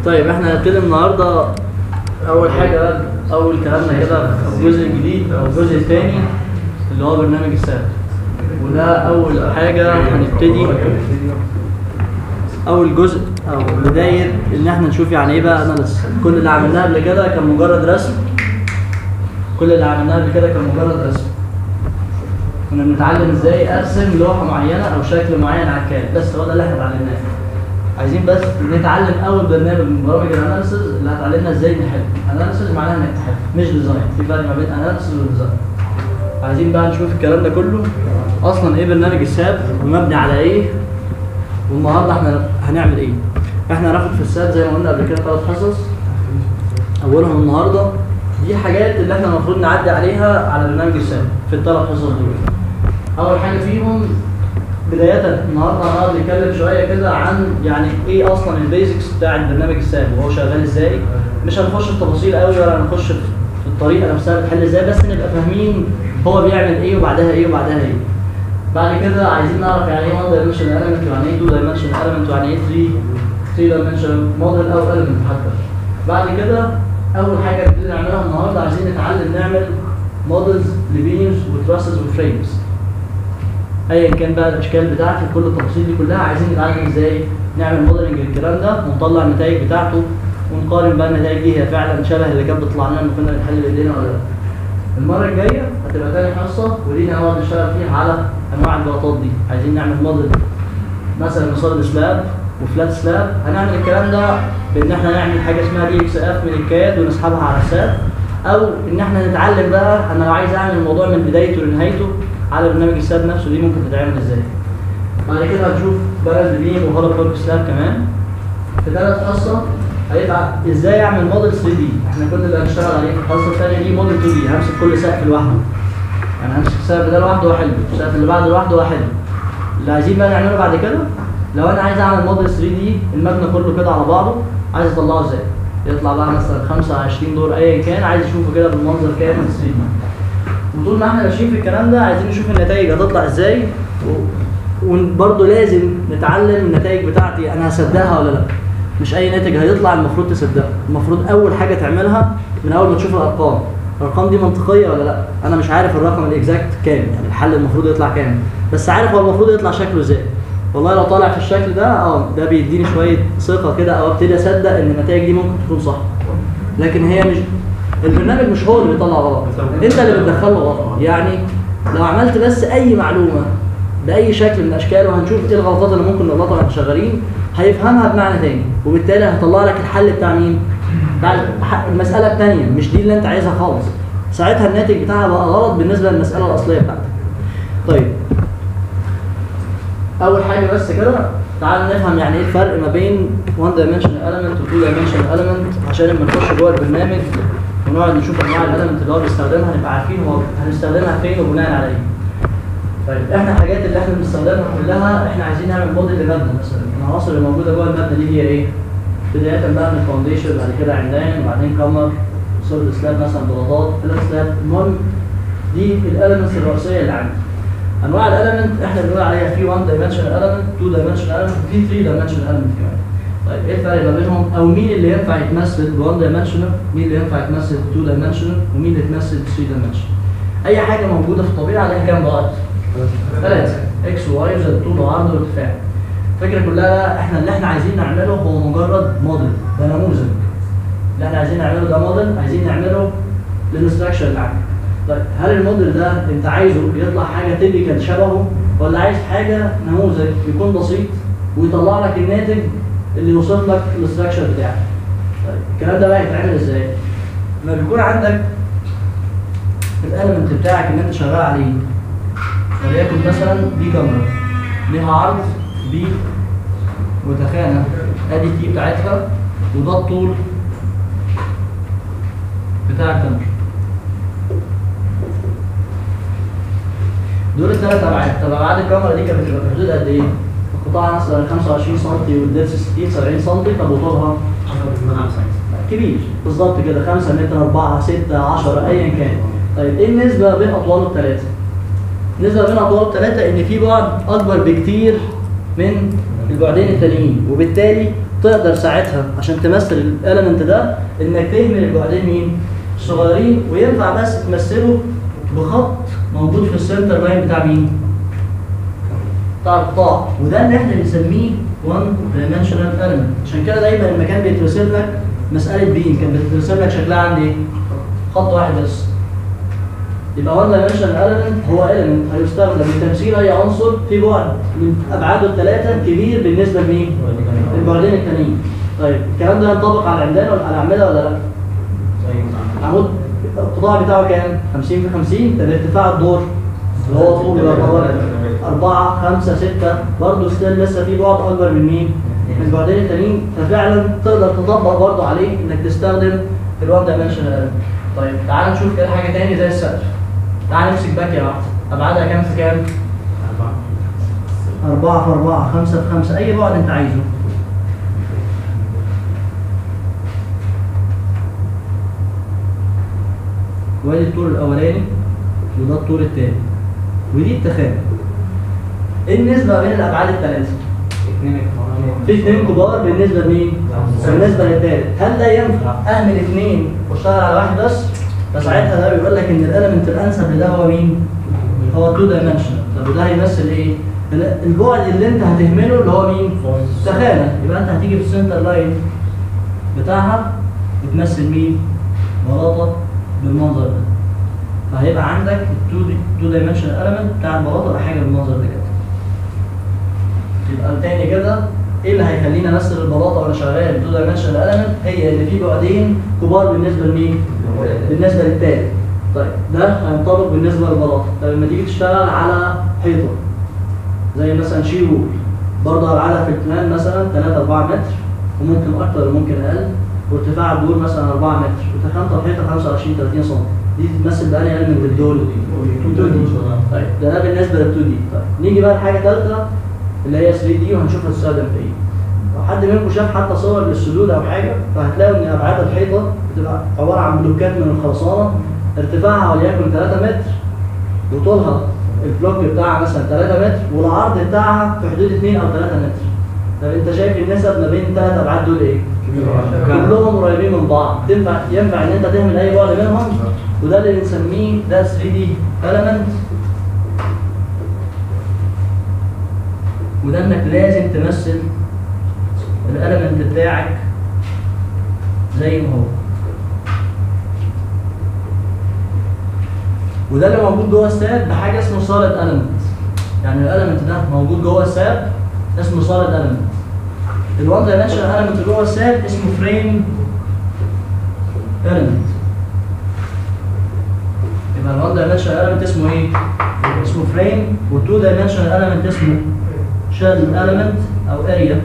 طيب احنا هنتكلم النهارده اول حاجه اول كلامنا كده في الجزء الجديد او الجزء الثاني اللي هو برنامج الساب وده اول حاجه هنبتدي اول جزء او بدايه ان احنا نشوف يعني ايه بقى اناليسيس كل اللي عملناه قبل كده كان مجرد رسم كل اللي عملناه قبل كده كان مجرد رسم كنا بنتعلم ازاي ارسم لوحه معينه او شكل معين على الكاد بس هو ده اللي احنا اتعلمناه عايزين بس نتعلم اول برنامج من برامج الاناليسيز اللي هتعلمنا ازاي نحل اناليسيز معناها انك تحل مش ديزاين في فرق ما بين اناليسيز وديزاين عايزين بقى نشوف الكلام ده كله اصلا ايه برنامج الساب ومبني على ايه والنهارده احنا هنعمل ايه احنا هناخد في الساب زي ما قلنا قبل كده ثلاث حصص اولهم النهارده دي حاجات اللي احنا المفروض نعدي عليها على برنامج الساب في الثلاث حصص دول اول حاجه فيهم بداية النهارده هنقعد نتكلم شوية كده عن يعني ايه اصلا البيزكس بتاع البرنامج الساب وهو شغال ازاي مش هنخش في تفاصيل قوي ولا هنخش في في الطريقة نفسها بتحل ازاي بس نبقى فاهمين هو بيعمل ايه وبعدها ايه وبعدها ايه بعد كده عايزين نعرف يعني ايه 1 dimensional element ويعني ايه 2 dimensional element ويعني ايه 3 3 dimensional model او element حتى بعد كده اول حاجة نبتدي نعملها النهارده عايزين نتعلم نعمل مودلز لبيمز وتراسز وفريمز ايا كان بقى الاشكال بتاعتي كل التفاصيل دي كلها عايزين نتعلم ازاي نعمل موديلنج للكلام ده ونطلع النتائج بتاعته ونقارن بقى النتائج دي هي فعلا شبه اللي كانت بتطلع لنا لما كنا بنحل بايدينا ولا لا. المره الجايه هتبقى تاني حصه ودي هنقعد نشتغل فيها على انواع البلاطات دي عايزين نعمل موديل مثلا صلب سلاب وفلات سلاب هنعمل الكلام ده بان احنا نعمل حاجه اسمها دي اكس اف من الكاد ونسحبها على الساب او ان احنا نتعلم بقى انا لو عايز اعمل الموضوع من بدايته لنهايته على برنامج الساب نفسه دي ممكن تتعمل ازاي بعد كده هنشوف بارل بيم وهولو بورك سلاب كمان في ثالث حصه هيبقى ازاي اعمل موديل 3 دي احنا كل اللي هنشتغل عليه في الحصه الثانيه دي موديل 2 دي همسك كل سقف لوحده يعني همسك السقف ده لوحده واحله السقف اللي بعده لوحده واحله اللي عايزين بقى نعمله بعد كده لو انا عايز اعمل موديل 3 دي المبنى كله كده على بعضه عايز اطلعه ازاي يطلع بقى مثلا 25 دور ايا كان عايز اشوفه كده بالمنظر كامل 3 دي وطول ما احنا ماشيين في الكلام ده عايزين نشوف النتائج هتطلع ازاي وبرضه لازم نتعلم النتائج بتاعتي انا هصدقها ولا لا مش اي ناتج هيطلع المفروض تصدقه المفروض اول حاجه تعملها من اول ما تشوف الارقام الارقام دي منطقيه ولا لا انا مش عارف الرقم الاكزاكت كام يعني الحل المفروض يطلع كام بس عارف هو المفروض يطلع شكله ازاي والله لو طالع في الشكل ده اه ده بيديني شويه ثقه كده او ابتدي اصدق ان النتائج دي ممكن تكون صح لكن هي مش البرنامج مش هو اللي بيطلع غلط انت اللي بتدخله غلط يعني لو عملت بس اي معلومه باي شكل من الاشكال وهنشوف ايه الغلطات اللي ممكن نغلطها واحنا شغالين هيفهمها بمعنى تاني وبالتالي هيطلع لك الحل بتاع مين؟ بتاع المساله الثانيه مش دي اللي انت عايزها خالص ساعتها الناتج بتاعها بقى غلط بالنسبه للمساله الاصليه بتاعتك طيب اول حاجه بس كده تعال نفهم يعني ايه الفرق ما بين 1 dimensional element و 2 dimensional element عشان لما نخش جوه البرنامج ونقعد نشوف انواع الالمنت اللي هو بيستخدمها نبقى عارفين هو هنستخدمها فين وبناء على ايه. طيب احنا الحاجات اللي احنا بنستخدمها كلها احنا عايزين نعمل موديل لمبنى مثلا العناصر اللي موجوده جوه المبنى دي هي ايه؟ بدايه بقى من الفاونديشن بعد كده عمدان وبعدين كمر سوليد سلاب مثلا بلاطات فلات سلاب المهم دي الالمنتس الرئيسيه اللي عندي. انواع الالمنت احنا بنقول عليها في 1 dimensional element 2 dimensional element في 3 dimensional element كمان طيب ايه الفرق ما بينهم او مين اللي ينفع يتمثل ب 1 dimensional مين اللي ينفع يتمثل ب 2 dimensional ومين اللي يتمثل ب 3 dimensional اي حاجه موجوده في الطبيعه لها كام بعد ثلاثه اكس وواي زائد طول وعرض وارتفاع الفكره كلها احنا اللي احنا عايزين نعمله هو مجرد موديل ده نموذج اللي احنا عايزين نعمله ده موديل عايزين نعمله للستراكشر اللي عندك طيب هل الموديل ده انت عايزه يطلع حاجه تيبيكال شبهه ولا عايز حاجه نموذج يكون بسيط ويطلع لك الناتج اللي يوصف لك الاستراكشر بتاعك طيب الكلام ده بقى يتعمل ازاي لما بيكون عندك الالمنت بتاعك اللي انت شغال عليه وليكن مثلا دي كاميرا ليها عرض بي وتخانه ادي تي بتاعتها وده الطول بتاع الكاميرا دول الثلاث ابعاد طب ابعاد الكاميرا دي كانت بتبقى في حدود قد ايه؟ القطاع مثلا 25 سم والدرس 60 70 سم طب وطولها كبير بالظبط كده 5 متر 4 6 10 ايا كان طيب ايه النسبه بين اطوال الثلاثه؟ النسبه بين اطوال الثلاثه ان في بعد اكبر بكتير من البعدين التانيين وبالتالي تقدر ساعتها عشان تمثل الاليمنت ده انك تهمل البعدين مين؟ صغيرين وينفع بس تمثله بخط موجود في السنتر لاين بتاع مين؟ بتاع القطاع وده اللي احنا بنسميه 1 dimensional element عشان كده دايما لما كان بيترسم لك مساله بيم كان بيترسم لك شكلها عند ايه؟ خط واحد بس يبقى 1 dimensional element هو element هيستخدم لتمثيل اي عنصر في بعد من ابعاده الثلاثه كبير بالنسبه لمين؟ للبعدين التانيين. طيب الكلام ده ينطبق على العمدان ولا على الاعمده ولا لا؟ عمود القطاع بتاعه كام؟ 50 في 50 ده ارتفاع الدور اللي هو طول يعتبر 4 5 6 برضه ستيل لسه في بعد اكبر من مين؟ من البعدين التانيين ففعلا تقدر تطبق برضه عليه انك تستخدم الوان دايمنشنال element. طيب تعال نشوف كده حاجه تاني زي السقف. تعال نمسك باكيه واحده ابعادها كام في كام؟ 4 في 4 5 في 5 اي بعد انت عايزه وادي الطول الاولاني وده الطول الثاني ودي التخانه ايه النسبه بين الابعاد الثلاثه في اثنين كبار بالنسبه لمين بالنسبه للثالث هل ده ينفع اهمل اثنين واشتغل على واحد بس فساعتها ده بيقول لك ان الاليمنت الانسب لده هو مين هو 2 دايمنشنال طب وده هيمثل ايه ال- البعد اللي انت هتهمله اللي هو مين سخانه يبقى انت هتيجي في السنتر لاين بتاعها بتمثل مين بلاطه بالمنظر ده فهيبقى عندك 2 2 دايمنشنال element بتاع البلاطه يبقى حاجه بالمنظر ده كده يبقى تاني كده ايه اللي هيخليني امثل البلاطه وانا شغال 2 دايمنشنال element هي اللي فيه بعدين كبار بالنسبه لمين؟ بالنسبه للتالت طيب ده هينطبق بالنسبه للبلاطه طب لما تيجي تشتغل على حيطه زي مثلا شي وول برضه ابعادها في البلان مثلا 3 4 متر وممكن اكتر وممكن اقل وارتفاع الدور مثلا 4 متر وتخانه الحيطه 25 30 سم دي تمثل بقى اقل من الدول 2 دي طيب ده ده بالنسبه لل 2 دي طيب نيجي بقى لحاجه ثالثه اللي هي 3 دي وهنشوف هتستخدم في ايه لو حد منكم شاف حتى صور للسدود او حاجه فهتلاقوا ان ابعاد الحيطه بتبقى عباره عن بلوكات من الخرسانه ارتفاعها وليكن 3 متر وطولها البلوك بتاعها مثلا 3 متر والعرض بتاعها في حدود 2 او 3 متر طب انت شايف النسب ما بين الثلاث ابعاد دول ايه؟ كلهم قريبين من بعض تنفع ينفع ان انت تعمل اي بعد منهم وده اللي بنسميه ده 3 دي element وده انك لازم تمثل الاليمنت بتاعك زي ما هو وده اللي موجود جوه الساب بحاجه اسمه solid element يعني الاليمنت ده موجود جوه الساب اسمه solid element الوان دايمنشنال element جوه الساب اسمه فريم element يبقى الوان دايمنشنال element اسمه ايه؟ اسمه فريم والتو دايمنشنال element اسمه شيل element او اريا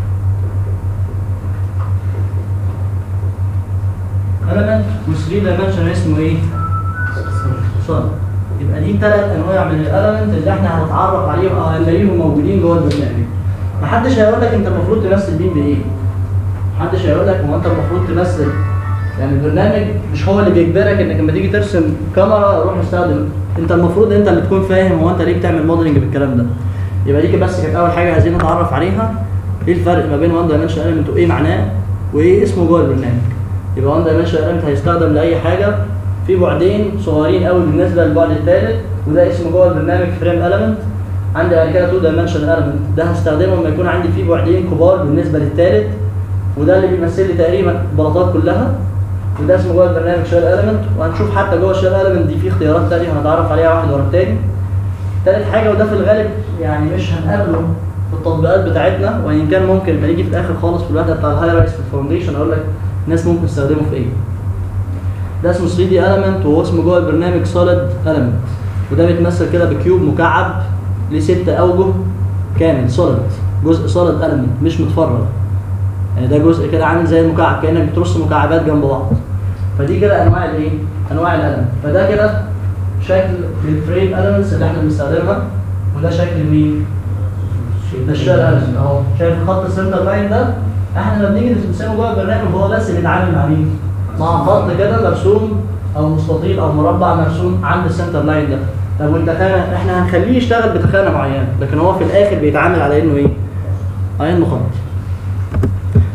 element و3 dimension اسمه ايه؟ صار يبقى دي ثلاث انواع من الاليمنت اللي احنا هنتعرف عليهم او هنلاقيهم موجودين جوه البرنامج محدش هيقول لك انت المفروض تمثل بين بايه محدش هيقول لك هو انت المفروض تمثل يعني البرنامج مش هو اللي بيجبرك انك لما تيجي ترسم كاميرا روح استخدم انت المفروض انت اللي تكون فاهم هو انت ليه بتعمل موديلنج بالكلام ده يبقى دي كده بس كانت اول حاجه عايزين نتعرف عليها ايه الفرق ما بين وان دايمنشن element وايه معناه وايه اسمه جوه البرنامج يبقى وان دايمنشن element هيستخدم لاي حاجه في بعدين صغيرين قوي بالنسبه للبعد الثالث وده اسمه جوه البرنامج فريم element عندي بعد كده 2 دايمنشن element ده هستخدمه لما يكون عندي فيه بعدين كبار بالنسبه للثالث وده اللي بيمثل لي تقريبا البلاطات كلها وده اسمه جوه البرنامج شيل element وهنشوف حتى جوه الشيل element دي في اختيارات تانية هنتعرف عليها واحد ورا التاني تالت حاجه وده في الغالب يعني مش هنقابله في التطبيقات بتاعتنا وان كان ممكن لما نيجي في الاخر خالص في الوحده بتاع الهاي رايس في الفاونديشن اقول لك الناس ممكن تستخدمه في ايه ده اسمه 3 دي element وهو اسمه جوه البرنامج solid element وده بيتمثل كده بكيوب مكعب ليه ست اوجه كامل solid جزء solid element مش متفرغ يعني ده جزء كده عامل زي المكعب كانك بترص مكعبات جنب بعض فدي كده انواع الايه انواع الالم فده كده شكل الفريم elements اللي احنا بنستخدمها وده شكل مين ده الشير element اهو شايف خط السنتر لاين ده احنا لما بنيجي نرسمه جوه البرنامج هو بس بيتعامل مع مين مع خط كده مرسوم او مستطيل او مربع مرسوم عند السنتر لاين ده طب والتخانه احنا هنخليه يشتغل بتخانه معينه لكن هو في الاخر بيتعامل على انه ايه على انه خط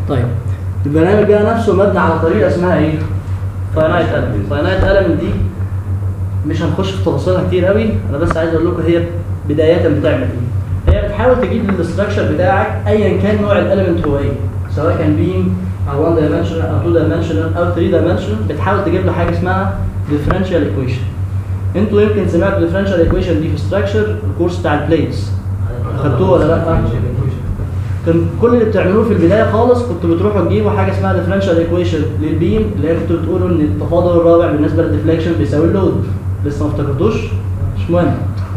طيب البرنامج ده نفسه مبني على طريقه اسمها ايه؟ فاينايت element فاينايت element دي مش هنخش في تفاصيلها كتير قوي انا بس عايز اقول لكم هي بدايه بتعمل ايه هي بتحاول تجيب الاستراكشر بتاعك ايا كان نوع الاليمنت هو ايه سواء كان بيم او 1 دايمنشنال او 2 دايمنشنال او 3 دايمنشنال بتحاول تجيب له حاجه اسمها ديفرنشال ايكويشن انتوا يمكن سمعتوا ديفرنشال ايكويشن دي في ستراكشر الكورس بتاع البليتس خدتوه ولا لا؟ كان كل اللي بتعملوه في البدايه خالص كنتوا بتروحوا تجيبوا حاجه اسمها ديفرنشال ايكويشن للبيم اللي هي كنتوا بتقولوا ان التفاضل الرابع بالنسبه للديفليكشن بيساوي اللود لسه ما افتكرتوش مش مهم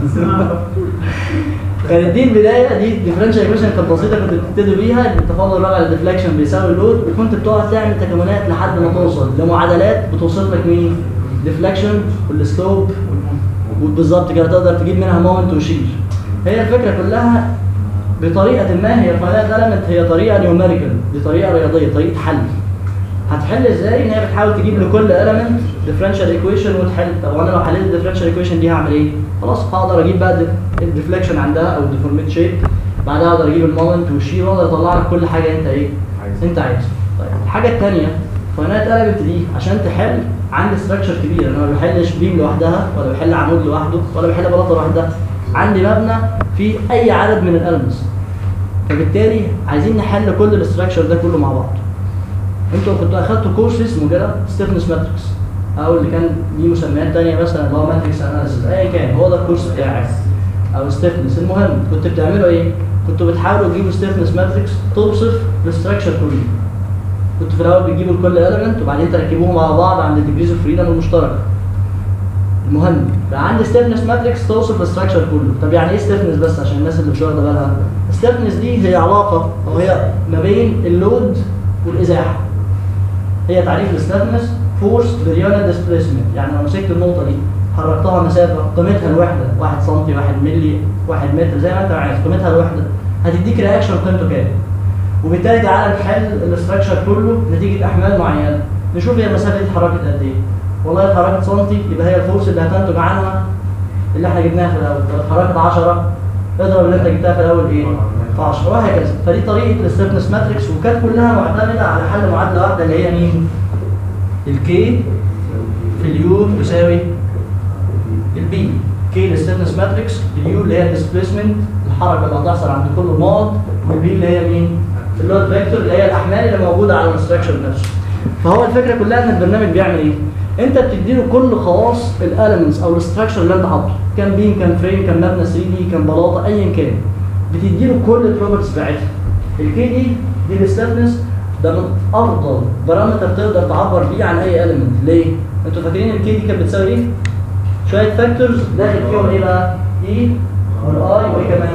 كانت دي البدايه دي ديفرنشال ايكويشن كانت بسيطه كنت بتبتدي بيها ان التفاضل الرابع للديفليكشن بيساوي اللود وكنت بتقعد تعمل تكاملات لحد ما توصل لمعادلات بتوصف لك مين؟ ديفليكشن والسلوب وبالظبط كده تقدر تجيب منها مومنت وشيل هي الفكره كلها بطريقه ما هي فاينانت element هي طريقه نيوميريكال دي طريقه رياضيه طريقه حل هتحل ازاي ان هي بتحاول تجيب لكل element differential equation وتحل طب وانا لو حليت الديفرنشال ايكويشن دي هعمل ايه خلاص هقدر اجيب بقى الديفليكشن عندها او الديفورميت شيب بعدها اقدر اجيب المومنت والشير واقدر اطلع لك كل حاجه انت ايه انت عايزها طيب الحاجه الثانيه فاينانت element دي عشان تحل عندي ستراكشر كبير انا ما بحلش بيم لوحدها ولا بحل عمود لوحده ولا بحل بلاطه لوحدها عندي مبنى فيه اي عدد من الالمنتس فبالتالي عايزين نحل كل الاستراكشر ده كله مع بعض انتوا كنتوا اخدتوا كورس اسمه كده ستيفنس ماتريكس او اللي كان ليه مسميات تانية مثلا اللي هو ماتريكس اناليسيس ايا كان هو ده الكورس بتاعك او ستيفنس المهم كنتوا بتعملوا ايه؟ كنتوا بتحاولوا تجيبوا ستيفنس ماتريكس توصف الاستراكشر كله كنتوا في الاول بتجيبوا لكل element وبعدين تركبوهم مع بعض عند الديجريز اوف فريدم المشتركه المهم بقى عندي ستيفنس ماتريكس توصف الاستراكشر كله طب يعني ايه ستيفنس بس عشان الناس اللي مش واخده بالها ستيفنس دي هي علاقه او هي ما بين اللود والازاحه هي تعريف الستيفنس فورس بريونال ديسبيسمنت يعني لو مسكت النقطه دي حركتها مسافه قيمتها الوحده 1 سم 1 مللي 1 متر زي ما انت عايز قيمتها الوحده هتديك رياكشن قيمته كام وبالتالي تعالى نحل الاستراكشر كله نتيجه احمال معينه نشوف هي المسافه دي اتحركت قد ايه والله اتحركت سنتي يبقى هي الفورس اللي هتنتج عنها اللي احنا جبناها في الاول طب اتحركت 10 اضرب اللي انت جبتها في الاول ايه؟ في 10 وهكذا فدي طريقه الستيفنس ماتريكس وكانت كلها معتمده على حل معادله واحده اللي هي مين؟ الكي في اليو تساوي البي كي الستيفنس ماتريكس اليو اللي هي الديسبيسمنت الحركه اللي هتحصل عند كل النقط والبي اللي هي مين؟ اللود فيكتور اللي هي الاحمال اللي موجوده على الاستراكشر نفسه فهو الفكره كلها ان البرنامج بيعمل ايه؟ انت بتديله كل خواص الاليمنتس او الاستراكشر اللي انت حاطه كان بيم كان فريم كان مبنى 3 دي كان بلاطه ايا كان بتديله كل البروبرتيز بتاعتها الكي دي دي الستيفنس ده من افضل بارامتر تقدر تعبر بيه عن اي اليمنت ليه؟ انتوا فاكرين الكي دي كانت بتساوي ايه؟ شويه فاكتورز داخل فيهم ايه بقى؟ اي والاي وايه كمان؟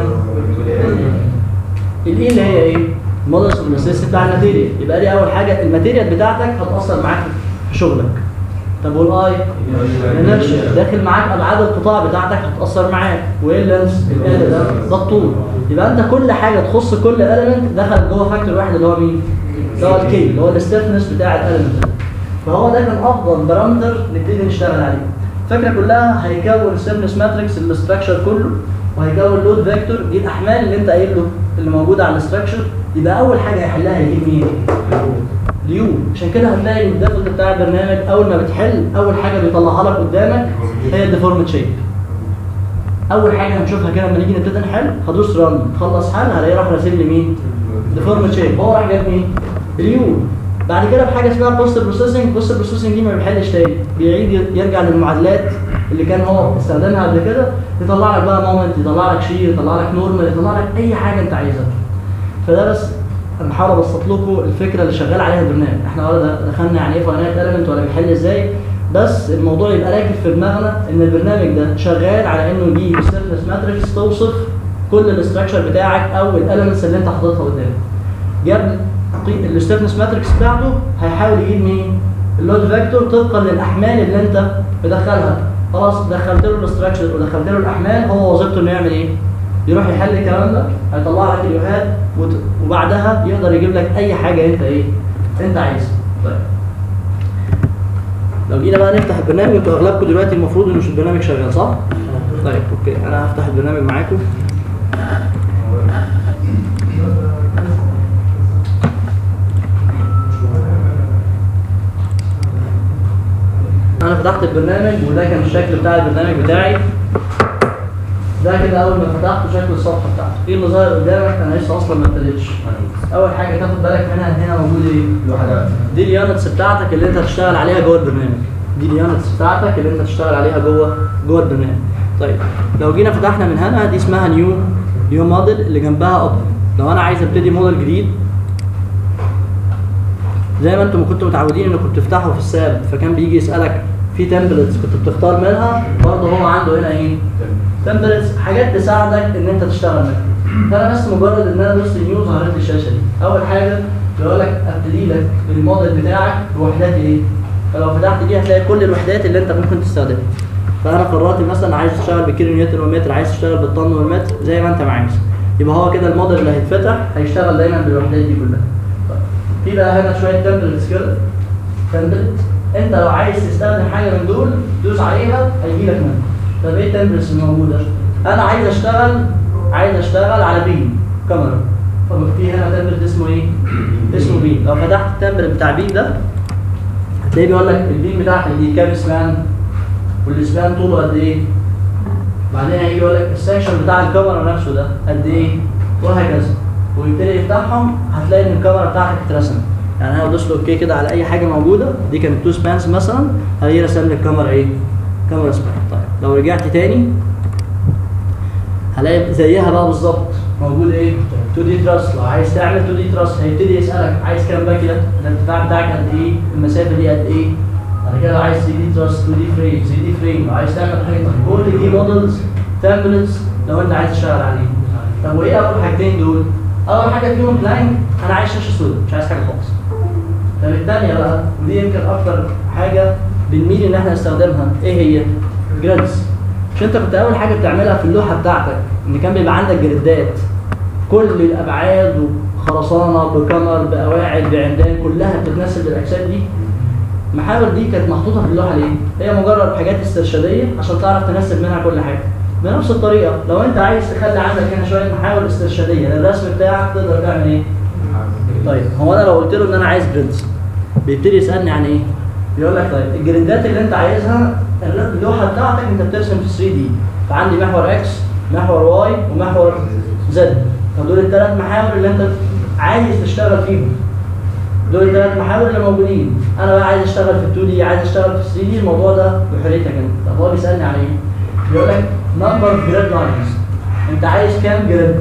الاي اللي هي ايه؟ المودلس والاسيس بتاع الماتيريال يبقى دي اول حاجه الماتيريال بتاعتك هتاثر معاك في شغلك طب والاي الانرشيا داخل معاك ابعاد القطاع بتاعتك هتاثر معاك وايه اللينس ال ده ده الطول يبقى انت كل حاجه تخص كل اليمنت دخل جوه فاكتور واحد اللي هو مين؟ اللي هو الكي اللي هو الستيفنس بتاع الاليمنت فهو ده كان افضل بارامتر نبتدي نشتغل عليه الفكره كلها هيكون ستيفنس ماتريكس الاستراكشر كله وهيكون لود فيكتور دي الاحمال اللي انت قايل له اللي موجوده على الاستراكشر يبقى اول حاجه هيحلها هيجيب مين؟ اليو عشان كده هتلاقي الديفولت بتاع البرنامج اول ما بتحل اول حاجه بيطلعها لك قدامك هي الديفورمت شيب اول حاجه هنشوفها كده لما نيجي نبتدي نحل هدوس رن خلص حل هلاقيه راح راسم لي مين ديفورمت شيب هو راح جاب مين اليو بعد كده بحاجه اسمها بوست بروسيسنج بوست بروسيسنج دي ما بيحلش تاني بيعيد يرجع للمعادلات اللي كان هو استخدمها قبل كده يطلع لك بقى مومنت يطلع لك شير يطلع لك نورمال يطلع لك اي حاجه انت عايزها فده بس انا بحاول ابسط لكم الفكره اللي شغال عليها البرنامج احنا ولا دخلنا يعني ايه فاينانت اليمنت ولا بيحل ازاي بس الموضوع يبقى راكب في دماغنا ان البرنامج ده شغال على انه يجيب ستيفنس ماتريكس توصف كل الاستراكشر بتاعك او الاليمنتس اللي انت حاططها قدامك جاب الستيفنس ماتريكس بتاعته هيحاول يجيب مين اللود فيكتور طبقا للاحمال اللي انت مدخلها خلاص دخلت له الاستراكشر ودخلت له الاحمال هو وظيفته انه يعمل ايه يروح يحل الكلام ده هيطلع لك اليوهات وبعدها يقدر يجيب لك اي حاجه انت ايه انت عايزها طيب لو جينا بقى نفتح البرنامج انتوا اغلبكم دلوقتي المفروض انه البرنامج شغال صح طيب اوكي انا هفتح البرنامج معاكم فتحت البرنامج وده كان الشكل بتاع البرنامج بتاعي ده كده اول ما فتحته شكل الصفحه بتاعته ايه اللي ظاهر قدامك انا لسه اصلا ما ابتديتش اول حاجه تاخد بالك منها هنا موجود ايه الوحدات دي اليونتس بتاعتك اللي انت هتشتغل عليها جوه البرنامج دي اليونتس بتاعتك اللي انت هتشتغل عليها جوه جوه البرنامج طيب لو جينا فتحنا من هنا دي اسمها نيو نيو موديل اللي جنبها اب لو انا عايز ابتدي موديل جديد زي ما انتم كنتوا متعودين انكم بتفتحوا في الساب فكان بيجي يسالك في تمبلتس كنت بتختار منها برضه هو عنده هنا ايه تمبلتس حاجات تساعدك ان انت تشتغل منها فانا بس مجرد ان انا دوست نيو ظهرت لي الشاشه دي اول حاجه بيقول لك ابتدي لك الموديل بتاعك بوحدات ايه فلو فتحت دي هتلاقي كل الوحدات اللي انت ممكن تستخدمها فانا قررت مثلا عايز اشتغل بالكيلو نيوتن والمتر عايز تشتغل بالطن والمتر زي ما انت ما عايز يبقى هو كده الموديل اللي هيتفتح هيشتغل دايما بالوحدات دي كلها طيب. في بقى هنا شويه تمبلتس كده تمبلت انت لو عايز تستخدم حاجه من دول دوس عليها هيجي لك منها طب ايه التمبلتس الموجوده انا عايز اشتغل عايز اشتغل على بيم كاميرا طب في هنا تمبلت اسمه ايه اسمه بيم لو فتحت التمبلت بتاع بيم ده هتلاقيه بيقول لك البيم بتاعتك دي كام سبان والسبان طوله قد ايه بعدين هيجي يقول لك السكشن بتاع الكاميرا نفسه ده قد ايه وهكذا ويبتدي يفتحهم هتلاقي ان الكاميرا بتاعتك اترسمت يعني انا لو دوست اوكي كده على اي حاجه موجوده دي كانت تو سبانز مثلا هلاقيه رسم لي الكاميرا ايه كاميرا سبان طيب لو رجعت تاني هلاقي زيها بقى بالظبط موجود ايه 2 دي تراس لو عايز تعمل 2 دي تراس هيبتدي يسالك عايز كام باكيه الارتفاع بتاعك قد ايه المسافه دي قد ايه بعد كده لو عايز 3 دي تراس 2 دي فريم 3 دي فريم لو عايز تعمل حاجه كل دي مودلز تمبلتس لو انت عايز تشتغل عليه طب وايه اول حاجتين دول اول حاجه فيهم بلانك انا عايز شاشه سوداء مش عايز حاجه خالص طب الثانيه بقى ودي يمكن اكتر حاجه بنميل ان احنا نستخدمها ايه هي جريدز مش انت كنت اول حاجه بتعملها في اللوحه بتاعتك ان كان بيبقى عندك جريدات كل الابعاد وخرسانه بكمر بقواعد بعمدان كلها بتتناسب للاجساد دي المحاور دي كانت محطوطه في اللوحه ليه؟ هي مجرد حاجات استرشاديه عشان تعرف تناسب منها كل حاجه بنفس الطريقه لو انت عايز تخلي عندك هنا شويه محاور استرشاديه للرسم بتاعك تقدر تعمل ايه؟ طيب هو انا لو قلت له ان انا عايز جريدز بيبتدي يسالني عن ايه؟ بيقول لك طيب الجريدات اللي انت عايزها اللوحه بتاعتك انت بترسم في 3 دي فعندي محور اكس محور واي ومحور زد فدول الثلاث محاور اللي انت عايز تشتغل فيهم دول الثلاث محاور اللي موجودين انا بقى عايز اشتغل في 2 دي عايز اشتغل في 3 دي الموضوع ده بحريتك انت طب هو بيسالني على ايه؟ بيقول لك نمبر جريد لاينز انت عايز كام جريد؟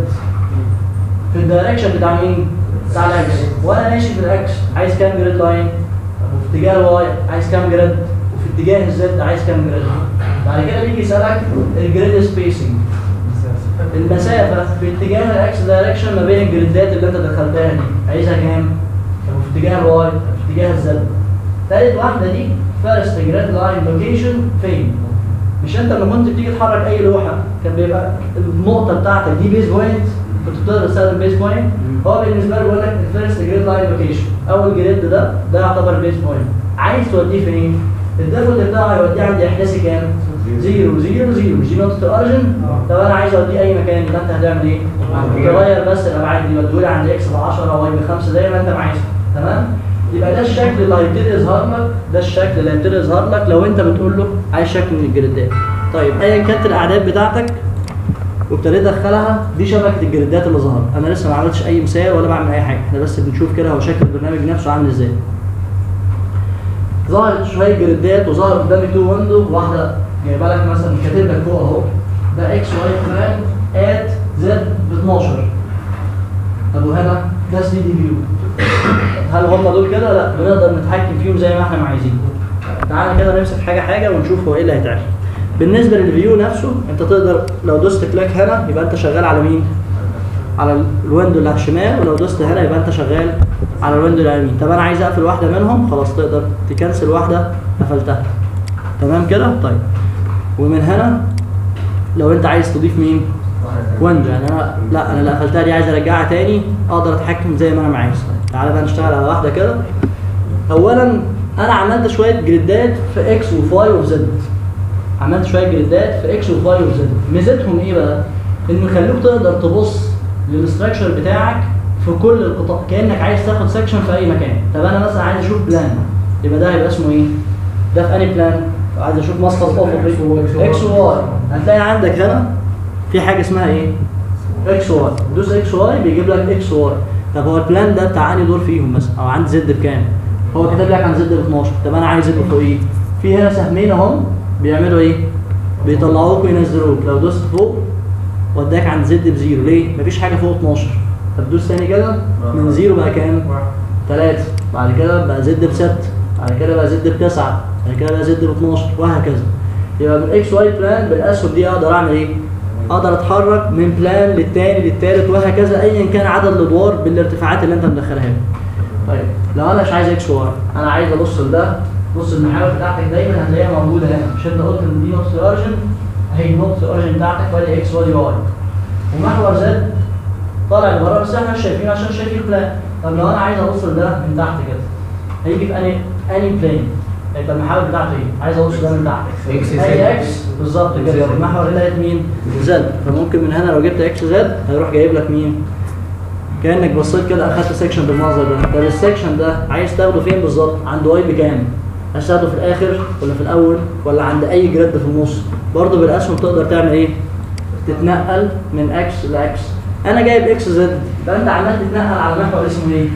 في الدايركشن بتاع مين؟ بتاع الاكس وانا ماشي في الاكس عايز كام جريد لاين؟ طب وفي اتجاه الواي عايز كام جريد؟ وفي اتجاه الزد عايز كام جريد؟ بعد كده بيجي يسالك الجريد سبيسنج المسافه في اتجاه الاكس دايركشن ما بين الجريدات اللي انت دخلتها دي عايزها كام؟ طب وفي اتجاه الواي؟ طب في اتجاه الزد تالت واحده دي فيرست جريد لاين لوكيشن فين؟ مش انت لما كنت بتيجي تحرك اي لوحه كان بيبقى النقطه بتاعتك دي بيز بوينت كنت بتقدر تستخدم بيز بوينت هو بالنسبه له بيقول لك الفيرست جريد لاين لوكيشن اول جريد ده ده يعتبر بيز بوينت عايز توديه فين؟ الديفولت بتاعه هيوديه عند احداثي كام؟ زيرو زيرو زيرو مش دي نقطه الاوريجن طب انا عايز اوديه اي مكان يبقى انت هتعمل ايه؟ تغير بس الابعاد دي وديه لي عند اكس ب 10 او واي ب 5 زي ما انت ما عايز تمام؟ يبقى ده الشكل اللي هيبتدي يظهر لك ده الشكل اللي هيبتدي يظهر لك لو انت بتقول له عايز شكل من الجريدات طيب ايا كانت الاعداد بتاعتك وابتديت ادخلها دي شبكه الجريدات اللي ظهرت انا لسه ما عملتش اي مثال ولا بعمل اي حاجه احنا بس بنشوف كده هو شكل البرنامج نفسه عامل ازاي ظهرت شويه جريدات وظهر قدامي تو ويندو واحده جايبه لك مثلا كاتب لك فوق اهو ده اكس واي بلان ات زد ب 12 طب وهنا ده 3 دي فيو هل هم دول كده؟ لا بنقدر نتحكم فيهم زي ما احنا ما عايزين. تعالى كده نمسك حاجه حاجه ونشوف هو ايه اللي هيتعمل. بالنسبه للفيو نفسه انت تقدر لو دوست كليك هنا يبقى انت شغال على مين؟ على الويندو اللي على الشمال ولو دوست هنا يبقى انت شغال على الويندو اللي على اليمين. طب انا عايز اقفل واحده منهم خلاص تقدر تكنسل واحده قفلتها. تمام كده؟ طيب. ومن هنا لو انت عايز تضيف مين؟ ويندو يعني انا لا انا اللي قفلتها دي عايز ارجعها تاني اقدر اتحكم زي ما انا عايز تعالى بقى نشتغل على واحده كده اولا انا عملت شويه جريدات في اكس وفاي وفي زد عملت شويه جريدات في اكس وفاي وفي زد ميزتهم ايه بقى ان يخلوك تقدر تبص للاستراكشر بتاعك في كل القطاع كانك عايز تاخد سكشن في اي مكان طب انا مثلا عايز اشوف بلان يبقى ده هيبقى اسمه ايه ده في انهي بلان لو عايز اشوف مسقط افقي اكس وواي هتلاقي عندك هنا في حاجه اسمها ايه؟ اكس واي دوس اكس واي بيجيب لك اكس واي طب هو البلان ده بتاع انهي دور فيهم مثلا او عند زد بكام؟ هو كاتب لك عن زد ب 12 طب انا عايز زد فوقيه في هنا سهمين اهم بيعملوا ايه؟ بيطلعوك وينزلوك لو دوست فوق وداك عند زد بزيرو ليه؟ مفيش حاجه فوق 12 طب دوس تاني كده من زيرو بقى كام؟ 3 بعد كده بقى زد بستة بعد كده بقى زد بتسعة بعد كده بقى زد ب 12 وهكذا يبقى من اكس واي بلان بالاسهم دي اقدر اعمل ايه؟ اقدر اتحرك من بلان للتاني للتالت وهكذا ايا كان عدد الادوار بالارتفاعات اللي انت مدخلها له. طيب لو انا مش عايز اكس واي انا عايز ابص لده بص المحاور بتاعتك دايما هتلاقيها موجوده هنا مش انت قلت ان دي نقطه الاوريجن اهي نقطه الاوريجن بتاعتك وادي اكس وادي واي ومحور زد طالع لبره بس احنا مش شايفينه عشان شايفين بلان طب لو انا عايز ابص لده من تحت كده هيجي في اني اني بلان يبقى المحاور بتاعته ايه؟ عايز ابص ده من تحت إكس زد. اي اكس بالظبط كده المحور هنا لقيت مين؟ زد فممكن من هنا لو جبت اكس زد هيروح جايب لك مين؟ كانك بصيت كده اخدت سيكشن بالمنظر ده طب السيكشن ده عايز تاخده فين بالظبط؟ عند واي بكام؟ عايز تاخده في الاخر ولا في الاول ولا عند اي جريد في النص؟ برضه بالاسهم تقدر تعمل ايه؟ تتنقل من اكس لاكس انا جايب اكس زد فانت عمال تتنقل على محور اسمه ايه؟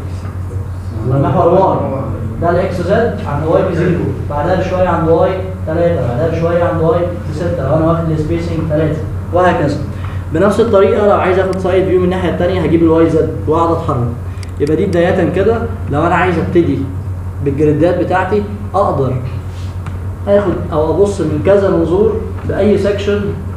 محور واي ده الاكس زد عند واي بزيرو بعدها بشويه عند واي 3 بعدها بشويه عند واي 6 لو انا واخد السبيسنج 3 وهكذا بنفس الطريقه لو عايز اخد سايد فيو من الناحيه الثانيه هجيب الواي زد واقعد اتحرك يبقى دي بدايه كده لو انا عايز ابتدي بالجريدات بتاعتي اقدر اخد او ابص من كذا منظور باي سكشن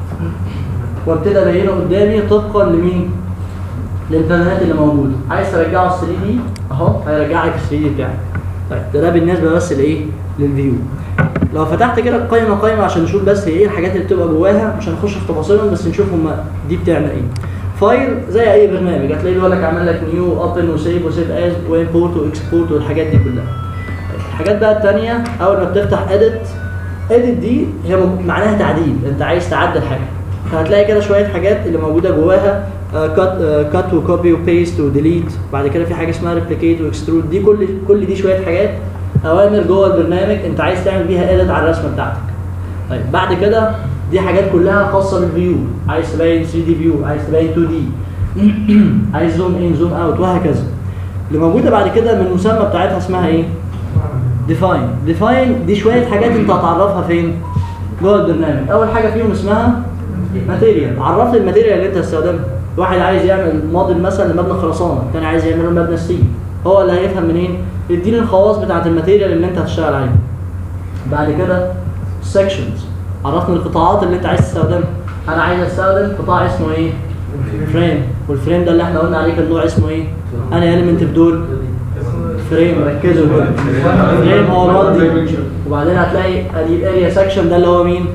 وابتدي ابينه قدامي طبقا لمين؟ للبلانات اللي موجوده عايز ترجعه 3 دي اهو هيرجعك 3 دي بتاعك طيب ده, ده بالنسبه بس لايه؟ للفيو لو فتحت كده القائمه قائمه عشان نشوف بس هي ايه الحاجات اللي بتبقى جواها مش هنخش في تفاصيلهم بس نشوف هم دي بتعمل ايه فايل زي اي برنامج هتلاقي بيقول لك عامل لك نيو اوبن وسيف وسيف از وامبورت واكسبورت والحاجات دي كلها طيب الحاجات بقى الثانيه اول ما بتفتح اديت اديت دي هي م- معناها تعديل انت عايز تعدل حاجه فهتلاقي كده شويه حاجات اللي موجوده جواها كات كات وكوبي وبيست وديليت بعد كده في حاجه اسمها ريبليكيت واكسترود دي كل كل دي شويه حاجات اوامر جوه البرنامج انت عايز تعمل بيها اديت على الرسمه بتاعتك طيب بعد كده دي حاجات كلها خاصه بالفيو عايز تبين 3 دي فيو عايز تبين 2 دي عايز زوم ان زوم اوت وهكذا اللي موجوده بعد كده من المسمى بتاعتها اسمها ايه ديفاين ديفاين دي شويه حاجات انت هتعرفها فين جوه البرنامج اول حاجه فيهم اسمها ماتيريال عرف لي الماتيريال اللي انت هتستخدمها واحد عايز يعمل موديل مثلا لمبنى خرسانه الثاني عايز يعمله مبنى ستيل هو اللي هيفهم منين يديني الخواص بتاعه الماتيريال اللي انت هتشتغل عليها بعد كده سكشنز عرفني القطاعات اللي انت عايز تستخدمها انا عايز استخدم قطاع اسمه ايه فريم والفريم ده اللي احنا قلنا عليه كان نوع اسمه ايه انا اليمنت في دول فريم ركزوا كده فريم هو الرد وبعدين هتلاقي ادي الاريا سكشن ده اللي هو مين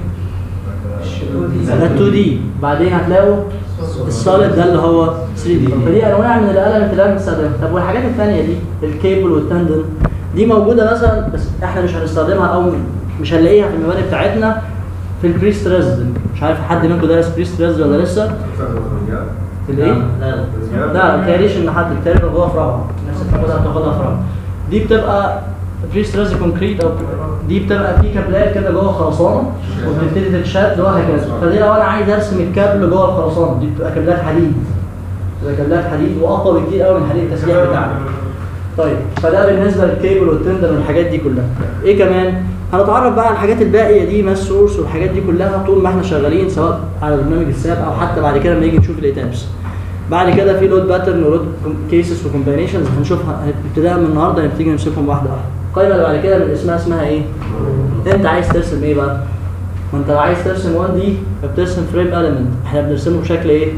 ده 2 دي بعدين هتلاقوا السوليد ده اللي هو 3 دي فدي انواع من الالمنت اللي انا بنستخدمها طب والحاجات الثانيه دي الكيبل والتندن دي موجوده مثلا بس احنا مش هنستخدمها او مش هنلاقيها في المباني بتاعتنا في البريست ريزد مش عارف حد منكم دارس بريست ريزد ولا لسه في الايه؟ لا لا لا ما تهيأليش ان حد تقريبا جوه في رابعه الناس اللي بتاخدها بتاخدها في رابعه دي بتبقى بريست ريزد كونكريت او دي بتبقى في كابلات كده جوه خرسانه وبتبتدي تتشد وهكذا فدي لو انا عايز ارسم الكابل جوه الخرسانه دي بتبقى كابلات حديد بتبقى كابلات حديد واقوى بكتير قوي من حديد التسليح بتاعنا طيب فده بالنسبه للكيبل والتندر والحاجات دي كلها ايه كمان هنتعرف بقى على الحاجات الباقيه دي ماس سورس والحاجات دي كلها طول ما احنا شغالين سواء على برنامج الساب او حتى بعد كده لما نيجي نشوف الايتابس بعد كده في لود باترن ولود كيسز وكومبينيشنز هنشوفها ابتداء من النهارده هنبتدي نمسكهم واحده واحده القائمه اللي بعد كده من اسمها اسمها ايه انت عايز ترسم ايه بقى ما انت لو عايز ترسم 1 دي فبترسم فريم اليمنت احنا بنرسمه بشكل ايه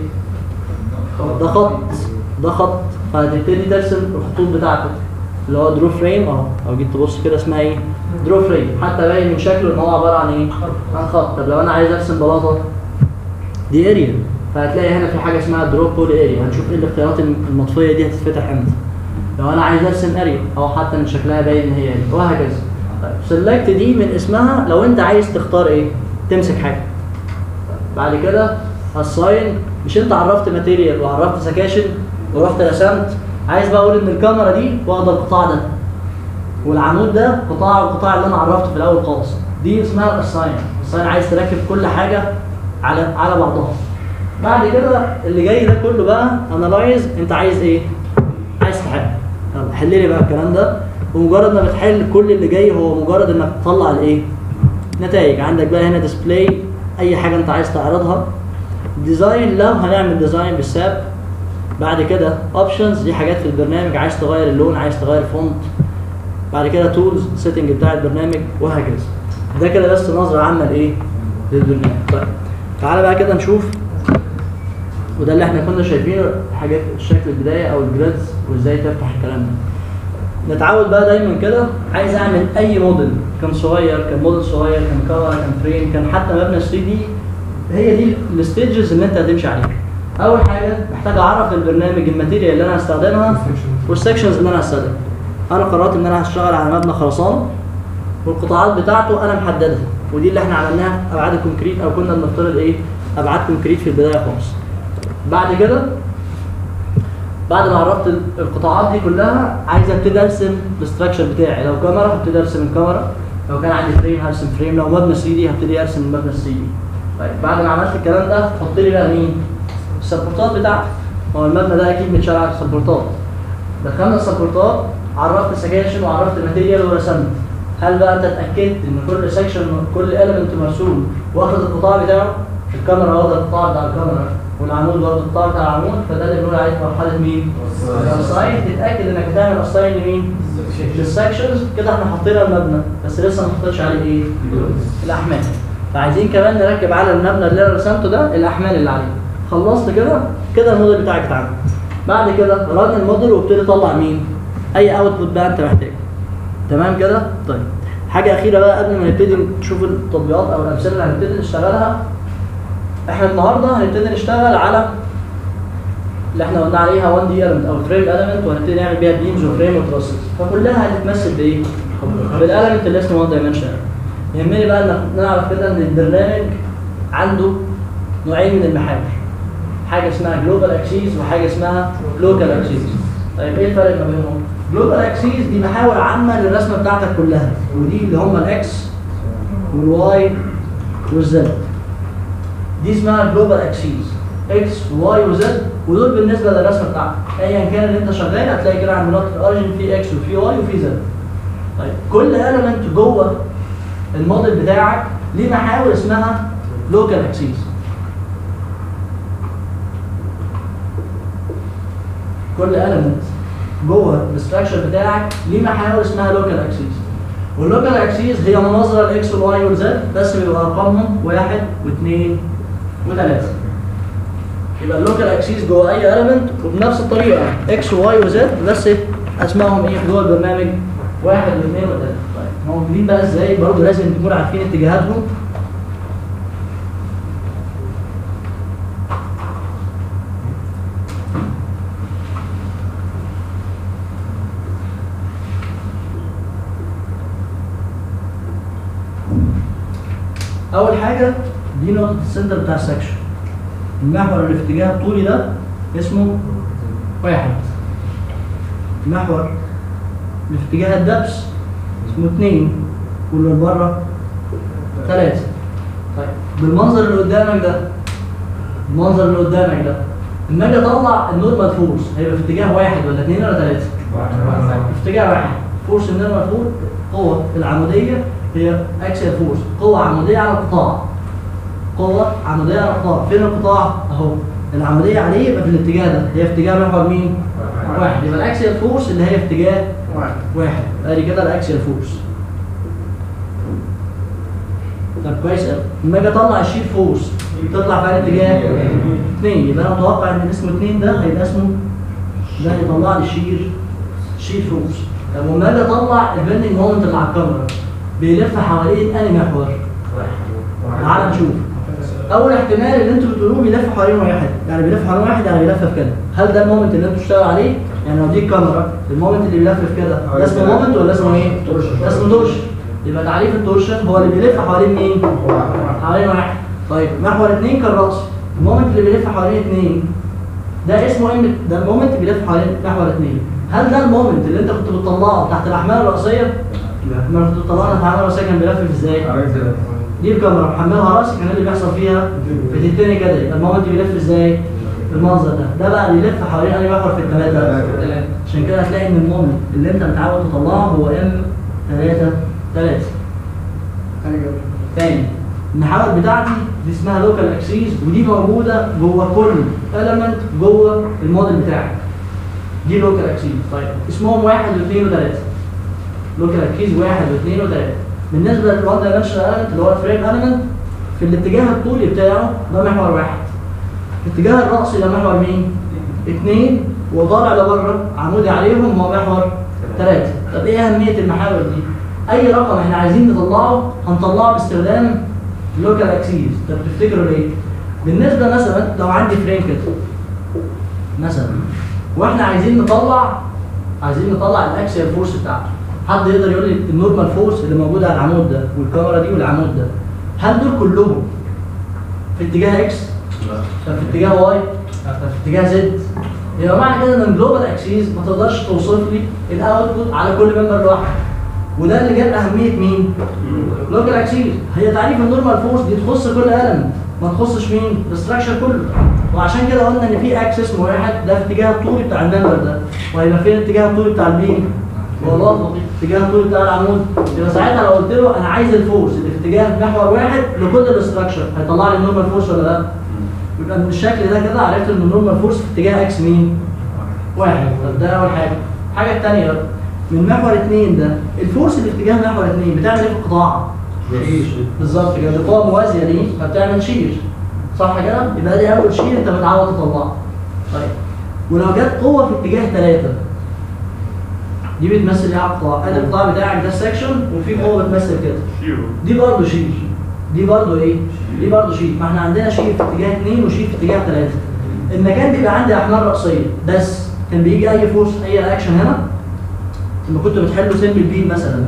ده خط ده خط فهتبتدي ترسم الخطوط بتاعتك اللي هو درو فريم اهو لو جيت تبص كده اسمها ايه درو فريم حتى باين من شكله ان هو عباره عن ايه عن خط طب لو انا عايز ارسم بلاطه دي اريا فهتلاقي هنا في حاجه اسمها درو بول اريا هنشوف ايه الاختيارات المطفيه دي هتتفتح امتى لو انا عايز ارسم اريا او حتى من شكلها باين ان هي اريا وهكذا طيب سيلكت دي من اسمها لو انت عايز تختار ايه تمسك حاجه بعد كده الساين مش انت عرفت ماتيريال وعرفت سكاشن ورحت رسمت عايز بقى اقول ان الكاميرا دي واخده القطاع ده والعمود ده قطاع القطاع اللي انا عرفته في الاول خالص دي اسمها الاساين الاساين عايز تركب كل حاجه على على بعضها بعد كده اللي جاي ده كله بقى انالايز انت عايز ايه عايز تحل يلا حل لي بقى الكلام ده ومجرد ما بتحل كل اللي جاي هو مجرد انك تطلع الايه نتائج عندك بقى هنا ديسبلاي اي حاجه انت عايز تعرضها ديزاين لو هنعمل ديزاين بالساب بعد كده اوبشنز دي حاجات في البرنامج عايز تغير اللون عايز تغير فونت بعد كده تولز سيتنج بتاع البرنامج وهكذا ده كده بس نظره عامه لايه للبرنامج طيب تعالى بقى كده نشوف وده اللي احنا كنا شايفينه حاجات شكل البدايه او الجريدز وازاي تفتح الكلام ده نتعود بقى دايما كده عايز اعمل اي موديل كان صغير كان موديل صغير كان كفر كان فريم كان حتى مبنى 3 دي هي دي الستيجز اللي انت هتمشي عليها اول حاجه محتاج اعرف البرنامج الماتيريال اللي انا هستخدمها والسكشنز اللي انا هستخدمها انا قررت ان انا هشتغل على مبنى خرسانه والقطاعات بتاعته انا محددها ودي اللي احنا عملناها ابعاد الكونكريت او كنا بنفترض ايه ابعاد كونكريت في البدايه خالص بعد كده بعد ما عرفت ال- القطاعات دي كلها عايز ابتدي ارسم الاستراكشر بتاعي لو كاميرا هبتدي ارسم الكاميرا لو كان عندي فريم هرسم فريم لو مبنى 3 دي هبتدي ارسم المبنى 3 دي طيب بعد ما عملت الكلام ده حط لي بقى مين السبورتات بتاعتي هو المبنى ده اكيد متشال على السبورتات دخلنا السبورتات عرفت سكاشن وعرفت الماتيريال ورسمت هل بقى انت اتاكدت ان كل سكشن كل اليمنت مرسوم واخد القطاع بتاعه الكاميرا واخده القطاع بتاع الكاميرا والعمود واخد القطاع بتاع العمود فده اللي بنقول عليه مرحله مين؟ الاساين تتاكد انك هتعمل اساين لمين؟ للسكشنز كده احنا حطينا المبنى بس لسه ما حطيتش عليه ايه؟ الاحمال فعايزين كمان نركب على المبنى اللي انا رسمته ده الاحمال اللي عليه خلصت كده كده الموديل بتاعك اتعمل بعد كده رن الموديل وابتدي طلع مين؟ اي اوتبوت بقى انت محتاجه تمام كده؟ طيب حاجه اخيره بقى قبل ما نبتدي نشوف التطبيقات او الامثله اللي هنبتدي نشتغلها احنا النهارده هنبتدي نشتغل على اللي احنا قلنا عليها 1 دي element او فريم element وهنبتدي نعمل بيها بيمز وفريم وتراسز فكلها هتتمثل بايه؟ بالالمنت اللي اسمه 1 دايمنشن يهمني بقى ان نعرف كده ان البرنامج عنده نوعين من المحاور حاجه اسمها جلوبال اكسيس وحاجه اسمها لوكال اكسيس طيب ايه الفرق ما بينهم؟ جلوبال اكسيس دي محاور عامه للرسمه بتاعتك كلها ودي اللي هم الاكس والواي والزد دي اسمها جلوبال اكسيس اكس وواي وزد ودول بالنسبه للرسمه بتاعتك ايا كان اللي انت شغال هتلاقي كده عند نقطه الاوريجن في اكس وفي واي وفي زد طيب كل element جوه الموديل بتاعك ليه محاور اسمها لوكال اكسيس كل element جوه الاستراكشر بتاعك ليه محاور اسمها لوكال اكسيس واللوكال اكسيس هي مناظره الاكس والواي والزد بس بيبقى ارقامهم واحد واثنين وثلاثه يبقى اللوكال اكسيس جوه اي element وبنفس الطريقه اكس وواي وزد بس اسمائهم ايه جوه البرنامج واحد واثنين وثلاثه طيب موجودين بقى ازاي برضه لازم نكون عارفين اتجاهاتهم اول حاجه دي نقطه السنتر بتاع السكشن المحور اللي في اتجاه الطولي ده اسمه واحد المحور اللي في اتجاه الدبس اسمه اتنين واللي بره ثلاثة طيب بالمنظر اللي قدامك ده المنظر اللي قدامك ده لما اجي اطلع النورمال فورس هيبقى في اتجاه واحد ولا اثنين ولا ثلاثة؟ في اتجاه واحد فورس النورمال فورس قوة العمودية هي اكسل فورس قوة عمودية على القطاع قوة عمودية على القطاع فين القطاع؟ اهو العمودية عليه يبقى في الاتجاه ده هي في اتجاه محور مين؟ واحد يبقى الاكسل فورس اللي هي في اتجاه واحد ادي كده الاكسل فورس طب كويس قوي لما اجي اطلع الشير فورس تطلع في أنهي اتجاه اثنين يبقى انا متوقع ان اسمه اثنين ده هيبقى اسمه ده هيطلع لي شير شير فورس طب وما اجي اطلع البندنج مومنت اللي على الكاميرا بيلف حوالين انهي محور؟ تعال نشوف اول احتمال اللي انتوا بتقولوه بيلف حوالين واحد يعني بيلف حوالين واحد يعني بيلف في كده هل ده المومنت اللي انتوا بتشتغلوا عليه يعني لو دي الكاميرا المومنت اللي بيلف في كده ده اسمه مومنت ولا اسمه ايه ده اسمه تورشن يبقى تعريف التورشن هو اللي بيلف حوالين مين حوالين واحد طيب محور اثنين كان راس المومنت اللي بيلف حوالين اثنين ده اسمه ام ده المومنت بيلف حوالين محور اثنين هل ده المومنت اللي انت كنت بتطلعه تحت الاحمال الرئيسيه لما كنت طلعنا الحمام راسي كان بيلفف ازاي؟ دي الكاميرا محملها راسي كان إيه اللي بيحصل فيها بتتني كده يبقى المومنت بيلف ازاي؟ بالمنظر ده ده بقى اللي يلف حوالين انهي محور في الثلاثه عشان كده هتلاقي ان المومنت اللي انت متعود تطلعه هو ام 3 3 تاني المحاور بتاعتي دي اسمها لوكال اكسيس ودي موجوده جوه كل element جوه الموديل بتاعك دي لوكال اكسيس طيب اسمهم واحد واثنين وثلاثه لوكال اكسيس واحد واثنين وثلاثه بالنسبه للوان دايمنشنال element اللي هو الفريم element في الاتجاه الطولي بتاعه ده محور واحد في الاتجاه الرأسي ده محور مين؟ اثنين وطالع لبره عمودي عليهم هو محور ثلاثه طب ايه اهميه المحاور دي؟ اي رقم احنا عايزين نطلعه هنطلعه باستخدام لوكال اكسيس طب تفتكروا ليه؟ بالنسبه مثلا لو عندي فريم كده مثلا واحنا عايزين نطلع عايزين نطلع الاكسيال فورس بتاعته حد يقدر يقول لي النورمال فورس اللي موجوده على العمود ده والكاميرا دي والعمود ده هل دول كلهم في اتجاه اكس؟ طب في اتجاه واي؟ طب في اتجاه زد؟ يبقى معنى كده ان الجلوبال اكسيس ما تقدرش توصف لي الاوتبوت على كل ممبر لوحده وده اللي جاب اهميه مين؟ لوكال اكسيس هي تعريف النورمال فورس دي تخص كل element ما تخصش مين؟ الاستراكشر كله وعشان كده قلنا ان في اكس اسمه واحد ده في اتجاه الطولي بتاع الممبر ده وهيبقى فين الاتجاه الطولي بتاع البين؟ والله اتجاه الطولي بتاع العمود يبقى ساعتها لو قلت له انا عايز الفورس اللي في اتجاه محور واحد لكل الاستراكشر هيطلع لي النورمال فورس ولا لا؟ يبقى من الشكل ده كده عرفت ان النورمال فورس في اتجاه اكس مين؟ واحد طب ده اول حاجه الحاجه الثانيه بقى من محور اثنين ده الفورس اللي في اتجاه محور اثنين بتعمل ايه في القطاع؟ بالظبط كده دي قوه موازيه ليه فبتعمل شير صح كده؟ يبقى دي اول شير انت متعود تطلعها طيب ولو جت قوه في اتجاه ثلاثه دي بتمثل ايه على القطاع؟ ادي القطاع بتاعك ده سكشن وفي قوه بتمثل كده دي برضه شير دي برضه ايه؟ دي برضه شير ما احنا عندنا شير في اتجاه اثنين وشير في اتجاه ثلاثه المكان بيبقى عندي احمال راسيه بس كان بيجي اي فورس اي رياكشن هنا لما كنتوا بتحلوا سلم البيم مثلا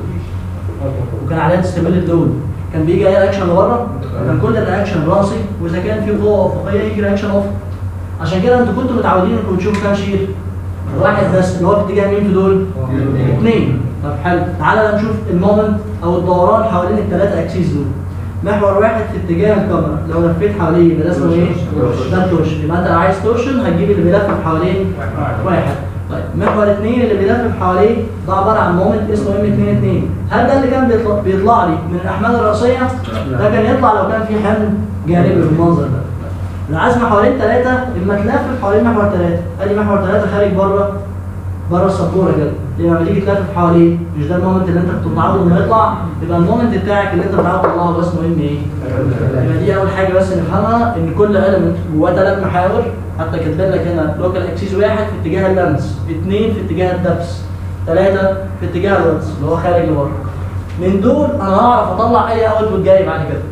وكان عليها تستمر اللود كان بيجي اي رياكشن لبره كان كل الرياكشن راسي واذا كان في قوه افقيه يجي رياكشن افقي عشان كده انتوا كنتوا متعودين انكم تشوفوا كام شير واحد بس اللي هو في اتجاه مين في دول؟ اثنين طب حلو تعالى بقى نشوف المومنت او الدوران حوالين الثلاثه اكسيس دول محور واحد في اتجاه الكاميرا لو لفيت حواليه يبقى ده اسمه ايه؟ ده التورشن يبقى انت لو عايز تورشن هتجيب اللي بيلفف حوالين واحد طيب محور اثنين اللي بيلفف حواليه ده عباره عن مومنت اسمه ام 2 2 هل ده اللي كان بيطلع, بيطلع لي من الاحمال الراسيه؟ ده كان يطلع لو كان في حمل جانبي بالمنظر ده العزم حوالين ثلاثه اما تلفف حوالين محور ثلاثه ادي محور ثلاثه خارج بره بره السبوره كده لما تيجي تلفف حواليه مش ده المومنت اللي انت كنت متعود انه يطلع يبقى المومنت بتاعك اللي انت متعود تطلعه ده اسمه ام ايه؟ يبقى دي اول حاجه بس نفهمها ان كل element جواه ثلاث محاور حتى كاتبين لك هنا لوكال اكسيس واحد في اتجاه اللمس اثنين في اتجاه الدبس ثلاثه في اتجاه الرأس اللي هو خارج لبره من دول انا هعرف اطلع اي اوتبوت جاي بعد كده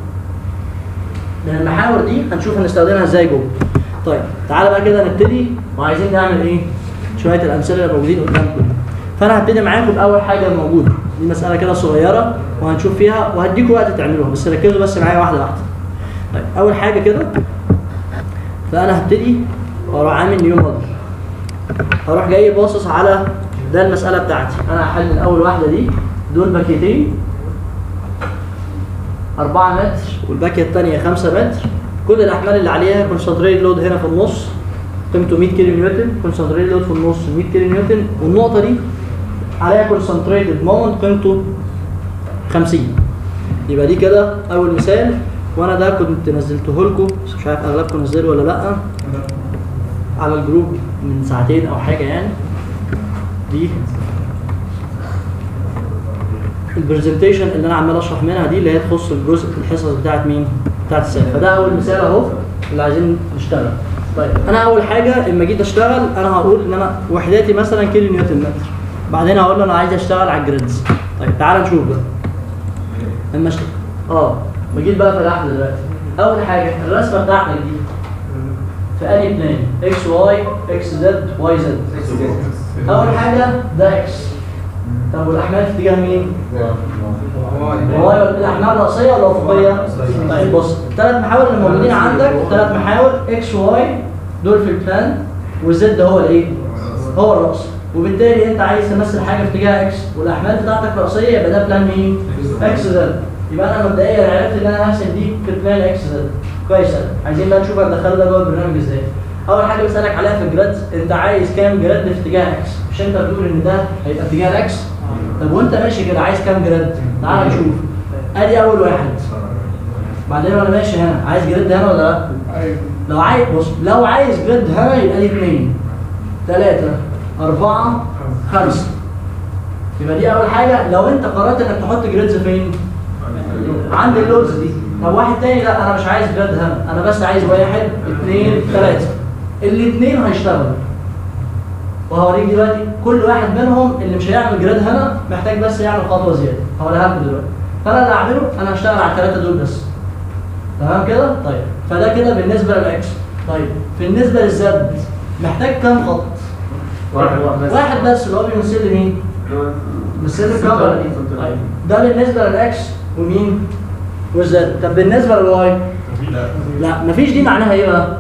من المحاور دي هنشوف هنستخدمها ازاي جوه طيب تعالى بقى كده نبتدي وعايزين نعمل ايه شويه الامثله اللي موجودين قدامكم فانا هبتدي معاكم باول حاجه موجوده دي مساله كده صغيره وهنشوف فيها وهديكم وقت تعملوها بس ركزوا بس معايا واحده واحده طيب اول حاجه كده فانا هبتدي واروح عامل نيو موديل هروح جاي باصص على ده المساله بتاعتي انا هحل اول واحده دي دول باكيتين 4 متر والباكيه الثانيه 5 متر كل الاحمال اللي عليها كونسنتريت لود هنا في النص قيمته 100 كيلو نيوتن كونسنتريت لود في النص 100 كيلو نيوتن والنقطه دي عليها كونسنتريتد مومنت قيمته 50 يبقى دي كده اول مثال وانا ده كنت نزلته لكم بس مش عارف اغلبكم نزلوا ولا لا على الجروب من ساعتين او حاجه يعني دي البرزنتيشن اللي انا عمال اشرح منها دي اللي هي تخص الجزء الحصص بتاعت مين؟ بتاعت السنه فده اول مثال اهو اللي عايزين نشتغل طيب انا اول حاجه اما جيت اشتغل انا هقول ان انا وحداتي مثلا كيلو نيوتن متر بعدين هقول له انا عايز اشتغل على الجريدز طيب تعال نشوف بقى اما اشتغل اه ما جيت بقى فتحت دلوقتي اول حاجه الرسمه بتاعتك دي في انهي بلان اكس واي اكس زد واي زد اول حاجه ده اكس طب والاحمال في اتجاه مين؟ واي الاحمال راسيه ولا افقيه؟ طيب بص الثلاث محاور اللي موجودين عندك ثلاث محاور اكس واي دول في البلان والزد هو الايه؟ هو الراس وبالتالي انت عايز تمثل حاجه في اتجاه اكس والاحمال بتاعتك راسيه يبقى ده بلان مين؟ اكس زد يبقى انا مبدئيا عرفت ان انا هرسم دي في بلان اكس زد كويس أوي. عايزين بقى نشوف هندخله ده جوه البرنامج ازاي اول حاجه بسالك عليها في الجراد انت عايز كام جراد في اتجاه اكس مش انت بتقول ان ده هيبقى اتجاه الاكس طب وانت ماشي كده عايز كام جراد تعال نشوف ادي اول واحد بعدين وانا ماشي هنا عايز جراد هنا ولا لا لو عايز بص لو عايز جراد هنا يبقى دي اثنين ثلاثة أربعة خمسة يبقى دي أول حاجة لو أنت قررت إنك تحط جريدز فين؟ عند اللوز دي طب واحد تاني لا أنا مش عايز جريد هنا أنا بس عايز واحد اثنين ثلاثة الاثنين هيشتغلوا وهوريك دلوقتي كل واحد منهم اللي مش هيعمل جريد هنا محتاج بس يعمل خطوة زيادة هوريها لكم دلوقتي فأنا اللي هعمله أنا هشتغل على الثلاثة دول بس تمام كده؟ طيب فده كده بالنسبة للإكس طيب بالنسبة للزد محتاج كام خط؟ واحد بس اللي هو بيمثل لي مين؟ بيمثل لي الكاميرا دي طيب ده بالنسبة للإكس ومين؟ والزد طب بالنسبة للواي؟ لا مفيش دي معناها إيه بقى؟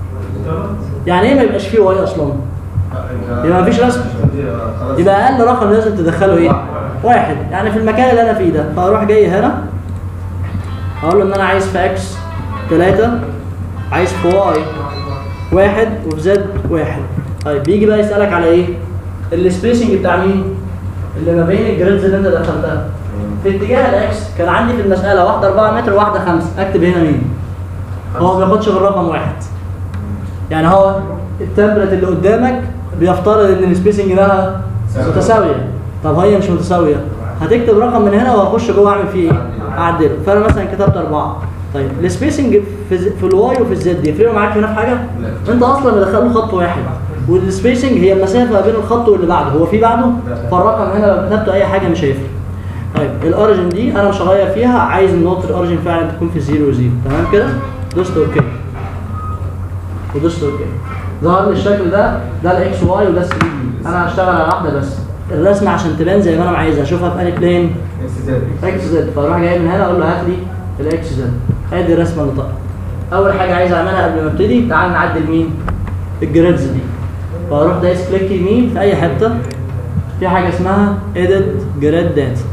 يعني إيه ما يبقاش فيه واي أصلا؟ يبقى مفيش رسم يبقى أقل رقم لازم تدخله إيه؟ واحد يعني في المكان اللي أنا فيه ده فأروح جاي هنا أقول له إن أنا عايز في إكس ثلاثة عايز في واي واحد وفي زد واحد طيب بيجي بقى يسألك على ايه؟ السبيسنج بتاع مين؟ اللي ما بين الجريدز اللي انت دخلتها في اتجاه الاكس كان عندي في المسألة واحدة 4 متر وواحدة 5 اكتب هنا مين؟ هو ما بياخدش غير رقم واحد يعني هو التمبلت اللي قدامك بيفترض ان السبيسنج ده متساوية طب هي مش متساوية هتكتب رقم من هنا وهخش جوه اعمل فيه ايه؟ اعدله فانا مثلا كتبت أربعة طيب السبيسنج في, ز- في الواي وفي الزد يفرقوا معاك هنا في حاجة؟ انت اصلا مدخل له خط واحد والسبيسنج هي المسافة ما بين الخط واللي بعده هو في بعده؟ فالرقم هنا لو كتبته اي حاجة مش هيفرق طيب الاوريجن دي انا مش هغير فيها عايز نقطة الاوريجن فعلا تكون في زيرو وزيرو تمام كده؟ دوست اوكي ودوست اوكي ظهر لي الشكل ده ده الاكس واي وده 3 دي انا هشتغل على واحده بس الرسمه عشان تبان زي ما انا عايز اشوفها في انهي بلين اكس زد فاروح جاي من هنا اقول له هات لي الاكس زد ادي الرسمه اللي طلعت اول حاجه عايز اعملها قبل ما ابتدي تعال نعدل مين الجريدز دي فاروح دايس كليك يمين في اي حته في حاجه اسمها edit grid data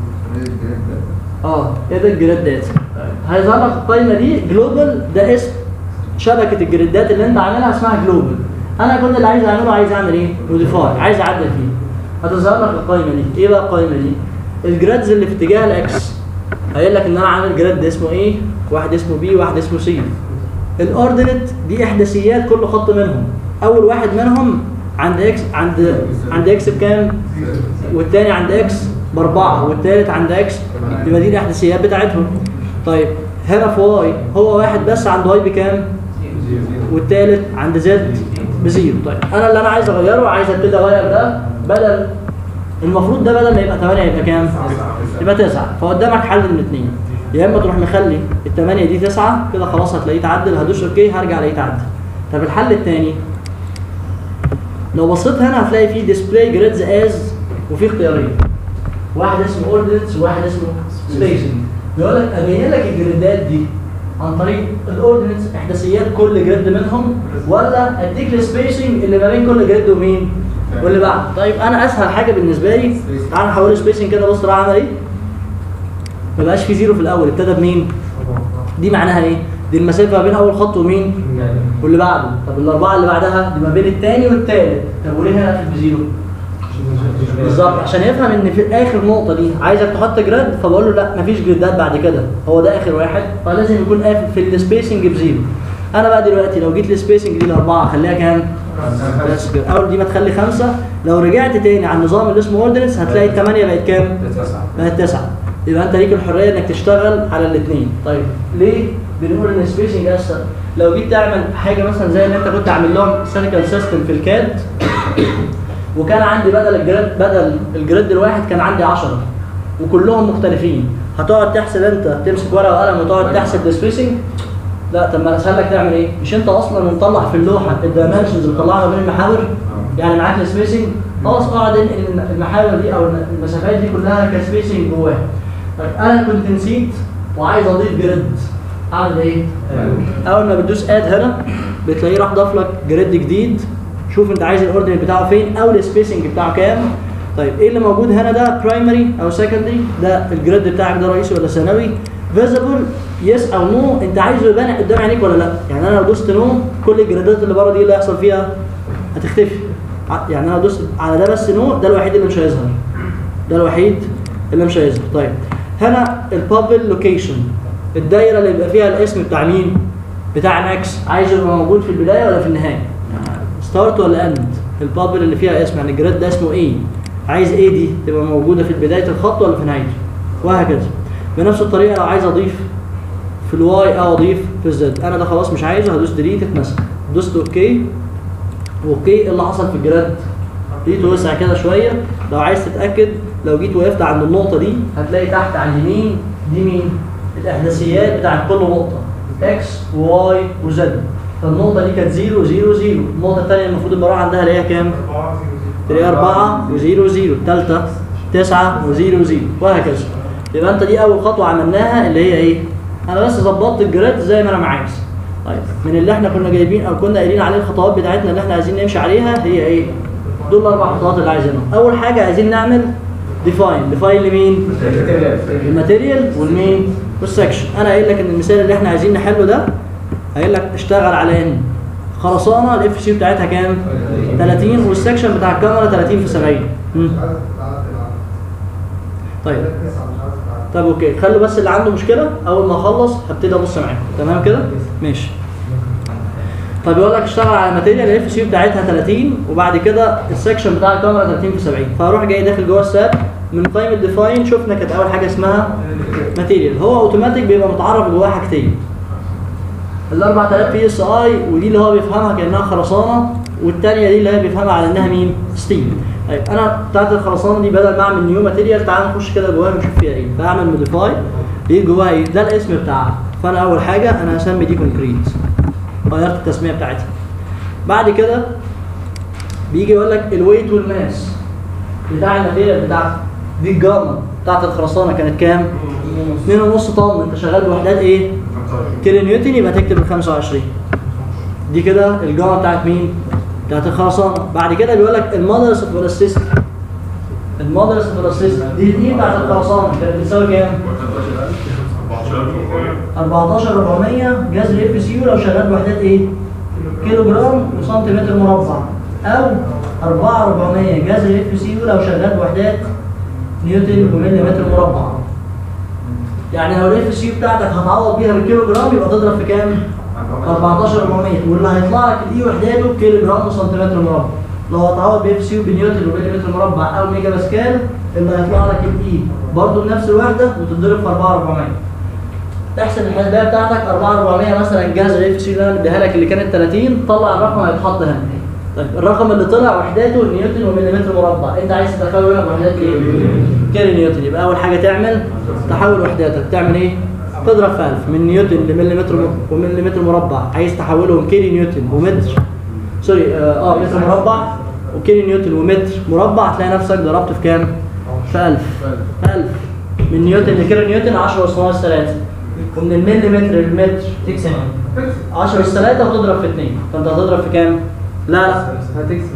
اه edit grid data هيظهر لك القائمه دي جلوبال ده اسم شبكه الجريدات اللي انت عاملها اسمها جلوبال انا كل اللي عايز اعمله عايز اعمل ايه موديفاي عايز اعدل فيه هتظهر لك القائمه دي ايه بقى القائمه دي الجرادز اللي في اتجاه الاكس هيقول لك ان انا عامل جراد اسمه ايه واحد اسمه بي واحد اسمه سي الاوردينت دي احداثيات كل خط منهم اول واحد منهم عند اكس عند عند اكس بكام والتاني عند اكس باربعه والتالت عند اكس يبقى دي الاحداثيات بتاعتهم طيب هنا في واي هو واحد بس عند واي بكام والتالت عند زد بزيرو طيب انا اللي انا عايز اغيره عايز ابتدي اغير ده بدل المفروض ده بدل ما يبقى 8 يبقى كام؟ يبقى 9 فقدامك حل من الاثنين يا اما تروح مخلي الثمانية دي 9 كده خلاص هتلاقيه اتعدل هدوس اوكي هرجع الاقيه اتعدل طب الحل الثاني لو بصيت هنا هتلاقي فيه ديسبلاي جريدز از وفي اختيارين واحد اسمه اوردينتس وواحد اسمه سبيسنج بيقول لك ابين لك الجريدات دي عن طريق الاوردينتس احداثيات كل جريد منهم ولا اديك السبيسنج اللي ما بين كل جريد ومين واللي بعد طيب انا اسهل حاجه بالنسبه لي تعال نحول سبيسنج كده بص راح عمل ايه ما بقاش في زيرو في الاول ابتدى بمين دي معناها ايه دي المسافه ما بين اول خط ومين واللي بعده طب الاربعه اللي بعدها دي ما بين الثاني والثالث طب وليه هنا قفل بزيرو بالظبط عشان يفهم ان في اخر نقطه دي عايزك تحط جراد فبقول له لا مفيش جريدات بعد كده هو ده اخر واحد فلازم يكون قافل في السبيسنج بزيرو انا بقى دلوقتي لو جيت السبيسنج دي لاربعه اخليها كام؟ بس كده اول دي ما تخلي خمسه لو رجعت تاني على النظام اللي اسمه اوردنس هتلاقي الثمانيه بقت كام؟ بقت تسعه يبقى انت ليك الحريه انك تشتغل على الاثنين طيب ليه بنقول ان السبيسنج اسهل لو جيت تعمل حاجه مثلا زي اللي انت كنت عامل لهم سيركل سيستم في الكاد وكان عندي بدل الجريد بدل الجريد الواحد كان عندي 10 وكلهم مختلفين هتقعد تحسب انت تمسك ورقه وقلم وتقعد تحسب السبيسنج لا طب ما اسهل لك تعمل ايه؟ مش انت اصلا مطلع في اللوحه الدايمنشنز اللي مطلعها بين المحاور يعني معاك السبيسنج خلاص اقعد انقل المحاور دي او المسافات دي كلها كسبيسنج جواها طيب انا كنت نسيت وعايز اضيف جريد اعمل ايه؟ اول ما بتدوس اد هنا بتلاقيه راح ضاف لك جريد جديد شوف انت عايز الاوردينيت بتاعه فين او السبيسنج بتاعه كام طيب ايه اللي موجود هنا ده برايمري او سكندري ده الجريد بتاعك ده رئيسي ولا ثانوي فيزبل يس او نو انت عايزه يبان قدام عينيك ولا لا يعني انا لو دوست نو كل الجريدات اللي بره دي اللي هيحصل فيها هتختفي ع- يعني انا لو دوست على ده بس نو ده الوحيد اللي مش هيظهر ده الوحيد اللي مش هيظهر طيب هنا البابل لوكيشن الدايره اللي بيبقى فيها الاسم بتاع مين بتاع ماكس عايزه يبقى موجود في البدايه ولا في النهايه ستارت ولا اند البابل اللي فيها اسم يعني الجراد ده اسمه ايه عايز ايه دي تبقى موجوده في بدايه الخط ولا في نهايته وهكذا بنفس الطريقه لو عايز اضيف في الواي او اضيف في الزد انا ده خلاص مش عايزه هدوس ديليت اتنسى دوست اوكي اوكي ايه اللي حصل في الجراد دي توسع كده شويه لو عايز تتاكد لو جيت وقفت عند النقطه دي هتلاقي تحت على اليمين دي مين الاحداثيات بتاعت كل نقطه اكس وواي وزد فالنقطه دي كانت 0 0 0 النقطه الثانيه المفروض ان بروح عندها اللي هي كام تلاقيها 4 و0 0 الثالثه 9 و0 0 وهكذا يبقى انت دي اول خطوه عملناها اللي هي ايه انا بس ظبطت الجريد زي ما انا عايز طيب من اللي احنا كنا جايبين او كنا قايلين عليه الخطوات بتاعتنا اللي احنا عايزين نمشي عليها هي ايه دول الاربع خطوات اللي عايزينهم اول حاجه عايزين نعمل ديفاين ديفاين لمين الماتيريال والمين والسكشن انا قايل لك ان المثال اللي احنا عايزين نحله ده قايل لك اشتغل على ان خرسانه الاف سي بتاعتها كام 30 والسكشن بتاع الكاميرا 30 في 70 مم. طيب طب اوكي خلوا بس اللي عنده مشكله اول ما اخلص هبتدي ابص معاكم تمام كده ماشي طب يقول لك اشتغل على ماتيريال الاف سي بتاعتها 30 وبعد كده السكشن بتاع الكاميرا 30 في 70 فاروح جاي داخل جوه الساب من قائمه ديفاين شفنا كانت اول حاجه اسمها ماتيريال هو اوتوماتيك بيبقى متعرف جواه حاجتين ال 4000 بي اس اي ودي اللي هو بيفهمها كانها خرسانه والثانيه دي اللي هي بيفهمها على انها مين؟ ستيل. طيب انا بتاعت الخرسانه دي بدل ما اعمل نيو ماتيريال تعال نخش كده جواها ونشوف فيها ايه فاعمل موديفاي لقيت جواها ايه؟ ده الاسم بتاعها فانا اول حاجه انا هسمي دي كونكريت غيرت التسميه بتاعتها بعد كده بيجي يقول لك الويت والماس بتاع الماتيريال بتاعتك دي الجاما بتاعت الخرسانه كانت كام؟ 2.5 طن انت شغال بوحدات ايه؟ كيلو نيوتن يبقى تكتب ال 25 دي كده الجامعه بتاعت مين؟ بتاعت الخرسانه بعد كده بيقول لك المودرس اوف الاستيست المودرس اوف الاستيست دي الاي بتاعت الخرسانه كانت بتساوي كام؟ 14400 جذر اف سي يو لو شغال بوحدات ايه؟ كيلو جرام وسنتيمتر مربع او 4400 جذر اف سي يو لو شغال بوحدات نيوتن ومليمتر مربع يعني لو الاف سي بتاعتك هتعوض بيها بالكيلو جرام يبقى تضرب في كام؟ 14400 واللي هيطلع لك دي وحداته كيلو جرام وسنتيمتر مربع لو هتعوض باف سي بنيوتن ومليمتر مربع او ميجا باسكال اللي هيطلع لك الاي برضه بنفس الوحده وتتضرب في 4400 تحسب الحسبيه بتاعتك 4400 مثلا جهاز الاف سي اللي انا مديها لك اللي كانت 30 طلع الرقم هيتحط هنا طيب الرقم اللي طلع وحداته نيوتن ومليمتر مربع انت عايز تدخله هنا بوحدات ايه؟ كيلو نيوتن يبقى اول حاجه تعمل تحول وحداتك تعمل ايه؟ تضرب في 1000 من نيوتن لمليمتر م- ومليمتر مربع عايز تحولهم كيلو نيوتن ومتر سوري اه آه، متر مربع وكيلو نيوتن ومتر مربع هتلاقي نفسك ضربت في كام؟ في 1000 1000 من نيوتن لكيلو نيوتن 10 اس ناقص 3 ومن المليمتر للمتر تكسب 10 اس 3 وتضرب في 2 فانت هتضرب في كام؟ لا لا هتكسب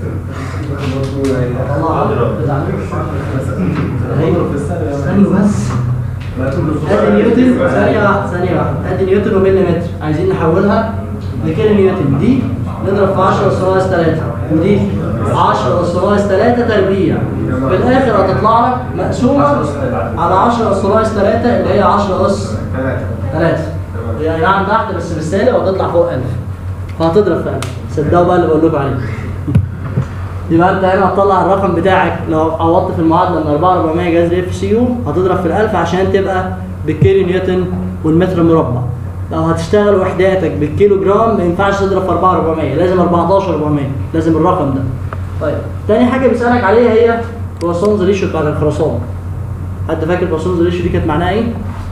الله ما تزعلوش. استنوا بس ادي نيوتن ثانية واحدة ثانية واحدة ادي نيوتن ومليمتر عايزين نحولها لكيلو نيوتن دي نضرب في 10 اس ناقص 3 ودي 10 اس ناقص 3 تربيع في الاخر هتطلع لك مقسومة على 10 اس ناقص 3 اللي هي 10 اس 3 يعني نعم تحت بس بالسالب وهتطلع فوق 1000 فهتضرب في 1000 صدقوا بقى اللي بقول لكم عليه يبقى انت هنا هتطلع الرقم بتاعك لو عوضت في المعادله من 4400 جذر اف سي يو هتضرب في ال1000 عشان تبقى بالكيلو نيوتن والمتر مربع لو هتشتغل وحداتك بالكيلو جرام ما ينفعش تضرب في 4400 لازم 14400 لازم الرقم ده طيب تاني حاجه بيسالك عليها هي بواسونز ريشيو بتاعت الخرسانه حد فاكر بواسونز ريشيو دي كانت معناها ايه؟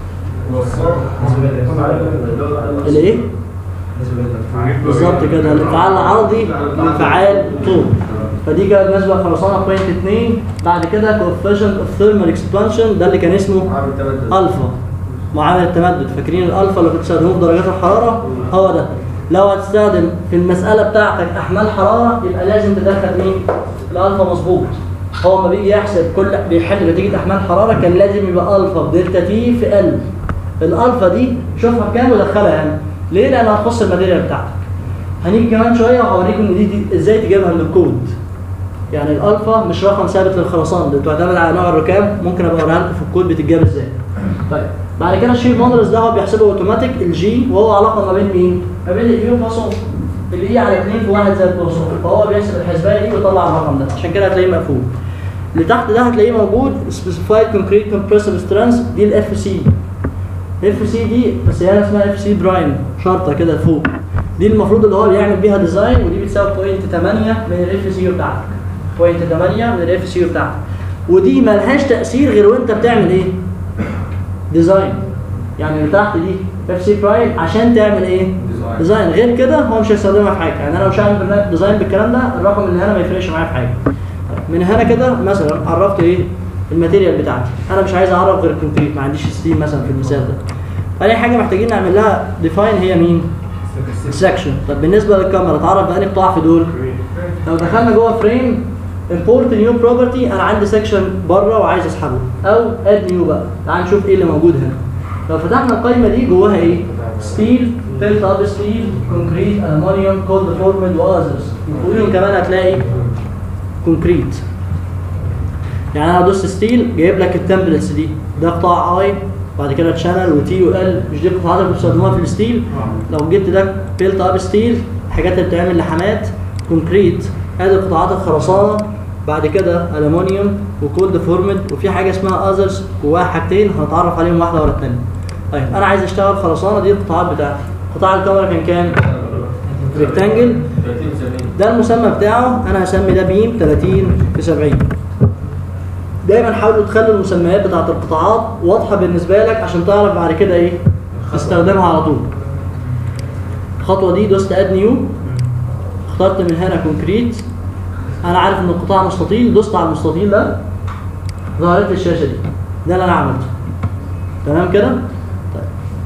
الايه؟ بالظبط كده الانفعال العرضي لانفعال طول فدي كانت نسبه خرسانه بوينت 2 بعد كده كوفيشنت اوف ثيرمال اكسبانشن ده اللي كان اسمه الفا معامل التمدد فاكرين الالفا اللي كنت بتستخدموه في درجات الحراره هو ده لو هتستخدم في المساله بتاعتك احمال حراره يبقى لازم تدخل مين الالفا مظبوط هو ما بيجي يحسب كل بيحل نتيجه احمال حراره كان لازم يبقى الفا بدلتا تي في ال الالفا دي شوفها بكام ودخلها هنا ليه لان هتخص الماتيريال بتاعتك هنيجي كمان شويه وهوريكم ان دي, دي ازاي تجيبها من الكود يعني الالفا مش رقم ثابت للخرسانه ده بتعتمد على نوع الركام ممكن ابقى اوريها لكم في الكود بتتجاب ازاي طيب بعد كده الشير مودرز ده هو بيحسبه اوتوماتيك الجي وهو علاقه ما بين مين؟ ما بين الاي وباصون الاي على 2 في 1 زائد باصون فهو بيحسب الحسبايه دي ويطلع الرقم ده عشان كده هتلاقيه مقفول اللي تحت ده هتلاقيه موجود سبيسيفايد كونكريت كومبريسيف سترينث دي الاف سي اف سي دي بس هي اسمها اف سي برايم شرطه كده فوق دي المفروض اللي هو بيعمل بيها ديزاين ودي بتساوي 0.8 من الاف سي بتاعتك 0.8 من الاف سي بتاعتك ودي ملهاش تاثير غير وانت بتعمل ايه؟ ديزاين يعني اللي تحت دي اف سي برايم عشان تعمل ايه؟ ديزاين. ديزاين غير كده هو مش هيستخدمها في حاجه يعني انا لو شغال برنامج ديزاين بالكلام ده الرقم اللي هنا ما يفرقش معايا في حاجه من هنا كده مثلا عرفت ايه الماتيريال بتاعتي انا مش عايز اعرف غير الكونكريت ما عنديش ستيل مثلا في المثال ده اي حاجه محتاجين نعمل لها ديفاين هي مين سكشن طب بالنسبه للكاميرا تعرف بقى قطاع في دول لو دخلنا جوه فريم import new property انا عندي سكشن بره وعايز اسحبه او add new بقى تعال نشوف ايه اللي موجود هنا لو فتحنا القائمه دي جواها ايه ستيل built up ستيل كونكريت المونيوم كولد فورمد واذرز وفوقيهم كمان هتلاقي كونكريت يعني انا دوست ستيل جايب لك التمبلتس دي ده قطاع اي بعد كده تشانل وتي وال مش دي القطاعات اللي بتستخدموها في الستيل لو جبت ده بيلت اب ستيل الحاجات اللي بتعمل لحامات كونكريت ادي قطاعات الخرسانه بعد كده المونيوم وكولد فورمد وفي حاجه اسمها اذرز جواها حاجتين هنتعرف عليهم واحده ورا الثانيه طيب انا عايز اشتغل خرسانه دي القطاعات بتاعتي قطاع الكاميرا كان كام ريكتانجل 30 70 ده المسمى بتاعه انا هسمي ده بيم 30 في 70 دايما حاولوا تخلوا المسميات بتاعت القطاعات واضحه بالنسبه لك عشان تعرف بعد كده ايه تستخدمها على طول الخطوه دي دوست اد نيو اخترت من هنا كونكريت انا عارف ان القطاع مستطيل دوست على المستطيل ده ظهرت لي الشاشه دي ده اللي انا عملته تمام كده طيب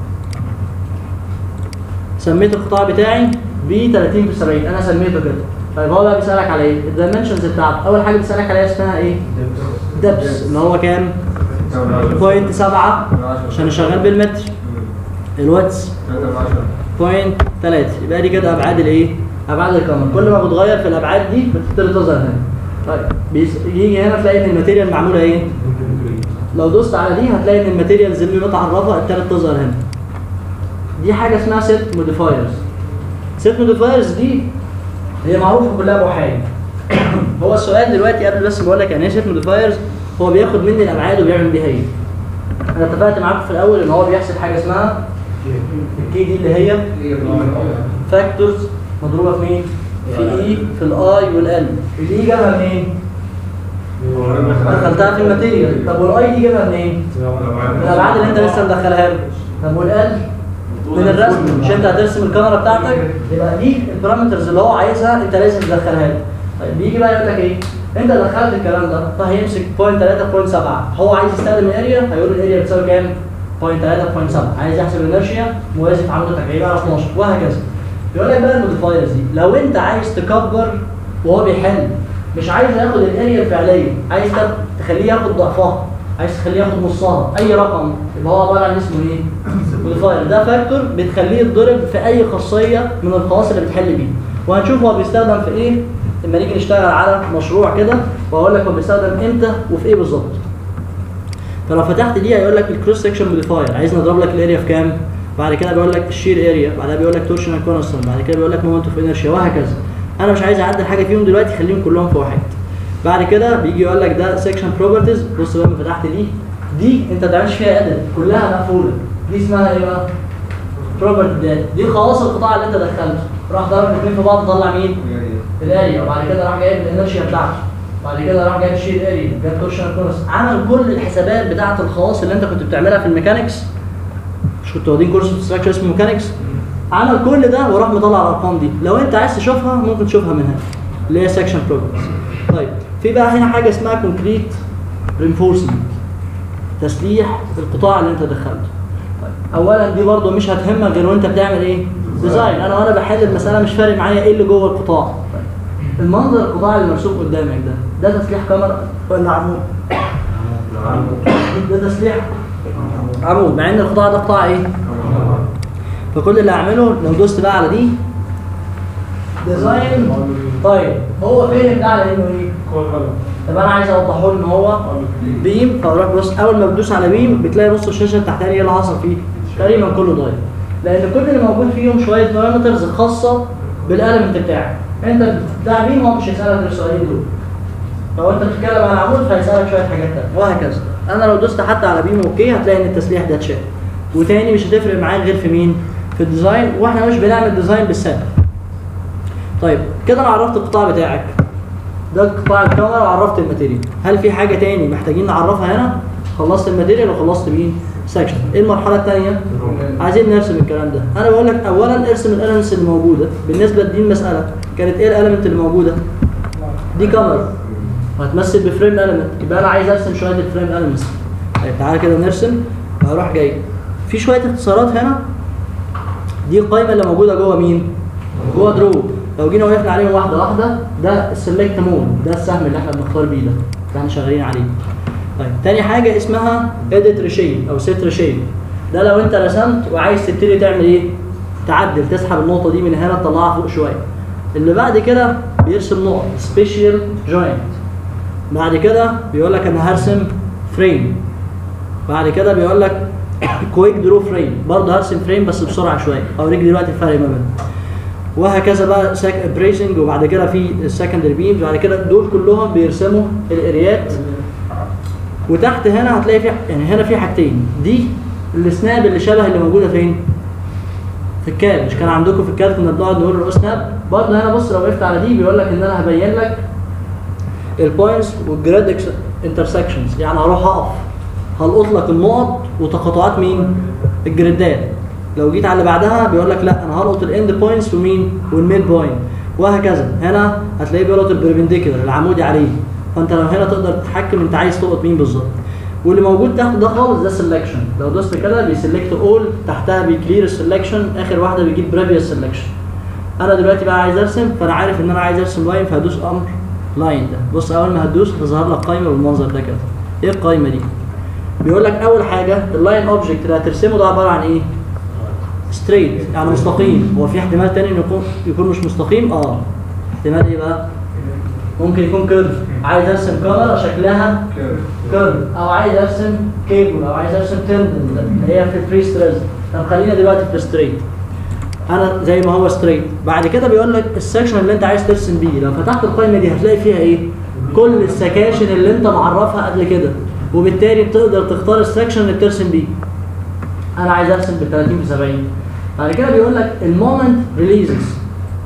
سميت القطاع بتاعي ب 30 في 70 انا سميته كده طيب هو بقى بيسالك على ايه الدايمنشنز بتاعته اول حاجه بيسالك عليها اسمها ايه دبس اللي هو كام بوينت 7 عشان شغال بالمتر الواتس بوينت 3 يبقى دي كده ابعاد الايه ابعاد الكاميرا كل ما بتغير في الابعاد دي بتبتدي تظهر هنا طيب بيس- يجي هنا تلاقي ان الماتيريال معموله ايه لو دوست على دي هتلاقي ان الماتيريالز اللي متعرفه ابتدت تظهر هنا دي حاجه اسمها سيت موديفايرز سيت موديفايرز دي هي معروفه كلها بوحايد هو السؤال دلوقتي قبل بس بقول لك يعني ايه سيت موديفايرز هو بياخد مني الابعاد وبيعمل بيها ايه انا اتفقت معاكم في الاول ان هو بيحسب حاجه اسمها الكي دي اللي هي فاكتورز مضروبه في مين؟ في اي في الاي والال الاي جابها منين؟ دخلتها في الماتيريال طب والاي دي جابها منين؟ من الابعاد اللي انت لسه مدخلها له طب والال من الرسم مش انت هترسم الكاميرا بتاعتك يبقى دي البارامترز اللي هو عايزها انت لازم تدخلها له طيب بيجي بقى يقول لك ايه انت دخلت الكلام ده فهيمسك بوينت 3 بوينت 7 هو عايز يستخدم الاريا هيقول الاريا بتساوي كام؟ بوينت 3 بوينت 7 عايز يحسب الانرشيا موازي في عمود التكعيب على 12 وهكذا يقول لك بقى الموديفايرز دي لو انت عايز تكبر وهو بيحل مش عايز ياخد الاريا الفعليه عايز تاخد- تخليه ياخد ضعفها عايز تخليه ياخد نصها اي رقم يبقى هو عباره عن اسمه ايه؟ موديفاير ده فاكتور بتخليه يتضرب في اي خاصيه من الخواص اللي بتحل بيه وهنشوف هو بيستخدم في ايه لما نيجي نشتغل على مشروع كده وهقول لك هو بيستخدم امتى وفي ايه بالظبط فلو فتحت دي هيقول لك الكروس سكشن موديفاير عايز نضرب لك الاريا في كام بعد كده بيقول لك الشير اريا بعدها بيقول لك تورشنال كونستنت بعد كده بيقول لك مومنت اوف انرشيا وهكذا انا مش عايز اعدل حاجه فيهم دلوقتي خليهم كلهم في واحد بعد كده بيجي يقول لك ده سكشن بروبرتيز بص بقى لما فتحت دي دي انت ما تعملش فيها ادب كلها مقفوله دي اسمها ايه بقى بروبرتي داتا دي خواص القطاع اللي انت دخلته راح ضرب الاثنين في بعض طلع مين الاريا وبعد كده راح جايب الانرشيا بتاعته بعد كده راح جايب شيل اريا جاب تورشنال كونستنت عمل كل الحسابات بتاعه الخواص اللي انت كنت بتعملها في الميكانكس مش كنتوا واخدين كورس في ستراكشر اسمه ميكانكس عمل كل ده وراح مطلع الارقام دي لو انت عايز تشوفها ممكن تشوفها من هنا اللي هي سكشن بروجرس طيب في بقى هنا حاجه اسمها كونكريت رينفورسمنت تسليح القطاع اللي انت دخلته طيب اولا دي برضو مش هتهمك غير وانت بتعمل ايه ديزاين انا وانا بحل المساله مش فارق معايا ايه اللي جوه القطاع المنظر القطاع اللي مرسوم قدامك ده ده تسليح كاميرا ولا عمود ده تسليح عمود مع ان القطاع ده قطاع ايه فكل اللي اعمله لو دوست بقى على دي ديزاين طيب هو فهم ده على انه ايه طب انا عايز اوضحه له ان هو بيم فاروح بص اول ما بتدوس على بيم بتلاقي نص الشاشه التحتانيه ايه اللي حصل فيه تقريبا كله ضايع لان كل اللي موجود فيهم شويه بارامترز خاصه بالالمنت بتاعك انت بتاع بيم هو مش هيسالك السؤالين دول لو انت بتتكلم عن عمود فهيسالك شويه حاجات تانية وهكذا انا لو دوست حتى على بيم اوكي هتلاقي ان التسليح ده اتشال وتاني مش هتفرق معاك غير في مين في الديزاين واحنا مش بنعمل ديزاين بالسهل طيب كده انا عرفت القطاع بتاعك ده قطاع الكاميرا وعرفت الماتيريال هل في حاجه تاني محتاجين نعرفها هنا خلصت الماتيريال وخلصت مين سكشن ايه المرحله الثانيه عايزين نرسم الكلام ده انا بقول لك اولا ارسم الالمنتس اللي موجوده بالنسبه لدي المساله كانت ايه الالمنت اللي موجوده دي كاميرا وهتمثل بفريم اليمنت يبقى انا عايز ارسم شويه الفريم اليمنتس طيب تعالى كده نرسم هروح جاي في شويه اختصارات هنا دي القائمه اللي موجوده جوه مين جوه درو لو جينا وقفنا عليهم واحده واحده ده السلكت مود ده السهم اللي احنا بنختار بيه ده اللي احنا شغالين عليه طيب تاني حاجه اسمها اديت ريشيب او سيت ريشيب ده لو انت رسمت وعايز تبتدي تعمل ايه تعدل تسحب النقطه دي من هنا تطلعها فوق شويه اللي بعد كده بيرسم نقط سبيشال جوينت بعد كده بيقول لك انا هرسم فريم بعد كده بيقول لك كويك درو فريم برضه هرسم فريم بس بسرعه شويه اوريك دلوقتي الفرق ما بينهم وهكذا بقى ساك بريسنج وبعد كده في السكندري بيمز وبعد كده دول كلهم بيرسموا الاريات وتحت هنا هتلاقي في يعني هنا في حاجتين دي السناب اللي شبه اللي موجوده فين؟ في الكاد مش كان عندكم في الكاد كنا بنقعد نقول له سناب برضه هنا بص لو وقفت على دي بيقول لك ان انا هبين لك البوينتس والجراد انترسكشنز يعني هروح اقف هلقط لك النقط وتقاطعات مين؟ الجريدات لو جيت على اللي بعدها بيقول لك لا انا هلقط الاند بوينتس ومين؟ والميد بوينت وهكذا هنا هتلاقيه بيلقط البربنديكولار العمودي عليه فانت لو هنا تقدر تتحكم انت عايز تلقط مين بالظبط واللي موجود تحت ده خالص ده سelection لو دوست كده بيسلكت اول تحتها بيكلير السلكشن اخر واحده بيجيب بريفيوس سلكشن انا دلوقتي بقى عايز ارسم فانا عارف ان انا عايز ارسم لاين فهدوس امر لاين ده بص اول ما هتدوس هتظهر لك قائمه بالمنظر ده كده ايه القائمه دي بيقول لك اول حاجه اللاين اوبجكت اللي هترسمه ده عباره عن ايه ستريت يعني مستقيم هو في احتمال تاني انه يكون يكون مش مستقيم اه احتمال ايه بقى ممكن يكون كيرف عايز ارسم كاميرا شكلها كيرف او عايز ارسم كيبل او عايز ارسم تندن اللي هي في الفري ستريس طب خلينا دلوقتي في الستريت انا زي ما هو ستريت بعد كده بيقول لك السكشن اللي انت عايز ترسم بيه لو فتحت القائمه دي هتلاقي فيها ايه كل السكاشن اللي انت معرفها قبل كده وبالتالي بتقدر تختار السكشن اللي بترسم بيه انا عايز ارسم بال 30 في 70 بعد كده بيقول لك المومنت ريليزز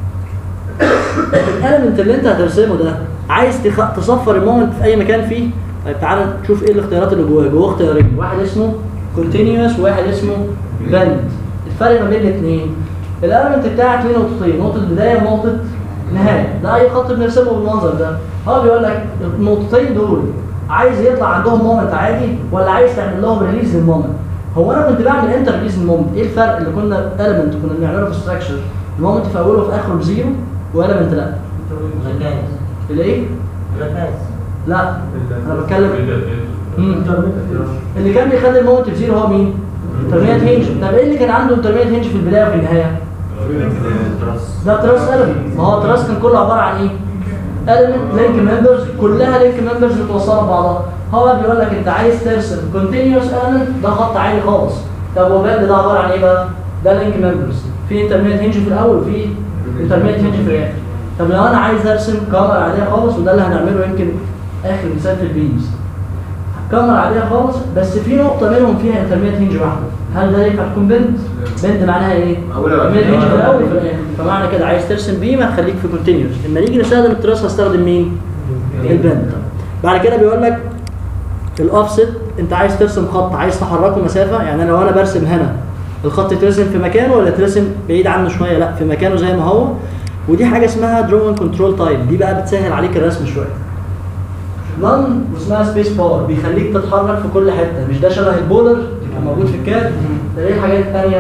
الاليمنت اللي انت هترسمه ده عايز تخ... تصفر المومنت في اي مكان فيه طيب تعالى نشوف ايه الاختيارات اللي جواه جواه اختيارين واحد اسمه كونتينيوس وواحد اسمه بند الفرق ما بين الاثنين الاليمنت بتاعك ليه نقطتين نقطه بدايه ونقطه نهايه ده اي خط بنرسمه بالمنظر ده هو بيقول لك النقطتين دول عايز يطلع عندهم مومنت عادي ولا عايز تعمل لهم ريليز للمومنت هو انا كنت بعمل امتى ريليز للمومنت ايه الفرق اللي كنا اليمنت كنا بنعمله في الستراكشر المومنت في اوله وفي اخره بزيرو واليمنت لا غكاز الايه غكاز لا انا بتكلم مم. اللي كان بيخلي المومنت بزيرو هو مين ترميات هنج طب ايه اللي كان عنده ترميات هنج في البدايه وفي النهايه ده تراس element ما هو التراس كان كله عباره عن ايه element لينك ممبرز كلها لينك ممبرز متوصله ببعضها هو بيقول لك انت عايز ترسم continuous element ده خط عالي خالص طب وبند ده عباره عن ايه بقى ده لينك ممبرز في انترميت هنج في الاول وفي انترميت هنج في الاخر طب لو انا عايز ارسم كاميرا عاديه خالص وده اللي هنعمله يمكن اخر مثال في البيمز كاميرا عاديه خالص بس في نقطه منهم فيها انترميت هنج واحده هل ده ينفع تكون بنت بنت معناها ايه أولها ولا انترميت هنج في آخرها؟ الاول وفي الاخر فمعنى كده عايز ترسم بيم هتخليك في كونتينيوس لما نيجي نستخدم التراس هستخدم مين البنت بعد كده بيقول لك الاوفست انت عايز ترسم خط عايز تحركه مسافه يعني انا لو انا برسم هنا الخط يترسم في مكانه ولا يترسم بعيد عنه شويه لا في مكانه زي ما هو ودي حاجه اسمها دروينج كنترول تايب دي بقى بتسهل عليك الرسم شويه نون واسمها سبيس باور بيخليك تتحرك في كل حته مش ده شبه البولر اللي كان موجود في الكاد ده ايه الحاجات الثانيه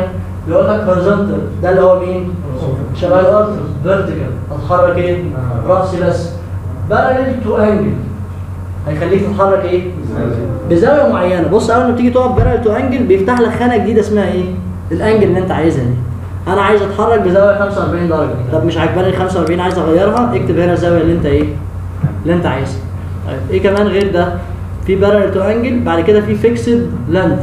بيقول لك هوريزونتال ده اللي هو مين؟ شبه الارض فيرتيكال اتحرك ايه؟ راسي بس بارل تو انجل هيخليك تتحرك ايه؟ بزاويه معينه بص اول ما بتيجي تقف بارل تو انجل بيفتح لك خانه جديده اسمها ايه؟ الانجل اللي انت عايزها دي انا عايز اتحرك بزاويه 45 درجه طب مش عاجباني ال 45 عايز اغيرها اكتب هنا الزاويه اللي انت ايه؟ اللي انت عايزها طيب ايه كمان غير ده؟ في بارل تو انجل بعد كده في فيكسد لينث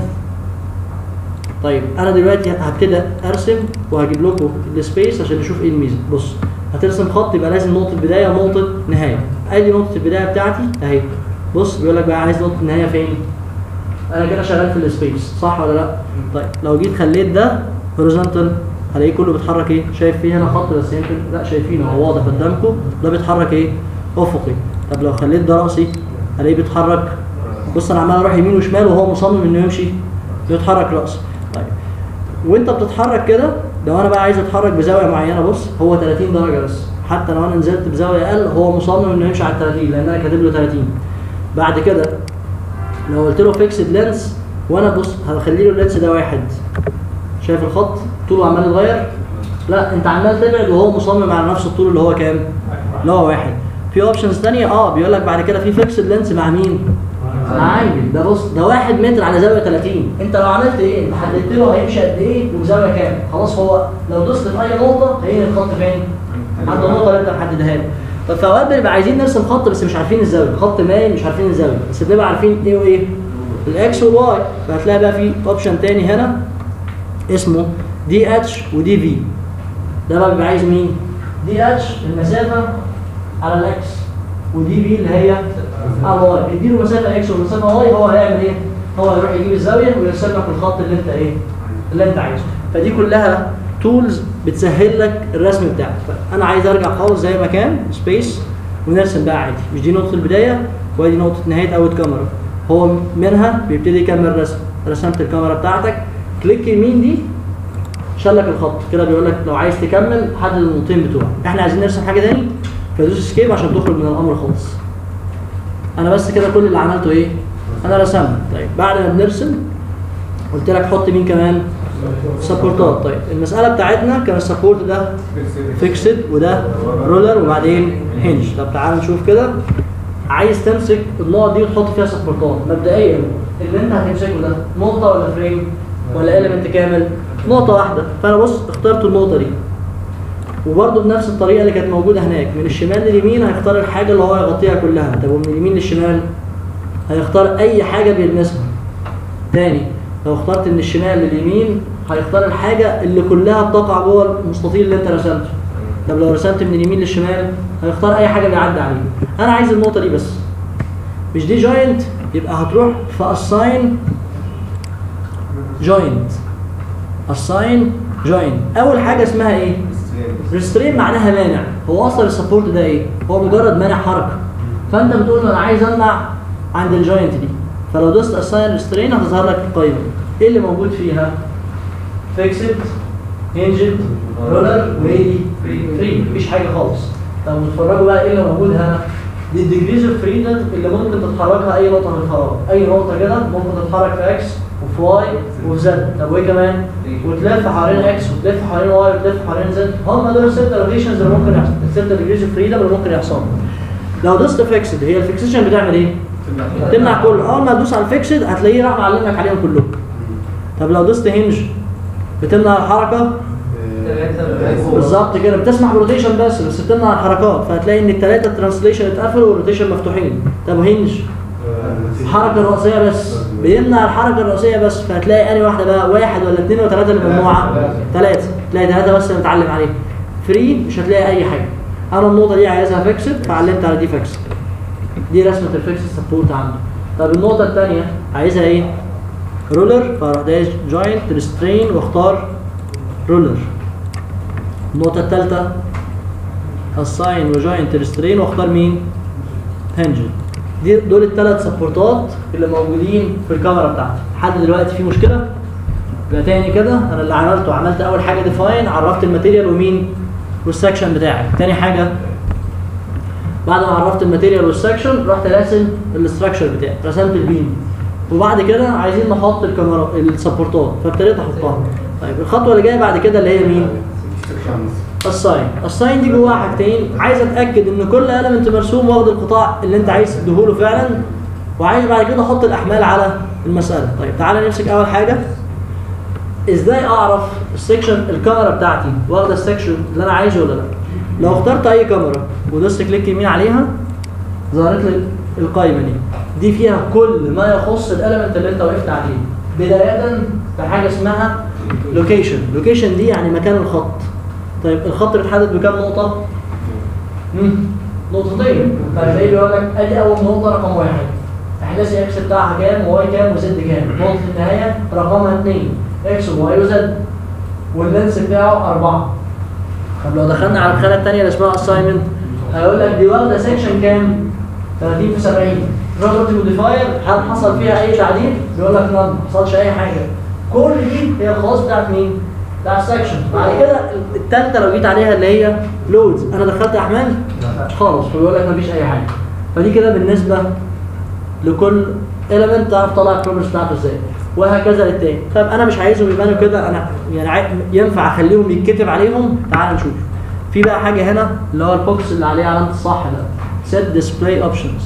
طيب انا دلوقتي هبتدي ارسم وهجيب لكم السبيس عشان نشوف ايه الميزه بص هترسم خط يبقى لازم نقطه بدايه ونقطه نهايه ادي نقطه البدايه بتاعتي اهي بص بيقول لك بقى عايز نقطه النهايه فين انا كده شغال في السبيس صح ولا لا طيب لو جيت خليت ده هوريزونتال هلاقيه كله بيتحرك ايه شايف فيه هنا خط بس يمكن لا شايفينه هو واضح قدامكم ده بيتحرك ايه افقي طب لو خليت ده راسي هلاقيه بيتحرك بص انا عمال اروح يمين وشمال وهو مصمم انه يمشي بيتحرك راسي طيب وانت بتتحرك كده لو انا بقى عايز اتحرك بزاويه معينه بص هو 30 درجه بس حتى لو انا نزلت بزاويه اقل هو مصمم انه يمشي على 30 لان انا كاتب له 30 بعد كده لو قلت له فيكسد لينس وانا بص هخلي له اللينس ده واحد شايف الخط طوله عمال يتغير لا انت عمال تبعد وهو مصمم على نفس الطول اللي هو كام اللي هو واحد في اوبشنز ثانيه اه بيقول لك بعد كده في فيكسد لينس مع مين مع انجل ده بص ده واحد متر على زاويه 30 انت لو عملت ايه انت حددت له هيمشي قد ايه وبزاويه كام خلاص هو لو دوست في اي نقطه هينهي الخط فين عند النقطه اللي انت محددها له طب في اوقات بنبقى عايزين نرسم خط بس مش عارفين الزاويه خط مايل مش عارفين الزاويه بس بنبقى عارفين ايه وايه الاكس والواي فهتلاقي بقى في اوبشن تاني هنا اسمه دي اتش ودي في ده بقى بيبقى عايز مين دي اتش المسافه على الاكس ودي في اللي هي على الواي اديله مسافه اكس ومسافه واي هو هيعمل ايه هو هيروح يجيب الزاويه ويرسم لك الخط اللي انت ايه اللي انت عايزه فدي كلها تولز بتسهل لك الرسم بتاعك فانا عايز ارجع خالص زي ما كان سبيس ونرسم بقى عادي مش دي نقطه البدايه وادي نقطه نهايه اوت كاميرا هو منها بيبتدي يكمل رسم رسمت الكاميرا بتاعتك كليك يمين دي شال لك الخط كده بيقول لك لو عايز تكمل حدد النقطتين بتوعك احنا عايزين نرسم حاجه تاني فدوس اسكيب عشان تخرج من الامر خالص انا بس كده كل اللي عملته ايه انا رسمت طيب بعد ما بنرسم قلت لك حط مين كمان سبورتات طيب المساله بتاعتنا كان السبورت ده فيكسد وده رولر وبعدين هنج طب تعال نشوف كده عايز تمسك النقط دي وتحط فيها سبورتات مبدئيا اللي انت هتمسكه ده نقطه ولا فريم ولا اليمنت كامل نقطه واحده فانا بص اخترت النقطه دي وبرده بنفس الطريقه اللي كانت موجوده هناك من الشمال لليمين هيختار الحاجه اللي هو هيغطيها كلها طب ومن اليمين للشمال هيختار اي حاجه بيلمسها تاني لو اخترت من الشمال لليمين هيختار الحاجه اللي كلها بتقع جوه المستطيل اللي انت رسمته طب لو رسمت من اليمين للشمال هيختار اي حاجه بيعدي عليه انا عايز النقطه دي بس مش دي جوينت يبقى هتروح في اساين جوينت اساين جوينت اول حاجه اسمها ايه ريسترين معناها مانع هو اصلا السبورت ده ايه هو مجرد مانع حركه فانت بتقول له انا عايز امنع عند الجوينت دي فلو دوست اساين ريسترين هتظهر لك القائمه ايه اللي موجود فيها فيكسد هنجد رولر وايه دي فري مفيش حاجه خالص طب اتفرجوا بقى ايه اللي موجود هنا دي الديجريز اوف فريدم اللي ممكن تتحركها اي نقطه من الفراغ اي نقطه كده ممكن تتحرك في اكس وفي واي وفي زد طب وايه كمان وتلف حوالين اكس وتلف حوالين واي وتلف حوالين زد هم دول الست روتيشنز اللي ممكن يحصل الست ديجريز اوف فريدم اللي ممكن يحصل لو دوست فيكسد هي الفيكسيشن بتعمل ايه؟ تمنع كله اول ما تدوس على الفيكسد هتلاقيه راح معلمك عليهم كلهم طب لو دوست هنج بتمنع الحركه بالظبط كده بتسمح بروتيشن بس بس بتمنع الحركات فهتلاقي ان الثلاثه الترانسليشن اتقفلوا والروتيشن مفتوحين طب هنج الحركه الرئيسيه بس بيمنع الحركه الرئيسيه بس فهتلاقي انهي واحده بقى واحد ولا اثنين ولا ثلاثه المجموعه ثلاثه تلاقي ثلاثه بس اللي متعلم عليه فري مش هتلاقي اي حاجه انا النقطه دي عايزها فيكسد فعلمت على دي فيكسد دي رسمه الفيكسد سبورت عنده طب النقطه الثانيه عايزها ايه رولر فاروح دايس جوينت ريسترين واختار رولر النقطة الثالثة assign وجوينت ريسترين واختار مين؟ هنجل دي دول الثلاث سبورتات اللي موجودين في الكاميرا بتاعتي لحد دلوقتي في مشكلة؟ يبقى تاني كده انا اللي عملته عملت اول حاجة ديفاين عرفت الماتيريال ومين؟ والسكشن بتاعي تاني حاجة بعد ما عرفت الماتيريال والسكشن رحت راسم الاستراكشر بتاعي رسمت البيم وبعد كده عايزين نحط الكاميرا السبورتات فابتديت احطها طيب الخطوه اللي جايه بعد كده اللي هي مين الساين الساين دي جواها حاجتين عايز اتاكد ان كل element مرسوم واخد القطاع اللي انت عايز تديهوله فعلا وعايز بعد كده احط الاحمال على المساله طيب تعالى نمسك اول حاجه ازاي اعرف السكشن الكاميرا بتاعتي واخده السكشن اللي انا عايزه ولا لا لو اخترت اي كاميرا ودوست كليك يمين عليها ظهرت لي القائمه دي دي فيها كل ما يخص الاليمنت اللي انت وقفت عليه بدايه بحاجه اسمها لوكيشن لوكيشن دي يعني مكان الخط طيب الخط بيتحدد بكام نقطه مم. نقطتين فهتلاقيه بيقول لك ادي اول نقطه رقم واحد احداث اكس بتاعها كام وواي كام وزد كام نقطه النهايه رقمها اثنين اكس وواي وزد واللينس بتاعه اربعه طب لو دخلنا على الخانه الثانيه اللي اسمها اساينمنت هيقول لك دي واخده سيكشن كام 30 في 70 بروبرتي موديفاير هل حصل فيها اي تعديل بيقول لك نون ما حصلش اي حاجه كل دي هي الخواص بتاعت مين بتاع السكشن بعد كده الثالثه لو جيت عليها اللي هي لودز انا دخلت احمال خالص فبيقول لك مفيش اي حاجه فدي كده بالنسبه لكل element تعرف تطلع البروبرتيز بتاعته ازاي وهكذا للتاني طب انا مش عايزهم يبانوا كده انا يعني عاي- ينفع اخليهم يتكتب عليهم تعال نشوف في بقى حاجه هنا اللي هو البوكس اللي عليه علامه الصح ده set display options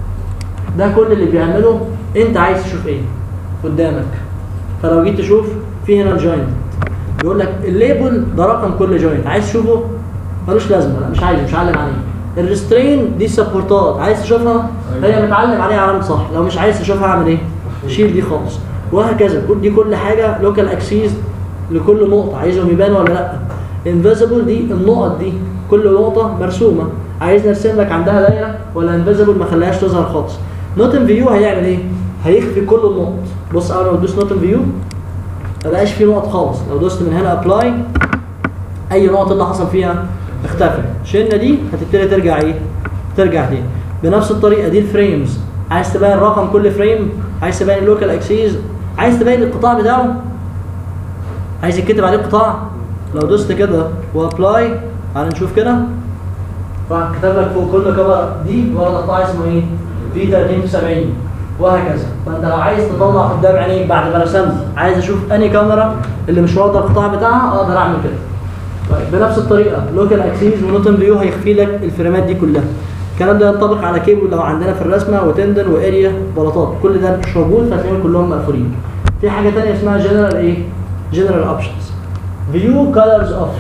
ده كل اللي بيعمله انت عايز تشوف ايه قدامك فلو جيت تشوف في هنا الجوينت بيقول لك الليبل ده رقم كل جوينت عايز تشوفه ملوش لازمه لا مش عايزه مش هعلم عليه الريسترين دي سبورتات عايز تشوفها هي متعلم عليها علامه صح لو مش عايز تشوفها اعمل ايه شيل دي خالص وهكذا كل- دي كل حاجه لوكال اكسيس لكل نقطه عايزهم يبانوا ولا لا انفيزبل دي النقط دي كل نقطه مرسومه عايز نرسم لك عندها دايره ولا انفيزبل ما خليهاش تظهر خالص نوت ان فيو هيعمل ايه هيخفي كل النقط بص اول ما تدوس نوت ان فيو ما بقاش فيه نقط خالص لو دوست من هنا ابلاي اي نقط اللي حصل فيها اختفت شلنا دي هتبتدي ترجع ايه ترجع تاني بنفس الطريقه دي الفريمز عايز تبين رقم كل فريم عايز تبين اللوكال اكسيز عايز تبين القطاع بتاعه عايز يتكتب عليه قطاع لو دوست كده وابلاي تعال نشوف كده راح كتب لك فوق كل كاميرا دي واخد قطاع اسمه ايه في 30 في 70 وهكذا فانت لو عايز تطلع قدام عينيك بعد ما رسمت عايز اشوف انهي كاميرا اللي مش واخده القطاع بتاعها اقدر اعمل كده طيب بنفس الطريقه لوكال اكسيس ونوتن فيو هيخفي لك الفريمات دي كلها الكلام ده ينطبق على كيبل لو عندنا في الرسمه وتندن واريا بلاطات كل ده مش موجود فتلاقيهم كلهم مقفولين في حاجه ثانيه اسمها جنرال ايه جنرال اوبشنز فيو كولرز اوف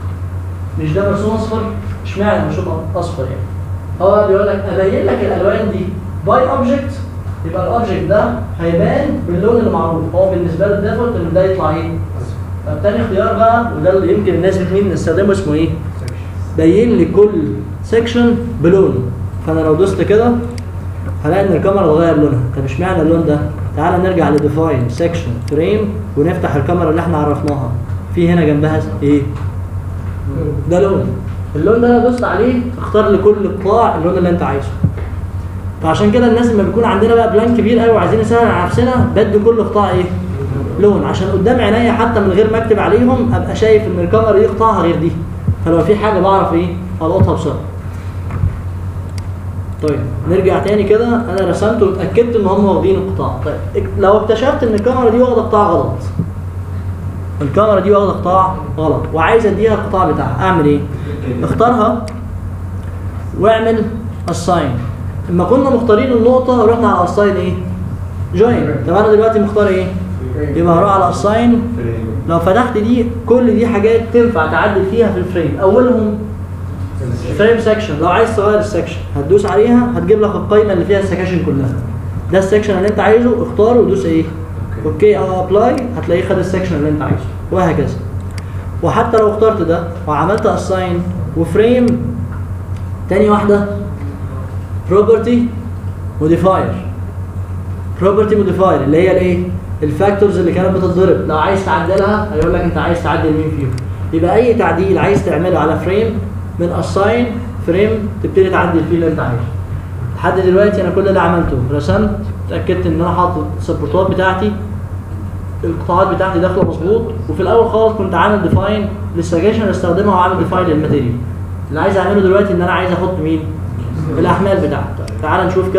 مش ده مرسوم اصفر اشمعنى مرسوم اصفر يعني هو بيقول لك ابين لك الالوان دي باي اوبجكت يبقى الاوبجكت ده هيبان باللون اللي معروف هو بالنسبه له الديفولت ان ده يطلع ايه طب تاني اختيار بقى وده اللي يمكن الناس بتميل نستخدمه اسمه ايه بين لي كل سيكشن بلون فانا لو دوست كده هلاقي ان الكاميرا اتغير لونها طب اشمعنى اللون ده تعال نرجع لديفاين سيكشن فريم ونفتح الكاميرا اللي احنا عرفناها في هنا جنبها ايه ده لون اللون ده انا دوست عليه اختار لكل قطاع اللون اللي انت عايزه فعشان كده الناس لما بيكون عندنا بقى بلان كبير قوي وعايزين نسهل على نفسنا بدي كل قطاع ايه لون عشان قدام عينيا حتى من غير ما اكتب عليهم ابقى شايف ان الكاميرا دي قطاعها غير دي فلو في حاجه بعرف ايه القطها بسرعه طيب نرجع تاني كده انا رسمت واتاكدت ان هم واخدين القطاع طيب لو اكتشفت ان الكاميرا دي واخده قطاع غلط الكاميرا دي واخده قطاع غلط وعايز اديها القطاع بتاعها اعمل ايه اختارها واعمل اساين لما كنا مختارين النقطه رحنا على اساين ايه جوين طب انا دلوقتي مختار ايه يبقى هروح على اساين لو فتحت دي كل دي حاجات تنفع تعدل فيها في الفريم اولهم فريم سكشن لو عايز تغير السكشن هتدوس عليها هتجيب لك القائمه اللي فيها السكاشن كلها ده السكشن اللي انت عايزه اختاره ودوس ايه اوكي او ابلاي هتلاقيه خد السكشن اللي انت عايزه وهكذا وحتى لو اخترت ده وعملت اساين وفريم تاني واحده بروبرتي موديفاير بروبرتي موديفاير اللي هي الايه الفاكتورز اللي كانت بتتضرب لو عايز تعدلها هيقول لك انت عايز تعدل مين فيهم يبقى اي تعديل عايز تعمله على فريم من اساين فريم تبتدي تعدل فيه اللي انت عايزه لحد دلوقتي انا كل اللي عملته رسمت اتاكدت ان انا حاطط السبورتات بتاعتي القطاعات بتاعتي داخله مظبوط وفي الاول خالص كنت عامل ديفاين للسجيشن استخدمها وعامل ديفاين للماتيريال اللي عايز اعمله دلوقتي ان انا عايز احط مين الاحمال بتاعتي تعال نشوف كده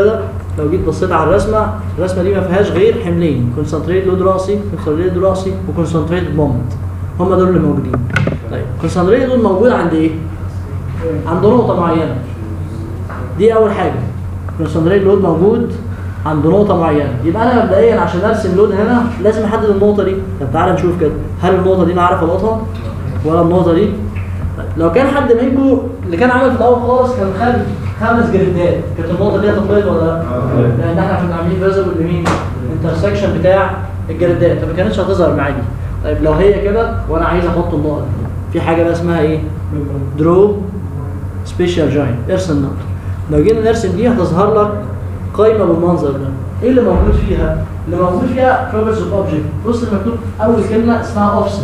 لو جيت بصيت على الرسمه الرسمه دي ما فيهاش غير حملين كونسنتريت لود راسي كونسنتريت لود راسي وكونسنتريت مومنت هم دول اللي موجودين طيب كونسنتريت لود موجود عند ايه عند نقطه معينه دي اول حاجه كونسنتريت لود موجود عند نقطه معينه يبقى انا مبدئيا عشان ارسم لود هنا لازم احدد النقطه دي طب تعالى نشوف كده هل النقطه دي انا عارف القطها ولا النقطه دي طيب لو كان حد منكم اللي كان عامل في الاول خالص كان خد خمس جريدات كانت النقطه دي هتتبيض ولا لا؟ لان احنا كنا عاملين فيزبل لمين؟ انترسكشن بتاع الجريدات فما كانتش هتظهر معايا دي طيب لو هي كده وانا عايز احط النقط في حاجه بقى اسمها ايه؟ درو سبيشال جوين ارسم نقطه لو جينا نرسم دي هتظهر لك قائمه بالمنظر ده ايه اللي موجود فيها؟ اللي موجود فيها properties اوف اوبجكت بص المكتوب اول كلمه اسمها اوفست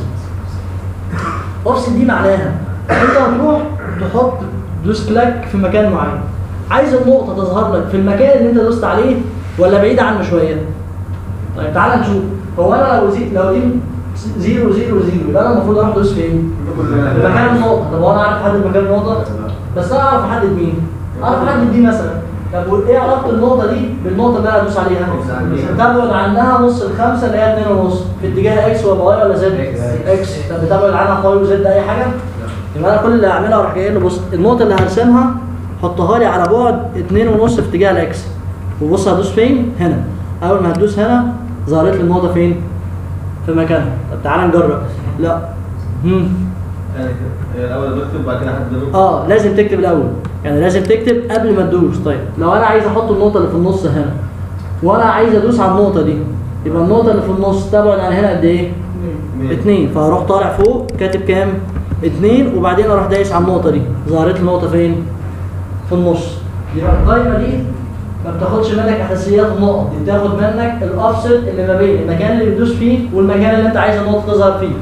اوفست دي معناها انت هتروح تحط دوس كلاك في مكان معين عايز النقطه تظهر لك في المكان اللي انت دوست عليه ولا بعيد عنه شويه طيب تعالى نشوف هو انا لو زي لو دي زيرو زيرو زيرو يبقى انا المفروض اروح ادوس فين؟ في مكان النقطه طب هو انا عارف احدد مكان النقطه بس انا اعرف احدد مين؟ اعرف احدد دي مثلا طب وايه علاقه النقطه دي بالنقطه اللي انا هدوس عليها؟ تبعد عنها نص الخمسه اللي هي 2 ونص في اتجاه اكس ولا واي ولا زد؟ اكس طب بتبعد عنها واي وزد اي حاجه؟ يبقى انا كل اللي هعمله اروح جاي له بص النقطه اللي هرسمها حطها لي على بعد 2 ونص في اتجاه الاكس وبص هدوس فين؟ هنا اول ما هتدوس هنا ظهرت لي النقطه فين؟ في مكانها طب تعالى نجرب لا هم. يعني كده. الاول بكتب وبعد كده احدد اه لازم تكتب الاول يعني لازم تكتب قبل ما تدوس طيب لو انا عايز احط النقطه اللي في النص هنا وانا عايز ادوس على النقطه دي يبقى النقطه اللي في النص تبعد عن هنا قد ايه اتنين فهروح طالع فوق كاتب كام اتنين وبعدين اروح دايس على النقطه دي ظهرت لي النقطه فين في النص يبقى القايمه دي ما بتاخدش منك اساسيات النقط دي بتاخد منك الاوفست اللي ما بين المكان اللي بتدوس فيه والمكان اللي انت عايز النقطه تظهر فيه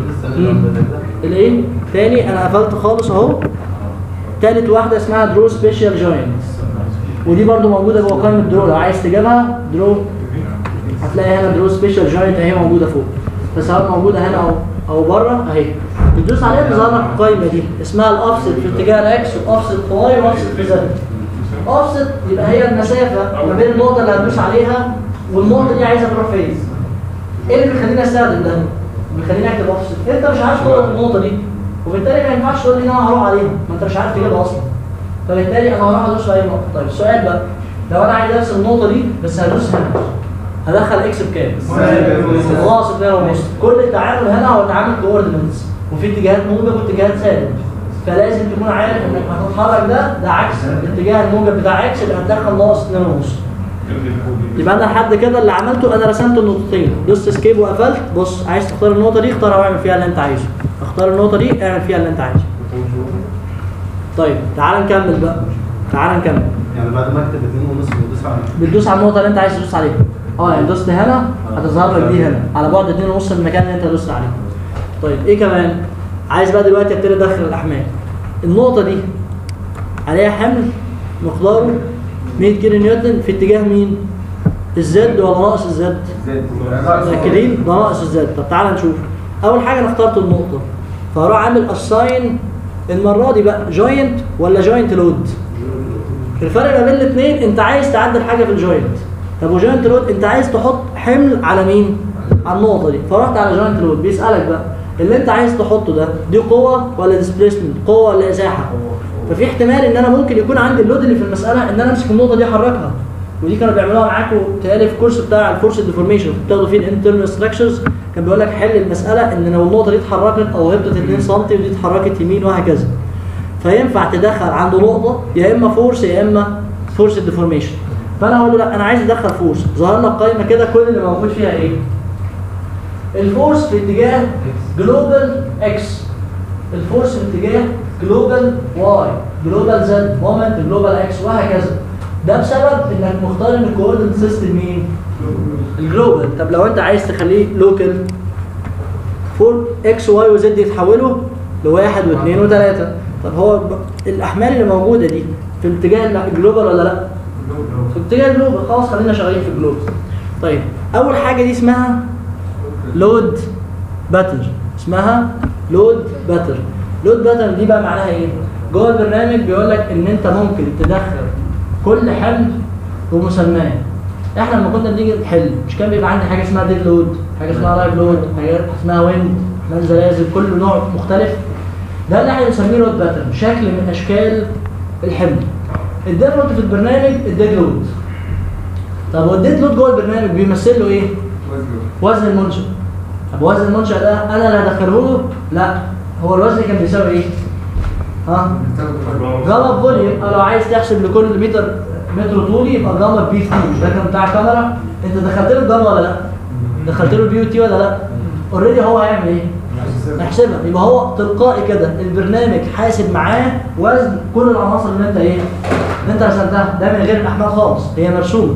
الايه تاني انا قفلت خالص اهو تالت واحده اسمها درو سبيشال جوين ودي برضو موجوده جوه قائمه درو لو عايز تجيبها درو هتلاقي هنا درو سبيشال جوينت اهي موجوده فوق فسواء موجوده هنا او او بره اهي بتدوس عليها تظهر لك القائمه دي اسمها الاوفست في اتجاه الاكس واوفست في واي واوفست في زد اوفست يبقى هي المسافه ما بين النقطه اللي هتدوس عليها والنقطه دي عايزه تروح فين ايه اللي بيخليني استخدم ده؟ بيخليني اكتب اوفست انت مش عارف تقرا النقطه دي وبالتالي ما ينفعش تقول لي ان انا هروح عليها ما انت مش عارف تجيبها اصلا فبالتالي انا هروح ادوس في اي نقطه طيب السؤال بقى لو انا عايز ارسم النقطه دي بس هدوس هنا هدخل اكس بكام؟ خلاص 2 ونص كل التعامل هنا هو تعامل كوردينتس وفي اتجاهات موجب واتجاهات سالب فلازم تكون عارف انك هتتحرك ده ده عكس الاتجاه الموجب بتاع اكس اللي هتدخل ناقص 2 ونص يبقى انا لحد كده اللي عملته انا رسمت النقطتين دوست اسكيب وقفلت بص عايز تختار النقطه دي اختارها واعمل فيها اللي انت عايزه اختار النقطه دي اعمل فيها اللي انت عايزه طيب تعال نكمل بقى تعال نكمل يعني بعد ما اكتب 2 ونص ودوس على بتدوس على النقطه اللي انت عايز تدوس عليها اه يعني دوست هنا هتظهر لك دي هنا على بعد 2 ونص من المكان اللي انت دوست عليه طيب ايه كمان عايز بقى دلوقتي ابتدي ادخل الاحمال النقطه دي عليها حمل مقداره 100 كيلو نيوتن في اتجاه مين الزد ولا ناقص الزد متاكدين ده ناقص الزد طب تعالى نشوف اول حاجه انا اخترت النقطه فهروح عامل اساين المره دي بقى جوينت ولا جوينت لود الفرق ما بين الاثنين انت عايز تعدل حاجه في الجوينت طب وجوينت لود انت عايز تحط حمل على مين على النقطه دي فرحت على جوينت لود بيسالك بقى اللي انت عايز تحطه ده دي قوه ولا ديسبيسمنت قوه ولا ازاحه ففي احتمال ان انا ممكن يكون عندي اللود اللي في المساله ان انا امسك النقطه دي احركها ودي كانوا بيعملوها معاكم تقالي في الكورس بتاع الفورس ديفورميشن بتاخدوا فيه الانترنال ستراكشرز كان بيقول لك حل المساله ان لو النقطه دي اتحركت او هبطت 2 سم ودي اتحركت يمين وهكذا فينفع تدخل عنده نقطه يا اما فورس يا اما فورس ديفورميشن فانا هقول له لا انا عايز ادخل فورس ظهر لك قائمه كده كل اللي موجود فيها ايه الفورس في اتجاه جلوبال اكس الفورس في اتجاه جلوبال واي جلوبال زد مومنت جلوبال اكس وهكذا ده بسبب انك مختار ان الكوردينت سيستم مين الجلوبال طب لو انت عايز تخليه لوكال فور اكس واي وزد يتحولوا لواحد واثنين وثلاثه طب هو ب- الاحمال اللي موجوده دي في الاتجاه الجلوبال ولا لا في اتجاه الجلوبال خلاص خلينا شغالين في الجلوبال طيب اول حاجه دي اسمها لود باتر اسمها لود باتر لود باتر دي بقى معناها ايه جوه البرنامج بيقول لك ان انت ممكن تدخل كل حمل ومسماه احنا لما كنا بنيجي نحل مش كان بيبقى عندي حاجه اسمها ديد لود حاجه اسمها لايف لود حاجه اسمها ويند احمال زلازل كل نوع مختلف ده اللي احنا بنسميه لود باترن شكل من اشكال الحمل الديفولت في البرنامج الديد لود طب هو الديد لود جوه البرنامج بيمثل له ايه؟ وزن المنشأ طب وزن المنشأ ده انا اللي هدخله له؟ لا هو الوزن كان بيساوي ايه؟ ها؟ جاما فوليوم أنا لو عايز تحسب لكل متر متر طولي يبقى جاما بي تي مش ده كان بتاع الكاميرا انت دخلت له الجاما ولا لا؟ دخلت له البي تي ولا لا؟ اوريدي هو هيعمل ايه؟ يحسبها يبقى هو تلقائي كده البرنامج حاسب معاه وزن كل العناصر اللي انت ايه؟ اللي انت رسمتها ده من غير الاحمال خالص هي مرسومه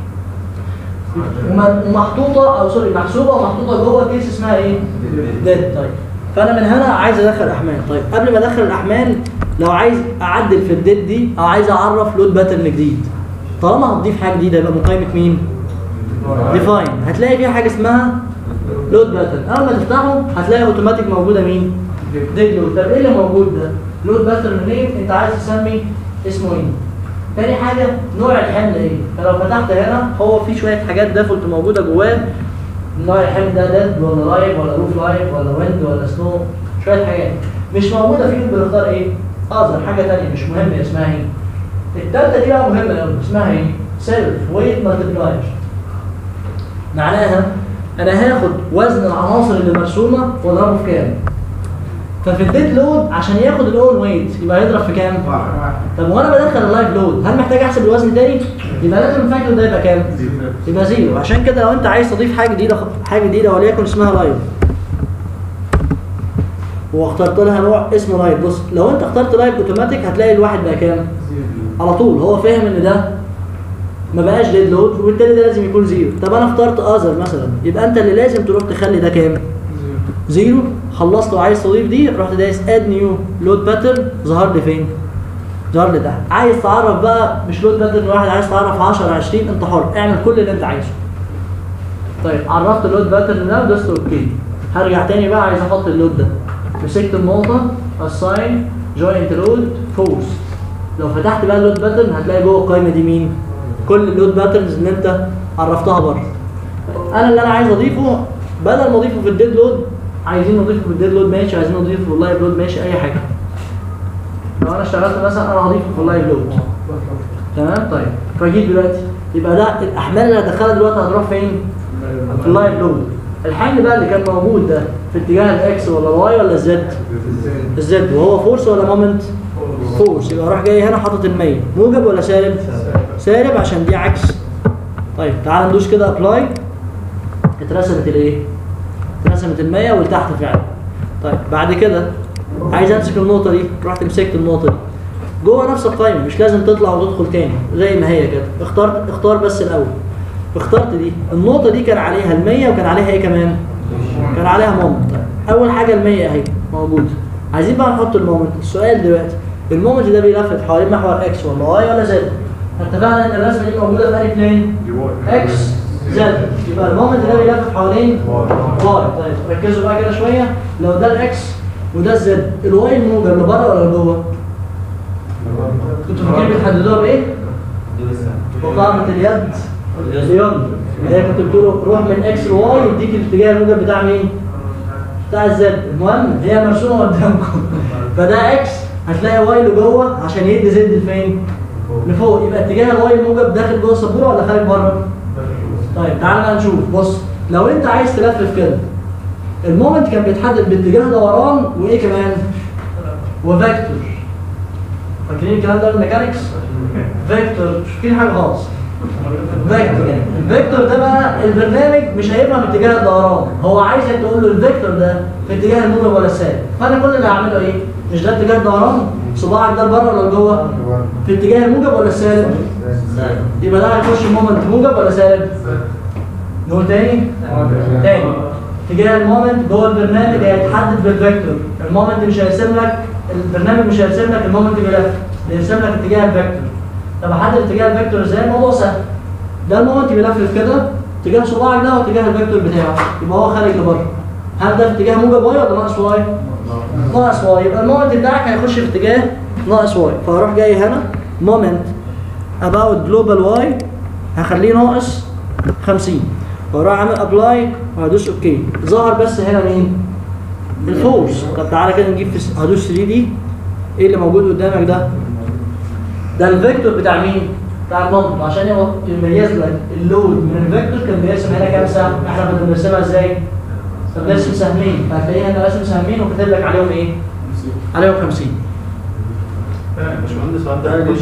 وم- ومحطوطه او سوري محسوبه ومحطوطه جوه كيس اسمها ايه؟ ديد طيب فانا من هنا عايز ادخل احمال طيب قبل ما ادخل الاحمال لو عايز اعدل في الديد دي او عايز اعرف لود باترن جديد طالما هتضيف حاجه جديده يبقى مقايمه مين؟ ديفاين هتلاقي فيها حاجه اسمها لود باترن اول ما تفتحه هتلاقي اوتوماتيك موجوده مين؟ ديد لود طب ايه اللي موجود ده؟ لود باترن نيم انت عايز تسمي اسمه ايه؟ تاني حاجة نوع الحمل ايه؟ فلو فتحت هنا هو في شوية حاجات ديفولت موجودة جواه نوع الحمل ده ديد ولا لايف ولا روف لايف ولا ويند ولا سنو شوية حاجات مش موجودة فيهم بنختار ايه؟ اذر حاجة تانية مش مهم اسمها ايه؟ التالتة دي بقى مهمة قوي اسمها ايه؟ سيلف ويت مالتبلاير معناها انا هاخد وزن العناصر اللي مرسومة واضربه في كام؟ ففي الديد لود عشان ياخد الاون ويت يبقى هيضرب في كام؟ طب وانا بدخل اللايف لود هل محتاج احسب الوزن تاني؟ يبقى لازم الفاكتور ده يبقى كام؟ يبقى زيرو عشان كده لو انت عايز تضيف حاجه جديده حاجه جديده وليكن اسمها لايف واخترت لها نوع اسمه لايف بص لو انت اخترت لايف اوتوماتيك هتلاقي الواحد بقى كام؟ على طول هو فاهم ان ده ما بقاش ديد لود وبالتالي ده لازم يكون زيرو طب انا اخترت اذر مثلا يبقى انت اللي لازم تروح تخلي ده كام؟ زيرو خلصت وعايز تضيف دي رحت دايس اد نيو لود باترن ظهر لي فين؟ ظهر لي تحت عايز تعرف بقى مش لود باترن واحد عايز تعرف 10 20 انت حر اعمل كل اللي انت عايزه طيب عرفت اللود باترن ده ودوست اوكي هرجع تاني بقى عايز احط اللود ده مسكت النقطه اساين جوينت لود فورس لو فتحت بقى اللود باترن هتلاقي جوه القايمه دي مين كل اللود باترنز اللي انت عرفتها بره انا اللي انا عايز اضيفه بدل ما اضيفه في الديد لود عايزين نضيفه في الديد لود ماشي عايزين نضيفه في اللايف لود ماشي اي حاجه لو انا اشتغلت مثلا انا هضيفه في اللايف لود تمام طيب فجيت دلوقتي يبقى ده الاحمال اللي هدخلها دلوقتي هتروح فين في اللايف لود الحمل بقى اللي كان موجود ده في اتجاه الاكس ولا الواي ولا الزد الزد وهو فورس ولا مومنت فورس يبقى اروح جاي هنا حاطط ال 100 موجب ولا سالب سالب عشان دي عكس طيب تعال ندوس كده ابلاي اترسمت الايه اترسمت ال 100 ولتحت فعلا طيب بعد كده عايز امسك النقطه دي رحت مسكت النقطه دي جوه نفس القائمه مش لازم تطلع وتدخل تاني زي ما هي كده اختار اختار بس الاول اخترت دي النقطه دي كان عليها ال 100 وكان عليها ايه كمان كان عليها مومنت اول حاجه ال 100 اهي موجوده عايزين بقى نحط المومنت السؤال دلوقتي المومنت ده بيلفت حوالين محور اكس ولا واي ولا زد اتفقنا ان الرسمه دي موجوده في انهي بلين اكس زد يبقى المومنت ده بيلف حوالين واي طيب ركزوا بقى كده شويه لو ده الاكس وده الزد الواي الموجه اللي بره ولا جوه؟ كنتوا فاكرين بتحددوها بايه؟ وقامة اليد اليد اللي هي كنت بتقولوا روح من اكس لواي يديك الاتجاه الموجب بتاع مين؟ بتاع الزد المهم هي مرسومه قدامكم فده اكس هتلاقي واي لجوه عشان يدي زد لفين؟ لفوق يبقى اتجاه الواي الموجب داخل جوه السبوره ولا خارج بره؟ طيب تعالى بقى نشوف بص لو انت عايز تلفف كده المومنت كان بيتحدد باتجاه دوران وايه كمان؟ وفيكتور فاكرين الكلام ده الميكانكس؟ فيكتور مش فاكرين حاجه خالص فيكتور الفيكتور ده بقى البرنامج مش هيفهم اتجاه الدوران هو عايزك تقول له الفيكتور ده في اتجاه الموجب ولا السالب فانا كل اللي هعمله ايه؟ مش ده اتجاه الدوران صباعك ده لبره ولا لجوه؟ في اتجاه الموجب ولا السالب؟ يبقى ده هيخش مومنت موجب ولا سالب؟ نقول تاني؟ تاني اتجاه المومنت جوه البرنامج هيتحدد بالفيكتور المومنت مش هيرسم لك البرنامج مش هيرسم لك المومنت بيلف بيرسم لك اتجاه الفيكتور طب احدد اتجاه الفيكتور ازاي؟ الموضوع سهل ده المومنت بيلفلف كده اتجاه صباعك ده واتجاه الفيكتور بتاعه يبقى هو خارج لبره هل ده في اتجاه موجب واي ولا ناقص واي؟ ناقص واي يبقى المومنت بتاعك هيخش في اتجاه ناقص واي فهروح جاي هنا مومنت about global y هخليه ناقص 50 واروح عامل ابلاي وهدوس اوكي ظهر بس هنا مين الفورس طب تعالى كده نجيب في س- هدوس 3 دي ايه اللي موجود قدامك ده ده الفيكتور بتاع مين بتاع المنطق عشان يبقى- يميز لك اللود من الفيكتور كان بيرسم هنا كام سهم احنا كنا بنرسمها ازاي كان بيرسم سهمين هتلاقيه هنا راسم سهمين وكاتب لك عليهم ايه عليهم 50 باشمهندس وانت هتخش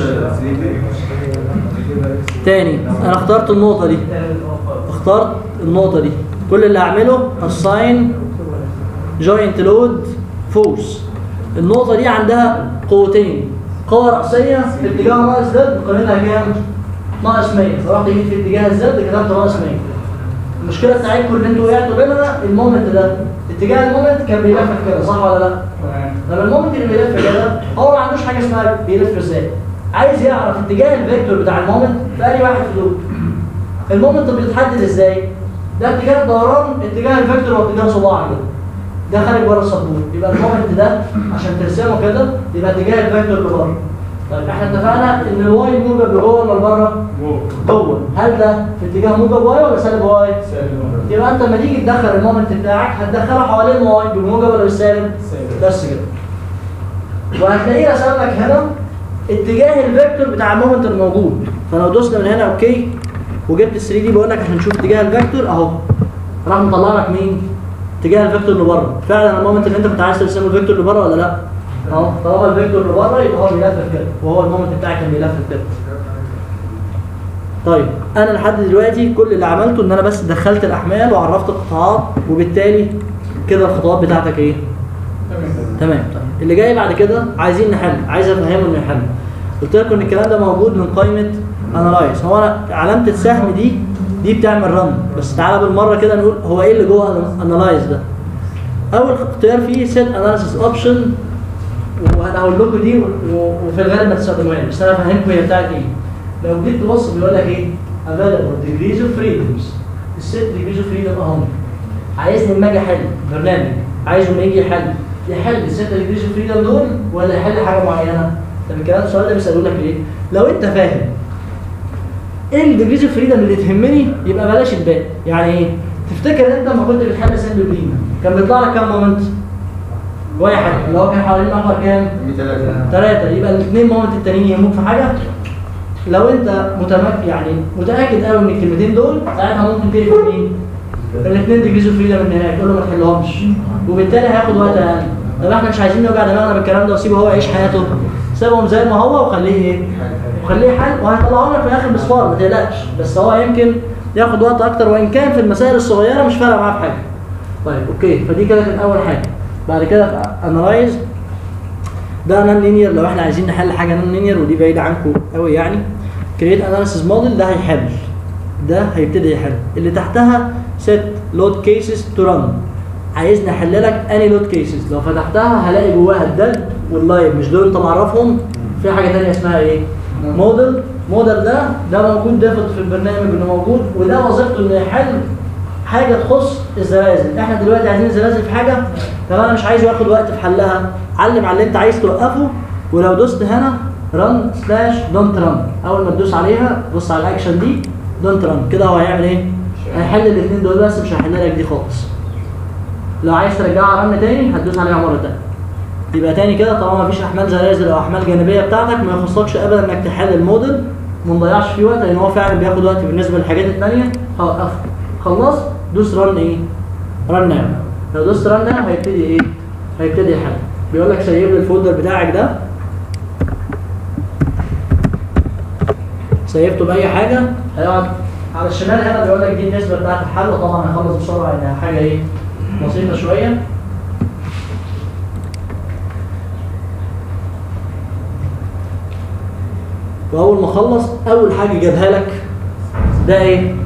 تاني انا اخترت النقطة دي اخترت النقطة دي كل اللي هعمله assign joint load force النقطة دي عندها قوتين قوة رأسية في اتجاه ناقص زد قيمتها كام؟ ناقص 100 فرحت جيت في اتجاه الزد كتبت ناقص 100 المشكلة بتاعتكم ان انتوا وقعتوا بيننا المومنت ده اتجاه المومنت كان بيلف كده صح ولا لا؟ طب المومنت اللي بيلف كده هو ما عندوش حاجة اسمها بيلف ازاي عايز يعرف اتجاه الفيكتور بتاع المومنت في أي واحد في دول المومنت بيتحدد ازاي؟ ده اتجاه الدوران اتجاه الفيكتور واتجاه صباعك كده ده خارج بره السبورت يبقى المومنت ده عشان ترسمه كده يبقى اتجاه الفيكتور لبره طيب احنا اتفقنا ان الواي موجب لجوه ولا لبره؟ جوه هل ده في اتجاه موجب واي ولا سالب واي؟ يبقى انت لما تيجي تدخل المومنت بتاعك هتدخله حوالين واي بالموجب ولا بالسالب؟ بس كده وهتلاقيه رسم لك هنا اتجاه الفيكتور بتاع المومنت الموجود فلو دوسنا من هنا اوكي وجبت ال 3 دي بقول لك عشان نشوف اتجاه الفيكتور اهو راح مطلع لك مين؟ اتجاه الفيكتور اللي بره فعلا المومنت اللي انت كنت عايز ترسمه الفيكتور اللي بره ولا لا؟ اهو طالما الفيكتور اللي بره يبقى هو بيلف كده وهو المومنت بتاعك كان بيلف كده طيب انا لحد دلوقتي كل اللي عملته ان انا بس دخلت الاحمال وعرفت القطاعات وبالتالي كده الخطوات بتاعتك ايه؟ تمام طيب اللي جاي بعد كده عايزين نحل عايز افهمه انه يحل قلت لكم ان الكلام ده موجود من قائمه انالايز هو أنا علامه السهم دي دي بتعمل رن بس تعالى بالمره كده نقول هو ايه اللي جوه انالايز ده اول اختيار فيه سيت اناليسيس اوبشن وانا هقول لكم دي و- وفي الغالب ما تستخدموهاش بس انا هفهمكم هي بتاعت ايه لو جيت تبص بيقول لك ايه available degrees of freedoms الست degrees of freedom اهم عايزني لما اجي احل برنامج عايزه لما يجي يحل يحل الست degrees of freedom دول ولا يحل حاجه معينه طب الكلام السؤال ده بيسالوه لك ليه لو انت فاهم ايه الديجريز اوف فريدم اللي تهمني يبقى بلاش الباقي يعني ايه تفتكر انت لما كنت بتحل سند بلين كان بيطلع لك كام مومنت واحد اللي هو كان حوالين محور كام ثلاثة يبقى الاثنين مومنت التانيين يهموك في حاجة لو انت متمكن يعني متأكد قوي من الكلمتين دول ساعتها ممكن تقفل مين؟ الاثنين ديجريز اوف فريدم النهائي تقول له ما تحلهمش وبالتالي هياخد وقت اقل طب احنا مش عايزين نوجع دماغنا بالكلام ده وسيبه هو يعيش حياته سيبهم زي ما هو وخليه ايه؟ وخليه حل وهيطلعوا لك في الاخر بصفار ما تقلقش بس هو يمكن ياخد وقت اكتر وان كان في المسائل الصغيره مش فارقه معاه في حاجه. طيب اوكي فدي كده كانت اول حاجه بعد كده في انالايز ده نون لينير لو احنا عايزين نحل حاجه نون لينير ودي بعيده عنكم قوي يعني كريت اناليسيس موديل ده هيحل ده هيبتدي يحل اللي تحتها set load cases to run عايزني احل لك اني لود كيسز لو فتحتها هلاقي جواها الدل واللايف مش دول انت معرفهم في حاجه ثانيه اسمها ايه موديل موديل ده ده موجود ديفولت في البرنامج انه موجود وده وظيفته انه يحل حاجه تخص الزلازل احنا دلوقتي عايزين الزلازل في حاجه طب انا مش عايز ياخد وقت في حلها علم على اللي انت عايز توقفه ولو دوست هنا رن سلاش دونت رن اول ما تدوس عليها بص على الاكشن دي دونت رن كده هو هيعمل ايه هيحل الاثنين دول بس مش هيحل لك دي خالص لو عايز ترجعها رن تاني هتدوس عليها مره تانيه يبقى تاني كده طالما مفيش احمال زلازل او احمال جانبيه بتاعتك ما يخصكش ابدا انك تحل الموديل وما نضيعش فيه وقت لان هو فعلا بياخد وقت بالنسبه للحاجات الثانيه هوقفه خلص دوس رن ايه رن ناو لو دوست رن ناو هيبتدي ايه هيبتدي يحل بيقول لك سيب لي الفولدر بتاعك ده سيفته باي حاجه هيقعد على الشمال هنا بيقول لك دي النسبه بتاعت الحل وطبعا هيخلص بسرعه انها حاجه ايه بسيطه شويه واول ما خلص اول حاجه جابها لك ده ايه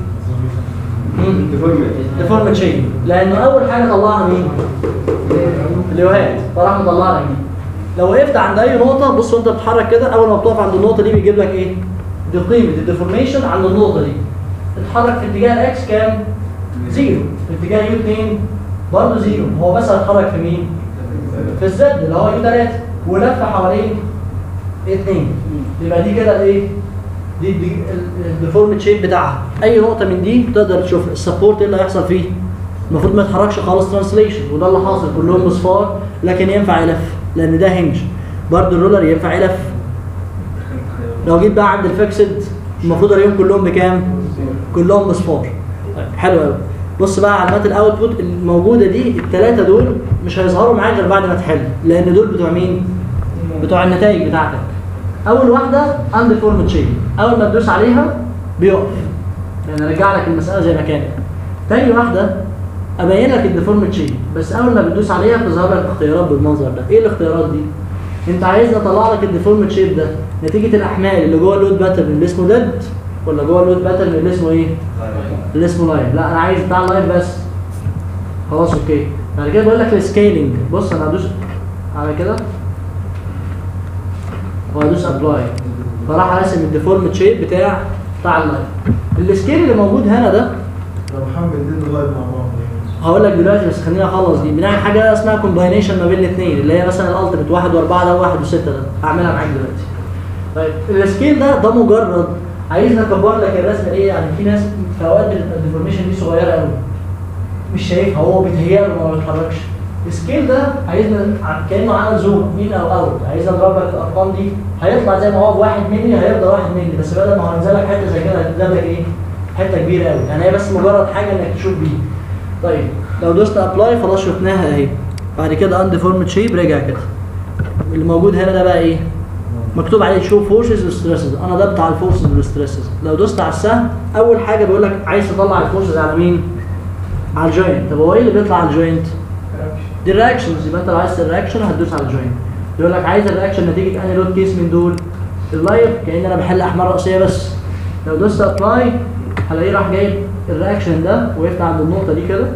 ديفورمت شيء لانه اول حاجه طلعها مين اليوهات فراح مطلع لك دي لو وقفت عند اي نقطه بص وانت بتتحرك كده اول ما بتقف عند النقطه دي بيجيب لك ايه دي قيمه الديفورميشن عند النقطه دي اتحرك في اتجاه الاكس كام زيرو في اتجاه يو 2 برضه زيرو هو بس هيتحرك في مين في الزد اللي هو يو 3 ولف حوالين 2 يبقى دي كده الايه دي دي الديفورمد شيب بتاعها اي نقطه من دي تقدر تشوف السبورت ايه اللي هيحصل فيه المفروض ما يتحركش خالص ترانسليشن وده اللي حاصل كلهم مصفار لكن ينفع يلف لان ده هنج برضه الرولر ينفع يلف لو جيت بقى عند الفيكسد المفروض الاقيهم كلهم بكام؟ كلهم مصفار طيب حلو قوي بص بقى علامات الاوتبوت الموجوده دي الثلاثه دول مش هيظهروا معاك غير بعد ما تحل لان دول بتوع مين؟ بتوع النتائج بتاعتك اول واحده اندفورمد شيب اول ما تدوس عليها بيقف يعني رجع لك المساله زي ما كانت تاني واحده ابين لك الديفورمد شيب بس اول ما بتدوس عليها بتظهر لك اختيارات بالمنظر ده ايه الاختيارات دي انت عايز اطلع لك الديفورمد شيب ده نتيجه الاحمال اللي جوه اللود باترن اللي اسمه ديد ولا جوه اللود باترن اللي اسمه ايه اللي اسمه لايف لا انا عايز بتاع اللايف بس خلاص اوكي بعد كده بقول لك السكيلينج بص انا هدوس على كده وهدوس ابلاي فراح راسم الديفورمد شيب بتاع بتاع اللايف السكيل اللي موجود هنا ده لو محمد دين لايف مع بعض هقول لك دلوقتي بس خليني اخلص دي بنعمل حاجه اسمها كومباينيشن ما بين الاثنين اللي هي مثلا الالتيميت واحد واربعه ده وواحد وسته ده هعملها معاك دلوقتي. طيب السكيل ده ده مجرد عايزني اكبر لك الرسمه ايه يعني في ناس في اوقات الديفورميشن دي صغيره قوي مش شايفها هو بيتهيأ له ما بيتحركش السكيل ده عايزنا ع- كانه عمل زوم ان او اوت عايز اضرب لك الارقام دي هيطلع زي ما هو بواحد مللي هيفضل واحد مللي بس بدل ما هو هينزل لك حته زي كده هتنزل لك ايه؟ حته كبيره قوي يعني هي بس مجرد حاجه انك تشوف بيه طيب لو دوست ابلاي خلاص شفناها اهي بعد كده انديفورمد شيب رجع كده اللي موجود هنا ده بقى ايه؟ مكتوب عليه شو فورسز وستريسز انا ده بتاع الفورسز والستريسز لو دوست على السهم اول حاجه بيقول لك عايز تطلع الفورسز على مين؟ على الجوينت طب هو ايه اللي بيطلع على الجوينت؟ دي الرياكشنز يبقى انت لو عايز الرياكشن هتدوس على الجوينت يقول لك عايز الرياكشن نتيجه انهي لود كيس من دول اللايف كان انا بحل احمال راسيه بس لو دوست ابلاي هلاقيه راح جايب الرياكشن ده وقفت عند النقطه دي كده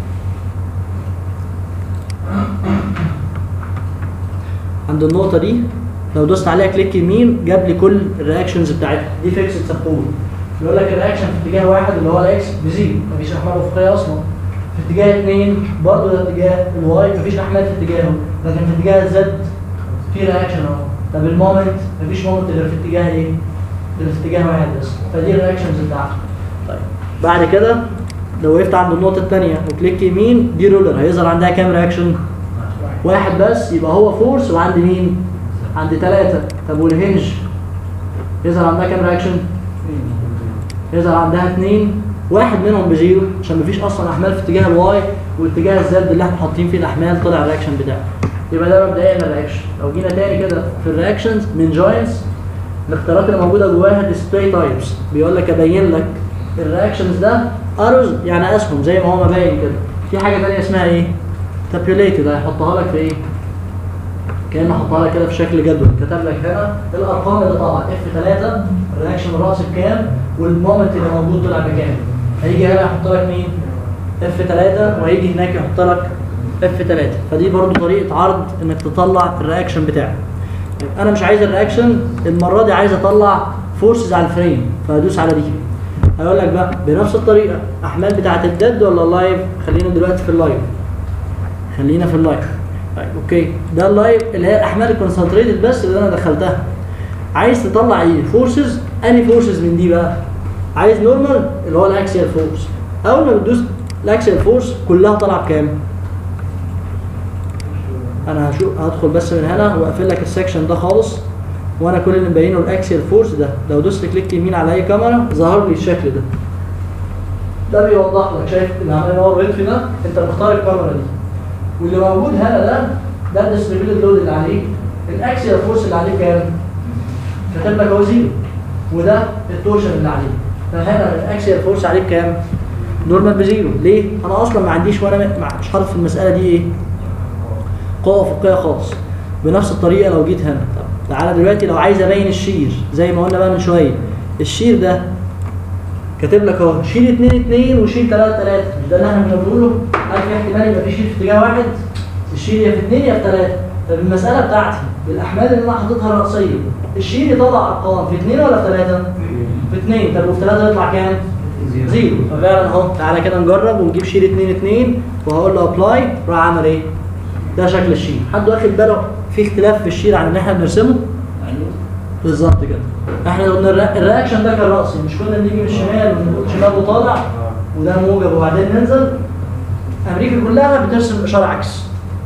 عند النقطه دي لو دوست عليها كليك يمين جاب لي كل الرياكشنز بتاعتها دي فيكسد سبورت يقول لك الرياكشن في اتجاه واحد اللي هو الاكس بزيرو مفيش احمال افقيه اصلا في اتجاه اثنين برضه ده اتجاه الواي مفيش احمال في اتجاهه لكن في اتجاه الزد في رياكشن اهو طب المومنت مفيش مومنت غير في اتجاه ايه؟ غير في اتجاه واحد بس فدي الرياكشنز بتاعته طيب بعد كده لو وقفت عند النقطة الثانية وكليك يمين دي رولر هيظهر عندها كام رياكشن؟ واحد بس يبقى هو فورس وعند مين؟ عند ثلاثة طب والهنج يظهر عندها كام رياكشن؟ يظهر عندها اثنين واحد منهم بزيرو عشان مفيش اصلا احمال في اتجاه الواي واتجاه الزد اللي احنا حاطين فيه الاحمال طلع الرياكشن بتاعه يبقى ده مبدئيا الرياكشن لو جينا تاني كده في الرياكشنز من جوينتس الاختيارات اللي موجوده جواها ديسبلاي تايبس بيقول لك ابين لك الرياكشنز ده ارز يعني اسهم زي ما هو مبين كده في حاجه ثانيه اسمها ايه؟ تابيوليتد هيحطها لك في ايه؟ كانه حطها لك كده في شكل جدول كتب لك هنا الارقام اللي طالعه اف 3 الرياكشن الراسي بكام والمومنت اللي موجود طلع بكام هيجي هنا يحط لك مين اف 3 وهيجي هناك يحط لك اف 3 فدي برضو طريقه عرض انك تطلع الرياكشن بتاعك طيب انا مش عايز الرياكشن المره دي عايز اطلع فورسز على الفريم فهدوس على دي هيقول لك بقى بنفس الطريقه احمال بتاعه الديد ولا اللايف خلينا دلوقتي في اللايف خلينا في اللايف طيب اوكي ده اللايف اللي هي الاحمال الكونسنتريتد بس اللي انا دخلتها عايز تطلع ايه فورسز اني فورسز من دي بقى عايز نورمال اللي هو الاكسيال فورس اول ما بتدوس الاكسيال فورس كلها طالعه بكام انا هشوف هدخل بس من هنا واقفل لك السكشن ده خالص وانا كل اللي مبينه الاكسيال فورس ده لو دوست كليك يمين على اي كاميرا ظهر لي الشكل ده ده بيوضح لك شايف اللي عمال ينور ويطفي ده انت مختار الكاميرا دي واللي موجود هنا ده ده الديستريبيوتد لود اللي عليه الاكسيال فورس اللي عليه كام؟ كاتب لك اهو زيرو وده التورشن اللي عليه فهنا الاكسيال فورس عليه بكام؟ نورمال بزيرو ليه؟ انا اصلا ما عنديش وانا م- مع- مش حاطط في المساله دي ايه؟ قوه افقيه خالص بنفس الطريقه لو جيت هنا طب تعالى دلوقتي لو عايز ابين الشير زي ما قلنا بقى من شويه الشير ده كاتب لك اهو شيل 2 2 وشيل 3 3 مش ده اللي احنا بنقوله هل في احتمال يبقى في شيل في اتجاه واحد الشيل يا في 2 يا في 3 طب المساله بتاعتي بالاحمال اللي انا حاططها راسيه الشيل يطلع ارقام في 2 ولا في 3 في 2 طب وفي 3 يطلع كام زيرو ففعلا اهو تعالى كده نجرب ونجيب شيل 2 2 وهقول له ابلاي راح عمل ايه ده شكل الشيل حد واخد باله في اختلاف في الشيل عن اللي احنا بنرسمه بالظبط كده احنا قلنا الري- الرياكشن ده كان راسي مش كنا بنيجي من الشمال ونقول شمال وطالع وده موجب وبعدين ننزل امريكا كلها بترسم اشاره عكس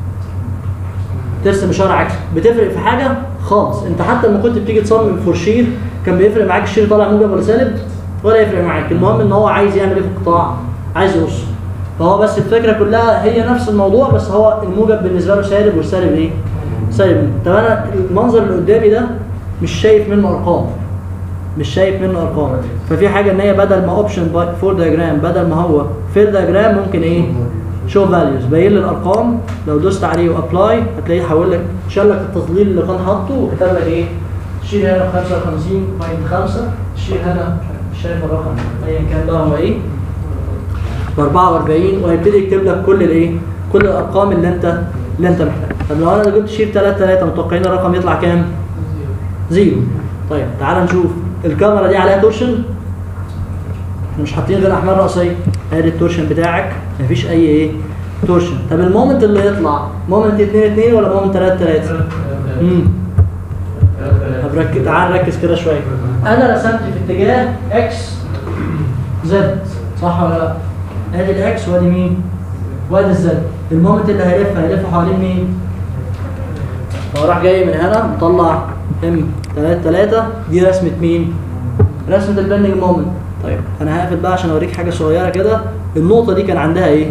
ترسم اشاره عكس بتفرق في حاجه خالص انت حتى لما كنت بتيجي تصمم فورشير كان بيفرق معاك الشير طالع موجب ولا سالب ولا يفرق معاك المهم ان هو عايز يعمل ايه في القطاع عايز يقص فهو بس الفكره كلها هي نفس الموضوع بس هو الموجب بالنسبه له سالب والسالب ايه سالب طب انا المنظر اللي قدامي ده مش شايف منه ارقام مش شايف منه ارقام ففي حاجه ان هي بدل ما اوبشن فور دايجرام بدل ما هو فيل دايجرام ممكن ايه شو فاليوز باين لي الارقام لو دوست عليه وابلاي هتلاقيه حول لك شال لك التضليل اللي كان حاطه وكتب لك ايه شيل هنا 55.5 شيل هنا مش شايف الرقم ايا كان بقى هو ايه ب 44 وهيبتدي يكتب لك كل الايه كل الارقام اللي انت اللي انت محتاجها طب لو انا جبت شير 3 3 متوقعين الرقم يطلع كام؟ زيرو طيب تعال نشوف الكاميرا دي عليها تورشن احنا مش حاطين غير احمال راسيه ادي التورشن بتاعك مفيش اي ايه تورشن طب المومنت اللي يطلع مومنت 2 2 ولا مومنت 3 3 امم طب ركز تعال نركز كده شويه انا رسمت في اتجاه اكس زد صح ولا لا ادي الاكس وادي مين وادي الزد المومنت اللي هيلف هيلف حوالين مين هو راح جاي من هنا مطلع ام 3 3 دي رسمه مين رسمه البندنج مومنت طيب انا هقفل بقى عشان اوريك حاجه صغيره كده النقطه دي كان عندها ايه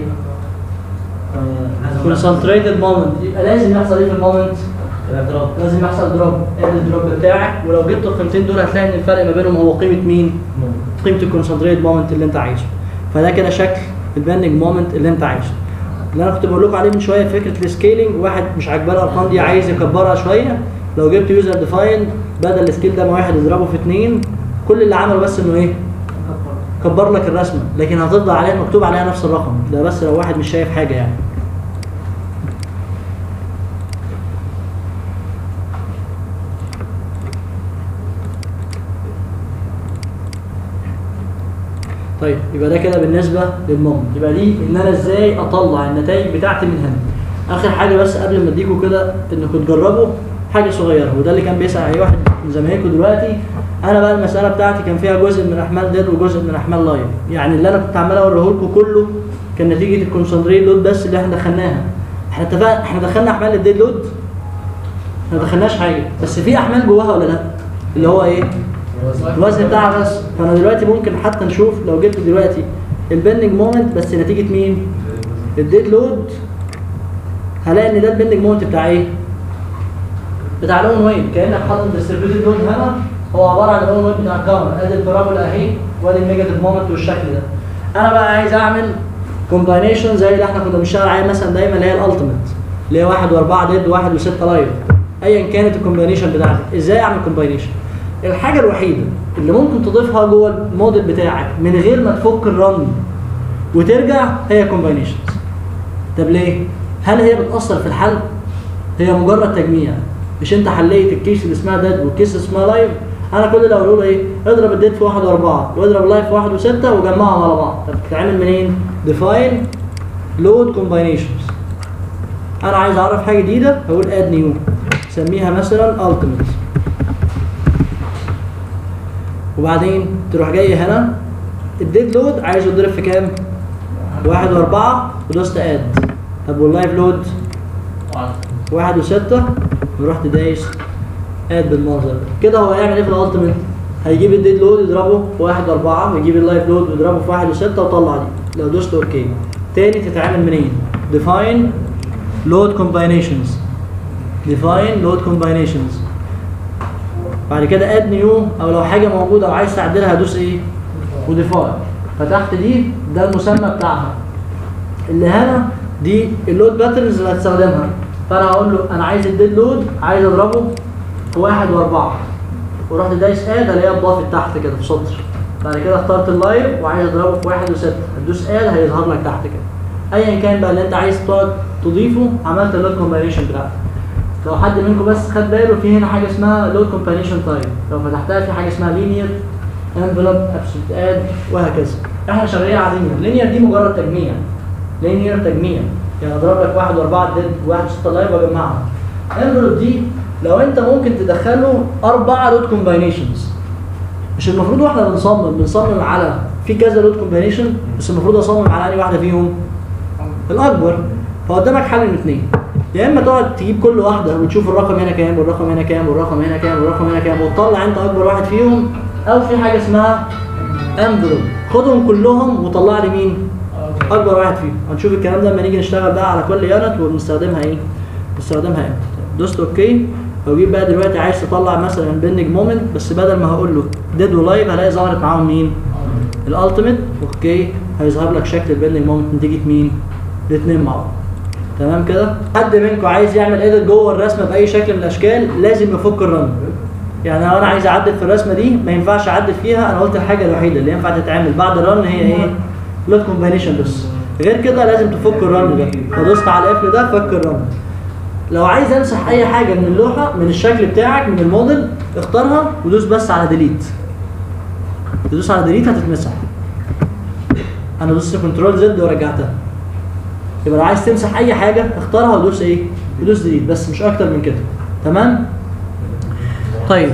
كونسنتريتد مومنت يبقى لازم يحصل ايه في المومنت لازم يحصل دروب ادي الدروب بتاعك ولو جبت القيمتين دول هتلاقي ان الفرق ما بينهم هو قيمه مين قيمه الكونسنتريتد مومنت اللي انت عايزه فده كده شكل البندنج مومنت اللي انت عايزه اللي انا كنت بقول لكم عليه من شويه فكره السكيلينج واحد مش عاجباه الارقام دي عايز يكبرها شويه لو جبت يوزر ديفاين بدل السكيل ده ما واحد يضربه في اتنين كل اللي عمله بس انه ايه كبر لك الرسمه لكن هتفضل عليها مكتوب عليها نفس الرقم ده بس لو واحد مش شايف حاجه يعني طيب يبقى ده كده بالنسبه للمومنت يبقى دي ان انا ازاي اطلع النتائج بتاعتي من هنا اخر حاجه بس قبل ما اديكم كده انكم تجربوا حاجه صغيره وده اللي كان بيسال عليه واحد من زمايلكم دلوقتي انا بقى المساله بتاعتي كان فيها جزء من احمال ديد وجزء من احمال لايف يعني اللي انا كنت عمال اوريه لكم كله كان نتيجه الكونسنتريت لود بس اللي احنا دخلناها احنا اتفقنا احنا دخلنا احمال الديد لود ما دخلناش حاجه بس في احمال جواها ولا لا اللي هو ايه الوزن بتاعها بس فانا دلوقتي ممكن حتى نشوف لو جبت دلوقتي البندنج مومنت بس نتيجه مين الديد لود هلاقي ان ده البندنج مومنت بتاع ايه بتاع الاون ويت كانك حاطط ديستريبيوتد لود هنا هو عباره عن الاون ويت بتاع الكاميرا ادي البارابولا اهي وادي النيجاتيف مومنت والشكل ده انا بقى عايز اعمل كومباينيشن زي اللي احنا كنا بنشتغل عليه مثلا دايما اللي هي الالتيميت اللي هي واحد واربعه ديد وواحد وسته لايف ايا كانت الكومباينيشن بتاعتك ازاي اعمل كومباينيشن الحاجه الوحيده اللي ممكن تضيفها جوه الموديل بتاعك من غير ما تفك الرن وترجع هي كومباينيشنز طب ليه هل هي بتاثر في الحل هي مجرد تجميع مش انت حليت الكيس اللي اسمها ديد والكيس اللي اسمها لايف انا كل اللي اقوله له ايه اضرب الديد في واحد واربعه واضرب اللايف في واحد وسته وجمعهم على بعض طب بتتعمل منين؟ ديفاين لود كومباينيشنز انا عايز اعرف حاجه جديده هقول اد نيو سميها مثلا التيميت وبعدين تروح جاي هنا الديد لود عايز يضرب في كام؟ واحد واربعة ودوست اد طب واللايف لود؟ واحد وستة ورحت دايس اد بالمنظر ده كده هو هيعمل ايه في الالتيميت؟ هيجيب الديد لود يضربه في واحد واربعة ويجيب اللايف لود ويضربه في واحد وستة وطلع دي لو دوست اوكي تاني تتعامل منين؟ define load combinations define load combinations بعد كده اد نيو او لو حاجه موجوده او عايز تعدلها هدوس ايه وديفاين فتحت دي ده المسمى بتاعها اللي هنا دي اللود باترنز اللي هتستخدمها فانا هقول له انا عايز الديد لود عايز اضربه في واحد واربعه ورحت دايس اد الاقيها اتضافت تحت كده في سطر بعد كده اخترت اللايف وعايز اضربه في واحد وسته هتدوس اد هيظهر لك تحت كده ايا كان بقى اللي انت عايز تقعد تضيفه عملت اللود كومبينيشن بتاعتك لو حد منكم بس خد باله في هنا حاجه اسمها لود كومبينيشن تايب لو فتحتها في حاجه اسمها لينير انفلوب ابسولوت اد وهكذا احنا شغالين على لينير لينير دي مجرد تجميع لينير تجميع يعني اضرب لك واحد واربعه ديد وواحد وسته لايف واجمعهم انفلوب دي لو انت ممكن تدخله اربع لود كومباينيشنز مش المفروض واحنا بنصمم بنصمم على في كذا لود كومباينيشن بس المفروض اصمم على انهي واحده فيهم الاكبر فقدامك حل من اثنين يا اما تقعد تجيب كل واحده وتشوف الرقم هنا كام والرقم هنا كام والرقم هنا كام والرقم هنا كام وتطلع انت اكبر واحد فيهم او في حاجه اسمها انفلوب خدهم كلهم وطلع لي مين اكبر واحد فيهم هنشوف الكلام ده لما نيجي نشتغل بقى على كل يونت وبنستخدمها ايه بنستخدمها امتى دوست اوكي واجيب بقى دلوقتي عايز تطلع مثلا بينج مومنت بس بدل ما هقول له ديد ولايف هلاقي ظهرت معاهم مين الالتيميت اوكي هيظهر لك شكل البينج مومنت نتيجه مين الاثنين مع بعض تمام كده حد منكم عايز يعمل ايديت جوه الرسمه باي شكل من الاشكال لازم يفك الرن يعني لو انا عايز اعدل في الرسمه دي ما ينفعش اعدل فيها انا قلت الحاجه الوحيده اللي ينفع تتعمل بعد الرن هي ايه لود كومباينيشن بس غير كده لازم تفك الرن ده فدوست على القفل ده فك الرن لو عايز امسح اي حاجه من اللوحه من الشكل بتاعك من الموديل اختارها ودوس بس على ديليت تدوس على ديليت هتتمسح انا دوست كنترول زد ورجعتها يبقى لو عايز تمسح اي حاجه اختارها ودوس ايه ودوس ديليت بس مش اكتر من كده تمام طيب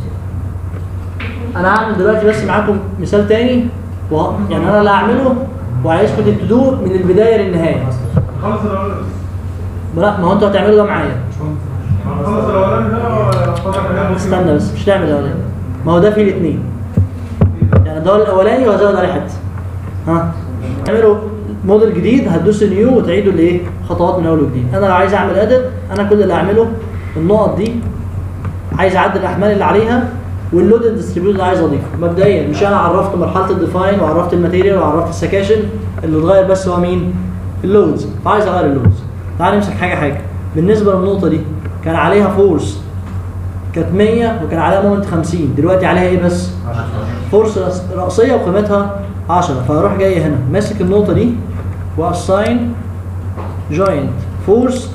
انا هعمل دلوقتي بس معاكم مثال تاني و... يعني انا اللي هعمله وعايزكم تبتدوه من البدايه للنهايه خلص الاولاني لا ما هو انتوا هتعملوا ده معايا خلص الاولاني ده ولا فاضل حاجات ممكن؟ استنى بس مش تعمل الاولاني ما هو ده فيه الاثنين يعني ده الاولاني وهزود عليه حته ها اعملوا موديل جديد هتدوس نيو وتعيدوا الايه خطوات من اول وجديد انا لو عايز اعمل اديت انا كل اللي اعمله النقط دي عايز اعدل الاحمال اللي عليها واللود ديستريبيوت اللي عايز اضيفه مبدئيا مش انا عرفت مرحله الديفاين وعرفت الماتيريال وعرفت السكاشن اللي اتغير بس هو مين اللودز فعايز اغير اللودز تعال نمسك حاجه حاجه بالنسبه للنقطه دي كان عليها فورس كانت 100 وكان عليها مومنت 50 دلوقتي عليها ايه بس فورس رأس- رأسية وقيمتها 10 فهروح جاي هنا ماسك النقطة دي واساين جوينت فورس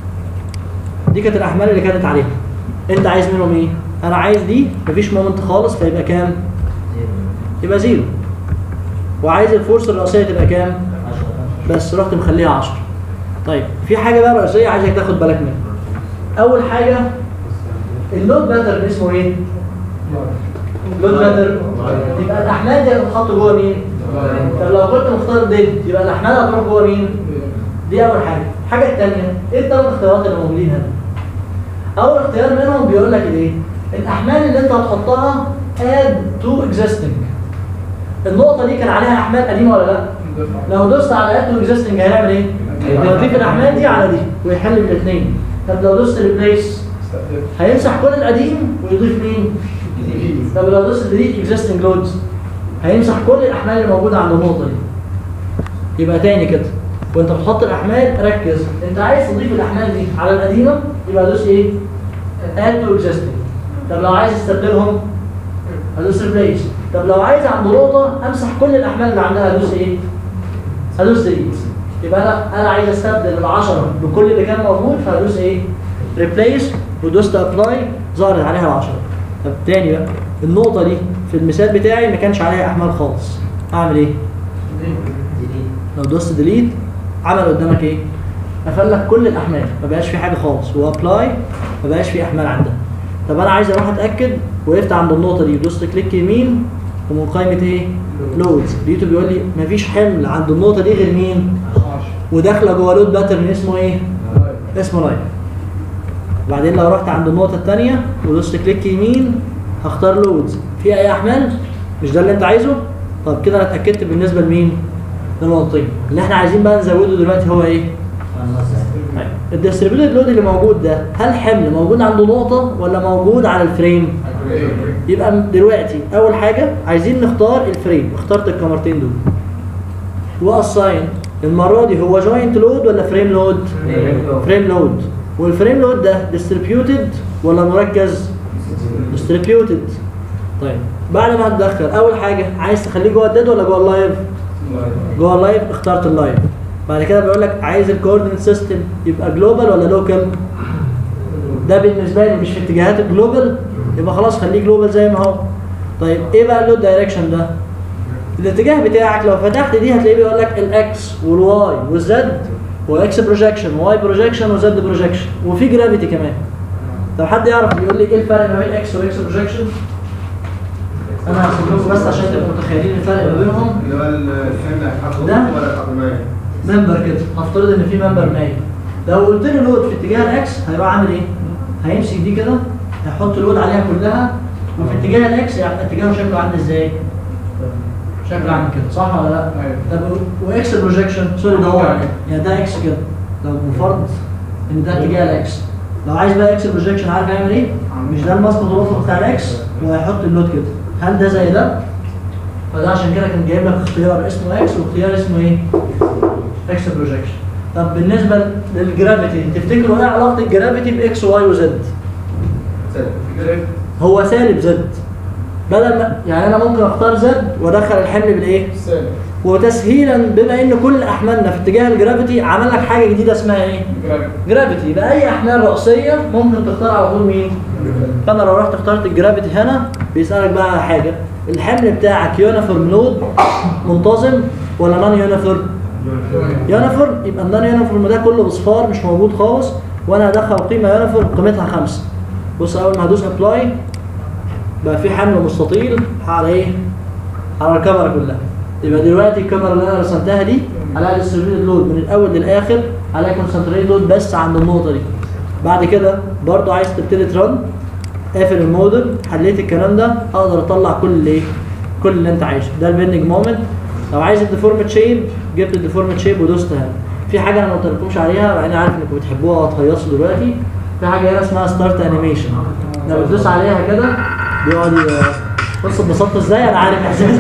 دي كانت الأحمال اللي كانت عليها أنت عايز منهم إيه؟ أنا عايز دي مفيش مومنت خالص فيبقى كام؟ يبقى زيرو وعايز الفورس الرأسية تبقى كام؟ بس رحت مخليها 10 طيب في حاجة بقى رئيسية عايزك تاخد بالك منها أول حاجة اللود باترن اسمه إيه؟ لود باترن يبقى الأحمال دي هتتحط جوه مين؟ طب لو كنت مختار ديد يبقى الأحمال هتروح جوه مين؟ دي أول حاجة الحاجة الثانية إيه الثلاث اختيارات اللي موجودين هنا؟ أول اختيار منهم بيقول لك إيه؟ الأحمال اللي أنت هتحطها add to existing النقطة دي كان عليها أحمال قديمة ولا لأ؟ لو دوست على add to existing هيعمل إيه؟ هيضيف الأحمال دي على دي ويحل الاثنين طب لو دوست replace هيمسح كل القديم ويضيف مين؟ طب لو دوست delete existing loads هيمسح كل الأحمال اللي موجودة عند النقطة دي يبقى تاني كده وانت بتحط الاحمال ركز انت عايز تضيف الاحمال دي على القديمه يبقى دوس ايه add to existing طب لو عايز تستبدلهم هدوس replace طب لو عايز عند نقطه امسح كل الاحمال اللي عندها هدوس ايه هدوس delete يبقى انا انا عايز استبدل العشرة بكل اللي كان موجود فهدوس ايه replace ودوست ابلاي ظهرت عليها العشرة طب تاني بقى النقطه دي في المثال بتاعي ما كانش عليها احمال خالص اعمل ايه لو دوست ديليت عمل قدامك ايه؟ قفل لك كل الاحمال ما بقاش في حاجه خالص وابلاي ما بقاش في احمال عندها طب انا عايز اروح اتاكد وقفت عند النقطه دي دوست كليك يمين ومن قائمه ايه؟ لودز لقيته بيقول لي مفيش حمل عند النقطه دي غير مين؟ وداخله جوه لود باترن اسمه ايه؟ اسمه لايف بعدين لو رحت عند النقطه الثانيه ودوست كليك يمين هختار لودز في اي احمال؟ مش ده اللي انت عايزه؟ طب كده انا اتاكدت بالنسبه لمين؟ للنقطتين اللي احنا عايزين بقى نزوده دلوقتي هو ايه؟ الديستريبيوتد لود اللي موجود ده هل حمل موجود عند نقطة ولا موجود على الفريم؟ يبقى دلوقتي أول حاجة عايزين نختار الفريم اخترت الكاميرتين دول وأساين المرة دي هو جوينت لود ولا فريم لود؟ فريم لود والفريم لود ده ديستريبيوتد ولا مركز؟ ديستريبيوتد طيب بعد ما هتدخل أول حاجة عايز تخليه جوه الديد ولا جوه اللايف؟ جوه اللايف اخترت اللايف بعد كده بيقول لك عايز الكوردينيت سيستم يبقى جلوبال ولا لوكال ده بالنسبه لي مش في اتجاهات الجلوبال يبقى خلاص خليه جلوبال زي ما هو طيب ايه بقى اللود دايركشن ده الاتجاه بتاعك لو فتحت دي هتلاقيه بيقول لك الاكس والواي والزد واكس بروجكشن واي بروجكشن وزد بروجكشن وفي جرافيتي كمان لو حد يعرف يقول لي ايه الفرق ما بين اكس واكس بروجكشن انا هقول لكم بس عشان تبقوا متخيلين الفرق ما بينهم اللي هو الفهم اللي هيتحط ده؟ ولا هيتحط معايا ممبر كده هفترض ان في ممبر نايم لو قلت له لود في اتجاه الاكس هيبقى عامل ايه؟ هيمسك دي كده هيحط لود عليها كلها وفي اتجاه الاكس يعني اتجاهه شكله عامل ازاي؟ شكله عامل كده صح ولا لا؟ أيوة. طب واكس بروجكشن سوري ده هو يعني ده اكس كده لو بفرض ان ده اتجاه الاكس لو عايز بقى اكس بروجكشن عارف يعمل ايه؟ مش ده المسقط الافق بتاع الاكس وهيحط اللود كده هل ده زي ده؟ فده عشان كده كان جايب لك اختيار اسمه اكس واختيار اسمه ايه؟ اكس بروجكشن طب بالنسبه للجرافيتي تفتكروا ايه علاقه الجرافيتي باكس واي وزد؟ سالب. هو سالب زد بدل ما يعني انا ممكن اختار زد وادخل الحمل بالايه؟ سالب وتسهيلا بما ان كل احمالنا في اتجاه الجرافيتي عمل لك حاجه جديده اسمها ايه؟ جرافيك جرافيتي يبقى اي احمال راسيه ممكن تختار على طول مين؟ فانا لو رحت اخترت الجرافيتي هنا بيسالك بقى على حاجه الحمل بتاعك يونيفورم لود منتظم ولا نون يونيفورم؟ يونيفورم يبقى النون يونيفورم ده كله بصفار مش موجود خالص وانا هدخل قيمه يونيفورم قيمتها خمسه بص اول ما هدوس ابلاي بقى في حمل مستطيل على ايه؟ على الكاميرا كلها يبقى دلوقتي الكاميرا اللي انا رسمتها دي عليها ديستريبيوتد لود من الاول للاخر عليها كونسنتريت لود بس عند النقطه دي بعد كده برضو عايز تبتدي ترن قافل الموديل حليت الكلام ده اقدر اطلع كل الايه كل اللي انت عايزه ده البيندنج مومنت لو عايز الديفورمت شيب جبت الديفورمت شيب ودوست هنا في حاجه انا ما قلتلكمش عليها مع اني عارف انكم بتحبوها وهتهيصوا دلوقتي في حاجه هنا اسمها ستارت انيميشن لما بتدوس عليها كده بيقعد ي- بص اتبسطت ازاي انا عارف احساس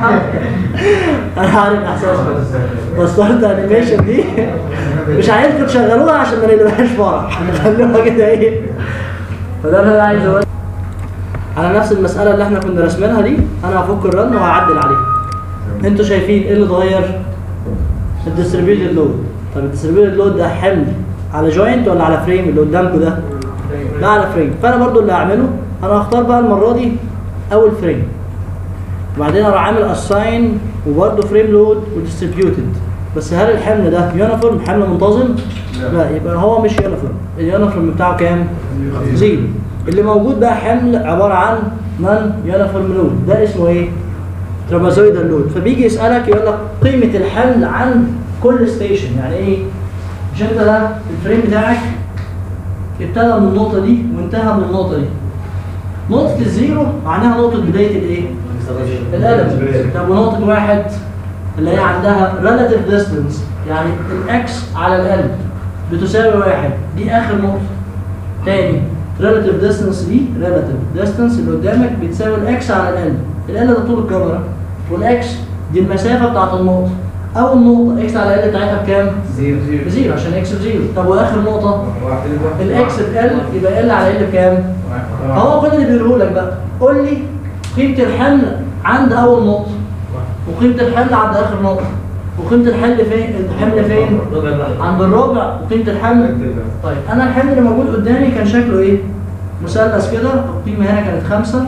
انا عارف احساس بس ستارت انيميشن دي مش عايزكم تشغلوها عشان ما نقلبهاش فرح خلوها كده ايه فده اللي انا عايزه بس. على نفس المساله اللي احنا كنا راسمينها دي انا هفك الرن وهعدل عليها انتوا شايفين ايه اللي اتغير الديستريبيوتد لود طب الديستريبيوتد لود ده حمل على جوينت ولا على فريم اللي قدامكم ده لا على فريم فانا برضو اللي هعمله انا هختار بقى المره دي اول فريم وبعدين اروح عامل اساين وبرضه فريم لود وديستريبيوتد بس هل الحمل ده يونيفورم حمل منتظم لا. لا يبقى هو مش يونيفورم اليونيفورم بتاعه كام زيرو اللي موجود بقى حمل عباره عن نون يونيفورم لود ده اسمه ايه ترابازويدال لود فبيجي يسالك يقول لك قيمه الحمل عن كل ستيشن يعني ايه مش انت ده الفريم بتاعك ابتدى من النقطه دي وانتهى من النقطه دي نقطه الزيرو معناها نقطه بدايه الايه القلم طب ونقطة واحد اللي هي عندها relative distance يعني الاكس على القلب بتساوي واحد دي آخر نقطة تاني relative distance دي relative distance اللي قدامك بتساوي الاكس على القلب القلب ده طول الكاميرا والاكس دي المسافة بتاعت النقطة أول نقطة اكس على القلب بتاعتها بكام؟ زيرو زيرو بزيرو عشان اكس بزيرو طب وآخر نقطة واحد واحد. الاكس بال يبقى ال على ال بكام؟ هو كل اللي بيقوله لك بقى قول لي قيمة الحمل عند أول نقطة وقيمة الحمل عند آخر نقطة وقيمة الحمل فين؟ الحمل فين؟ عند الربع وقيمة الحمل طيب أنا الحمل اللي موجود قدامي كان شكله إيه؟ مثلث كده القيمة هنا كانت خمسة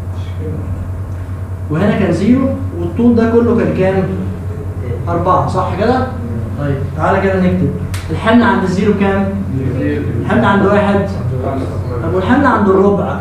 وهنا كان زيرو والطول ده كله كان كام؟ أربعة صح كده؟ طيب تعالى كده نكتب الحمل عند الزيرو كام؟ الحمل عند واحد طب والحمل عند الربع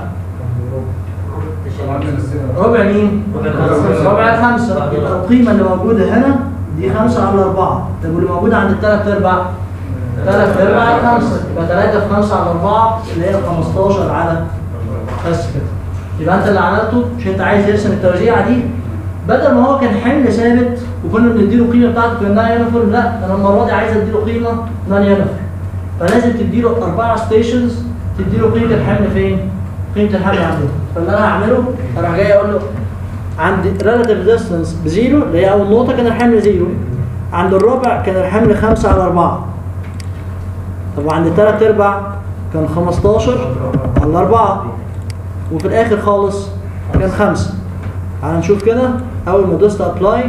ربع مين؟ ربع الخمسة يبقى القيمة اللي موجودة هنا دي خمسة على أربعة طب واللي موجودة عند التلات أرباع؟ تلات أرباع الخمسة يبقى تلاتة في خمسة على أربعة اللي هي 15 على بس كده يبقى أنت اللي عملته مش أنت عايز ترسم التوزيعة دي بدل ما هو كان حمل ثابت وكنا بنديله القيمة بتاعته كأنها يونيفورم لا أنا المرة دي عايز أديله قيمة نون يونيفورم فلازم تديله أربعة ستيشنز تديله قيمة الحمل فين؟ قيمة الحمل عنده فاللي أنا هعمله أروح جاي أقول له عند relative distance بزيرو اللي هي أول نقطة كان الحمل زيرو عند الربع كان الحمل خمسة على أربعة طب وعند التلات أرباع كان 15 على أربعة وفي الآخر خالص كان خمسة تعال نشوف كده أول ما دوست أبلاي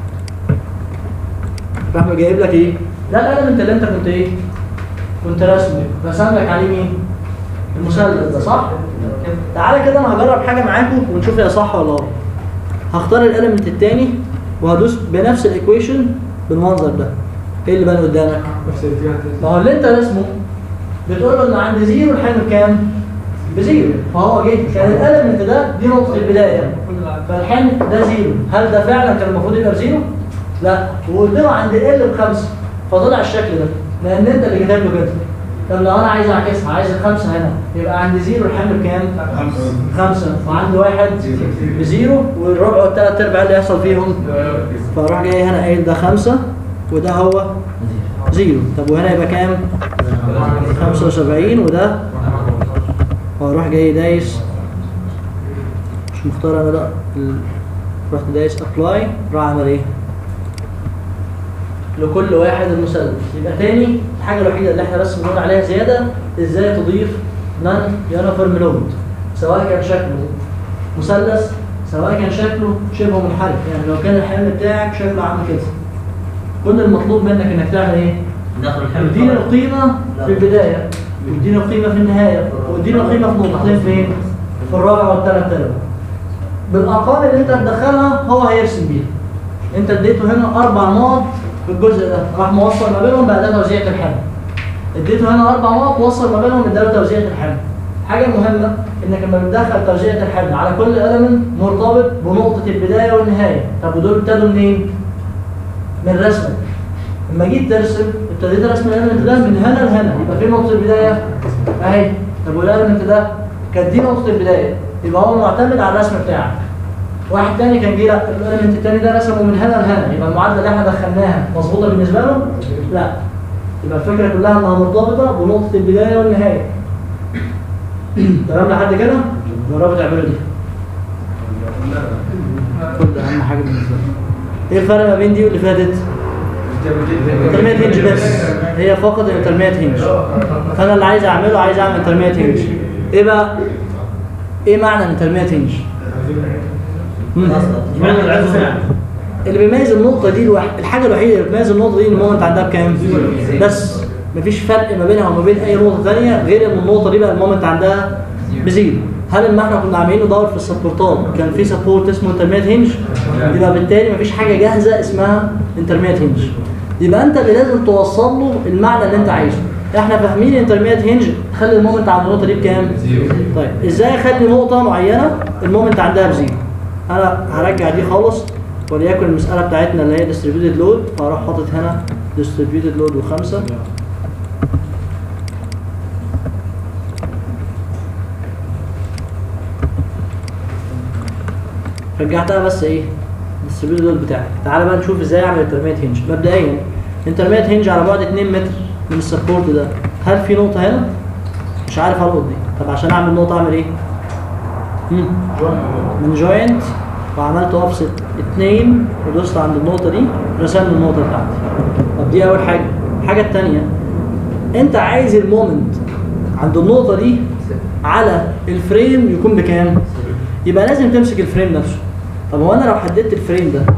راح جايب لك إيه؟ ده الألمنت اللي أنت كنت إيه؟ كنت راسمه رسم لك عليه مين؟ المثلث ده صح؟ تعالى كده انا هجرب حاجه معاكم ونشوف هي صح ولا غلط. هختار الاليمنت الثاني وهدوس بنفس الايكويشن بالمنظر ده. ايه اللي بان قدامك؟ نفس الاتجاه ما هو اللي انت رسمه بتقول له ان عند زيرو الحمل كام؟ بزيرو فهو جه كان الالمنت ده دي نقطه البدايه فالحمل ده زيرو هل ده فعلا كان المفروض يبقى بزيرو؟ لا وقلت له عند ال بخمسه فطلع الشكل ده لان انت اللي كاتب له كده طب لو انا عايز اعكسها عايز الخمسه هنا يبقى عند زيرو الحمل كام؟ خمسه وعند واحد بزيرو والربع والثلاث ارباع اللي يحصل فيهم فاروح جاي هنا قايل ده خمسه وده هو زيرو طب وهنا يبقى كام؟ 75 وده واروح جاي دايس مش مختار انا لا ال- رحت دايس ابلاي راح اعمل ايه لكل واحد المثلث يبقى تاني الحاجه الوحيده اللي احنا بس بنقول عليها زياده ازاي تضيف نون يونيفورم نود سواء كان شكله مثلث سواء كان شكله شبه منحرف يعني لو كان الحمل بتاعك شكله عامل كده كل المطلوب منك انك تعمل ايه داخل الحمل ادينا القيمة في البداية وادينا القيمة في النهاية وادينا القيمة في نقطتين فين؟ في الرابع والثالث ارباع. بالأرقام اللي أنت هتدخلها هو هيرسم بيها. أنت اديته هنا أربع نقط في الجزء ده، راح موصل ما بينهم بقى ده توزيعة الحمل. اديته هنا أربع نقط وصل ما بينهم اداله توزيعة الحمل. حاجة مهمة إنك لما بتدخل توزيعة الحمل على كل element مرتبط بنقطة البداية والنهاية. طب ودول ابتدوا منين؟ من رسمك. لما جيت ترسم ابتديت ارسم الالمنت ده من هنا لهنا يبقى فين نقطه البدايه؟ اهي طب والالمنت ده كانت دي نقطه البدايه يبقى هو معتمد على الرسم بتاعك واحد تاني كان جه لا الالمنت التاني ده رسمه من هنا لهنا يبقى المعادله اللي احنا دخلناها مظبوطه بالنسبه له؟ لا يبقى الفكره كلها انها مرتبطه بنقطه البدايه والنهايه تمام لحد كده؟ جربوا تعملوا دي كل ده اهم حاجه بالنسبه لي ايه الفرق ما بين دي واللي فاتت؟ انترميت هنج بس هي فقط انترميت هنج فانا اللي عايز اعمله عايز اعمل انترميت هنج ايه بقى ايه معنى انترميت هنج مم. معنى العزم يعني اللي بيميز النقطه دي الوح... الحاجه الوحيده اللي بتميز النقطه دي ان المومنت عندها بكام بس مفيش فرق ما بينها وما بين اي نقطه ثانيه غير ان النقطه دي بقى المومنت عندها بزيرو هل لما احنا كنا عاملين ندور في السبورتات كان في سبورت اسمه انترميت هنج يبقى بالتالي مفيش حاجه جاهزه اسمها انترميت هنج يبقى انت اللي لازم توصل له المعنى اللي انت عايزه احنا فاهمين انترميت هنج تخلي المومنت عند النقطه دي بكام طيب ازاي اخلي نقطه معينه المومنت عندها بزيرو انا هرجع دي خالص وليكن المساله بتاعتنا اللي هي distributed load فاروح حاطط هنا distributed load وخمسه رجعتها بس ايه distributed load بتاعك تعالى بقى نشوف ازاي اعمل انترميت هنج مبدئيا انترميت هنج على بعد 2 متر من السبورت ده هل في نقطه هنا مش عارف القط دي طب عشان اعمل نقطه اعمل ايه مم. من جوينت وعملت اوفست اتنين ودوست عند النقطة دي رسمت النقطة بتاعتي طب دي أول حاجة الحاجة التانية أنت عايز المومنت عند النقطة دي على الفريم يكون بكام؟ يبقى لازم تمسك الفريم نفسه طب هو أنا لو حددت الفريم ده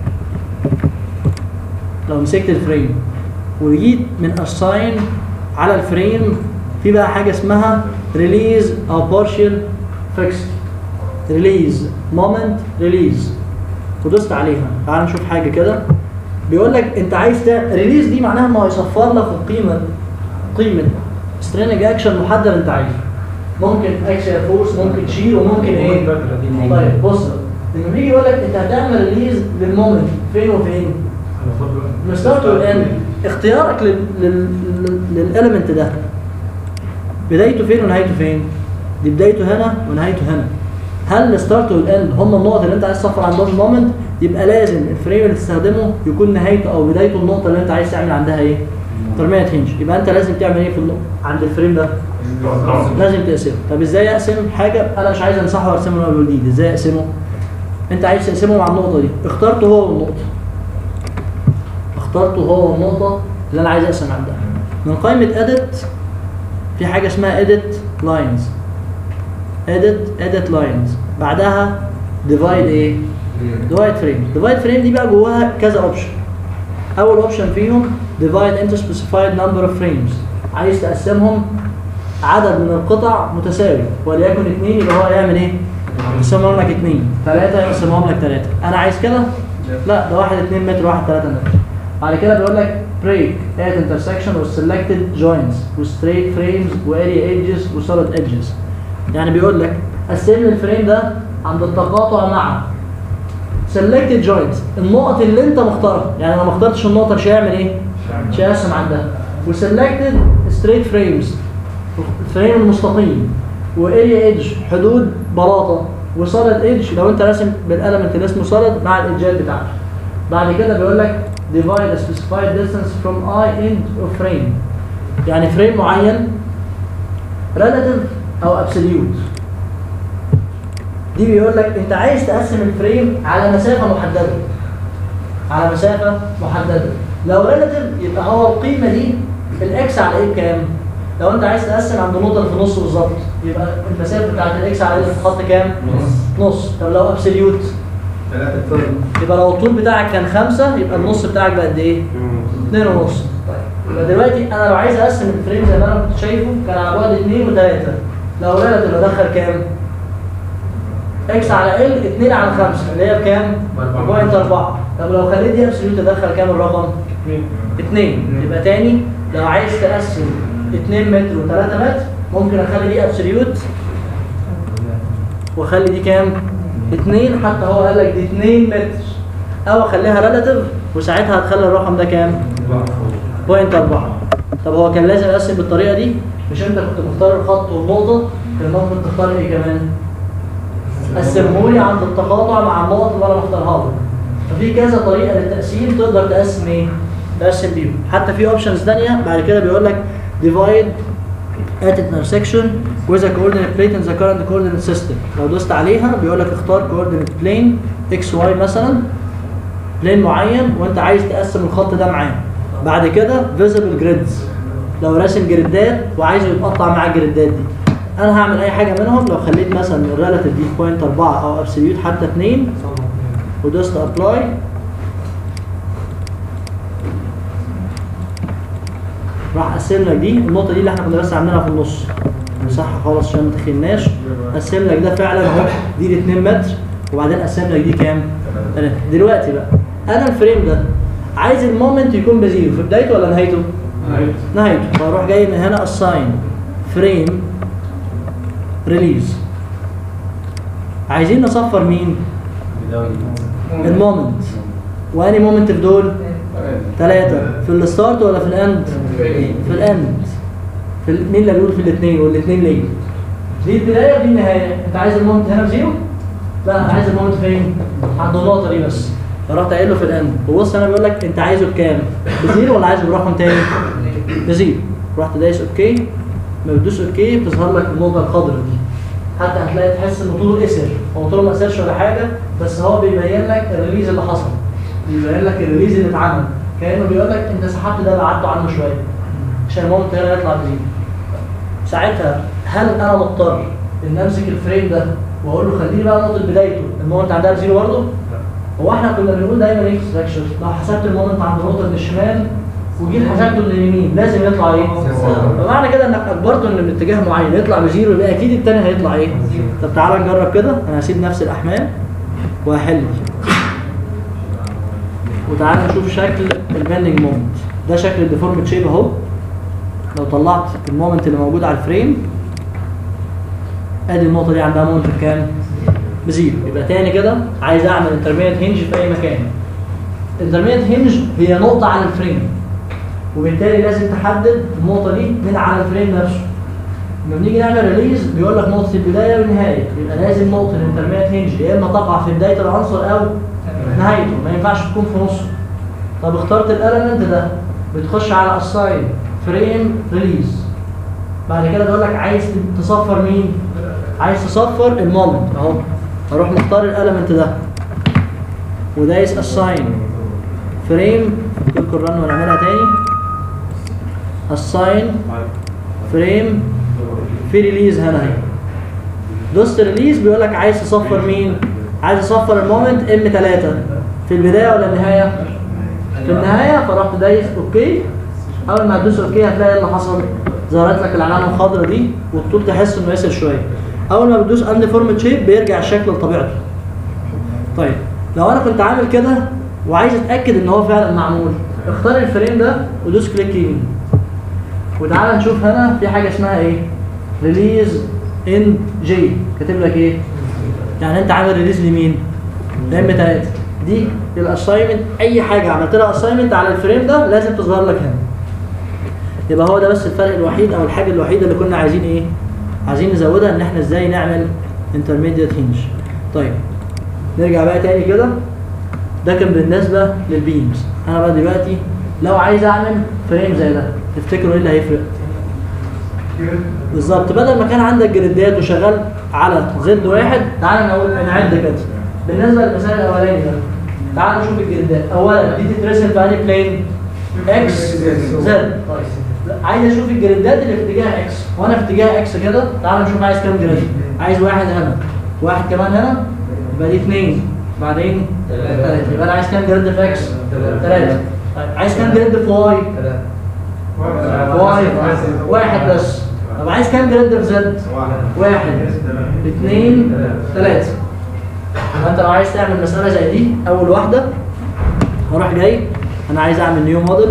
لو مسكت الفريم وجيت من assign على الفريم في بقى حاجة اسمها ريليز أو partial fixed ريليز مومنت ريليز ودوست عليها تعال نشوف حاجه كده بيقول لك انت عايز تعمل ريليز دي معناها انه هيصفر لك القيمه قيمه سترينج اكشن محدد انت عايزه ممكن اكشن فورس ممكن تشيل وممكن ايه طيب بص لما بيجي يقول لك انت هتعمل ريليز للمومنت فين وفين من ستارت والاند اختيارك لل لل للاليمنت ده بدايته فين ونهايته فين دي بدايته هنا ونهايته هنا هل الستارت والاند هم النقط اللي انت عايز تصفر عندهم المومنت يبقى لازم الفريم اللي تستخدمه يكون نهايته او بدايته النقطه اللي انت عايز تعمل عندها ايه ترمية هنج يبقى انت لازم تعمل ايه في النقطه عند الفريم ده لازم تقسمه طب ازاي اقسم حاجه انا مش عايز امسحه وارسمه من اول وجديد ازاي اقسمه انت عايز تقسمه مع النقطه دي اخترته هو والنقطه اخترته هو والنقطه اللي انا عايز اقسم عندها من قائمه edit في حاجه اسمها edit lines edit edit lines بعدها divide ايه divide frame divide frame دي بقى جواها كذا اوبشن اول اوبشن فيهم divide into specified number of frames عايز تقسمهم عدد من القطع متساوي وليكن اثنين يبقى هو يعمل ايه يقسمهم لك اثنين ثلاثة يقسمهم لك ثلاثة انا عايز كده لا ده واحد اثنين متر واحد ثلاثة متر بعد كده بيقول لك break at intersection with selected joints with straight frames و area edges و solid edges يعني بيقول لك قسم لي الفريم ده عند التقاطع مع سيلكتد جوينتس النقط اللي انت مختارها يعني انا ما اخترتش النقطه مش هيعمل ايه مش هيقسم عندها وسيلكتد ستريت فريمز الفريم المستقيم واريا ايدج حدود بلاطه وسوليد ايدج لو انت راسم بالقلم اللي اسمه سوليد مع الايدجات بتاعته بعد كده بيقول لك divide a specified distance from eye end of frame يعني فريم معين relative او absolute دي بيقول لك انت عايز تقسم الفريم على مسافه محدده على مسافه محدده لو ريلاتيف يبقى هو القيمه دي الاكس على ايه بكام لو انت عايز تقسم عند النقطه اللي في النص بالظبط يبقى المسافه بتاعت الاكس على ايه الخط كام نص. نص طب لو ابسوليوت ثلاثة طن يبقى لو الطول بتاعك كان خمسة يبقى النص بتاعك بقى قد ايه؟ اتنين ونص طيب يبقى دلوقتي انا لو عايز اقسم الفريم زي ما انا كنت شايفه كان على بعد اتنين وتلاتة لو ريلاتيف ادخل كام؟ اكس على ال 2 على 5 اللي هي بكام؟ بوينت 4 طب لو خليت دي ابسوليوت تدخل كام الرقم؟ 2 يبقى تاني لو عايز تقسم 2 متر و3 متر ممكن اخلي دي ابسوليوت واخلي دي كام؟ 2 حتى هو قال لك دي 2 متر او اخليها ريلاتيف وساعتها هتخلي الرقم ده كام؟ بوينت 4 طب هو كان لازم يقسم بالطريقه دي مش انت كنت مختار الخط والنقطه كان ممكن تختار ايه كمان؟ قسمهولي عند التقاطع مع النقط اللي انا مختارها لك ففي كذا طريقه للتقسيم تقدر تقسم ايه؟ تقسم بيهم حتى في اوبشنز ثانيه بعد كده بيقول لك divide at intersection with a coordinate plate in the current coordinate system لو دوست عليها بيقول لك اختار coordinate plane x y مثلا بلين معين وانت عايز تقسم الخط ده معاه بعد كده visible grids لو راسم جريدات وعايزه يتقطع مع الجريدات دي انا هعمل اي حاجه منهم لو خليت مثلا الريلاتيف دي بوينت 4 او ابسوليوت حتى 2 ودوست ابلاي راح قسم لك دي النقطه دي اللي احنا كنا بس عاملينها في النص صح خالص عشان ما تخيلناش قسم لك ده فعلا اهو دي ال 2 متر وبعدين قسم لك دي كام؟ 3 دلوقتي بقى انا الفريم ده عايز المومنت يكون بزيرو في بدايته ولا نهايته؟ نهايته فاروح جاي من هنا اساين فريم ريليز عايزين نصفر مين؟ المومنت واني مومنت في دول؟ ثلاثة في الستارت ولا في الاند؟ في الاند في ال- مين اللي بيقول في الاثنين والاثنين ليه؟ دي البداية ودي النهاية انت عايز المومنت هنا بزيرو؟ لا انا عايز المومنت فين؟ عند النقطة دي بس فرحت قايل له في الاند وبص انا بيقول لك انت عايزه بكام؟ بزيرو ولا عايزه برقم تاني؟ بزيرو رحت دايس اوكي ما بتدوس اوكي بتظهر لك النقطة الخضراء دي حتى هتلاقي تحس ان طوله قصر هو طوله ما قصرش ولا حاجة بس هو بيبين لك الريليز اللي حصل بيبين لك الريليز اللي اتعمل كانه بيقول لك انت سحبت ده بعدته عنه شويه عشان المومنت هنا يطلع بزيرو ساعتها هل انا مضطر ان امسك الفريم ده واقول له خليني بقى نقطه بدايته المومنت عندها بزيرو برضه هو احنا كنا بنقول دايما ايه في ستراكشر لو حسبت المومنت عند النقطه من الشمال وجيت حسبته من اليمين لازم يطلع ايه؟ فمعنى كده انك اجبرته ان من اتجاه معين يطلع بزيرو يبقى اكيد التاني هيطلع ايه؟ طب تعالى نجرب كده انا هسيب نفس الاحمال وهحل وتعالى نشوف شكل البندنج مومنت ده شكل الديفورمد شيب اهو لو طلعت المومنت اللي موجود على الفريم ادي النقطه دي عندها مومنت بكام بزيرو يبقى تاني كده عايز اعمل انترميت هنج في اي مكان انترميت هنج هي نقطه على الفريم وبالتالي لازم تحدد النقطه دي من على الفريم نفسه لما بنيجي نعمل ريليز بيقول لك نقطه البدايه والنهايه يبقى لازم نقطه الانترميت هنج يا اما تقع في بدايه العنصر او نهايته ما ينفعش تكون في نصه طب اخترت الاليمنت ده بتخش على اساين فريم ريليز بعد كده بيقول لك عايز تصفر مين عايز تصفر المومنت اهو اروح مختار الاليمنت ده ودايس اساين فريم كلكم الرن ونعملها تاني اساين فريم في ريليز هنا اهي دوست ريليز بيقول لك عايز تصفر مين عايز اصفر المومنت ام 3 في البدايه ولا النهايه في النهايه فرحت دايس اوكي اول ما تدوس اوكي هتلاقي إيه اللي حصل ظهرت لك العلامه الخضراء دي والطول تحس انه يسر شويه اول ما بتدوس اند فورمت شيب بيرجع الشكل لطبيعته طيب لو انا كنت عامل كده وعايز اتاكد ان هو فعلا معمول اختار الفريم ده ودوس كليك يمين وتعالى نشوف هنا في حاجه اسمها ايه ريليز ان جي كاتب لك ايه يعني انت عامل ريليز لمين لام 3 دي الاساينمنت اي حاجه عملت لها اساينمنت على الفريم ده لازم تظهر لك هنا يبقى هو ده بس الفرق الوحيد او الحاجه الوحيده اللي كنا عايزين ايه عايزين نزودها ان احنا ازاي نعمل انترميديت هينج طيب نرجع بقى تاني كده ده كان بالنسبه للبيمز انا بقى دلوقتي لو عايز اعمل فريم زي ده تفتكروا ايه اللي هيفرق بالظبط بدل ما كان عندك جريدات وشغال على زد واحد تعال نقول نعد كده بالنسبه للمثال الاولاني ده تعال نشوف الجريدات اولا دي تترسم في انهي بلين اكس زد عايز اشوف الجريدات اللي في اتجاه اكس وانا في اتجاه اكس كده تعال نشوف عايز كام جريد عايز واحد هنا واحد كمان هنا يبقى دي اثنين بعدين ثلاثه يبقى انا عايز كام جريد في اكس ثلاثه طيب عايز كام جريد في واي واحد واحد بس طب عايز كام جريد في زد واحد اثنين ثلاثة فانت لو عايز تعمل مسألة زي دي أول واحدة هروح جاي أنا عايز أعمل نيو موديل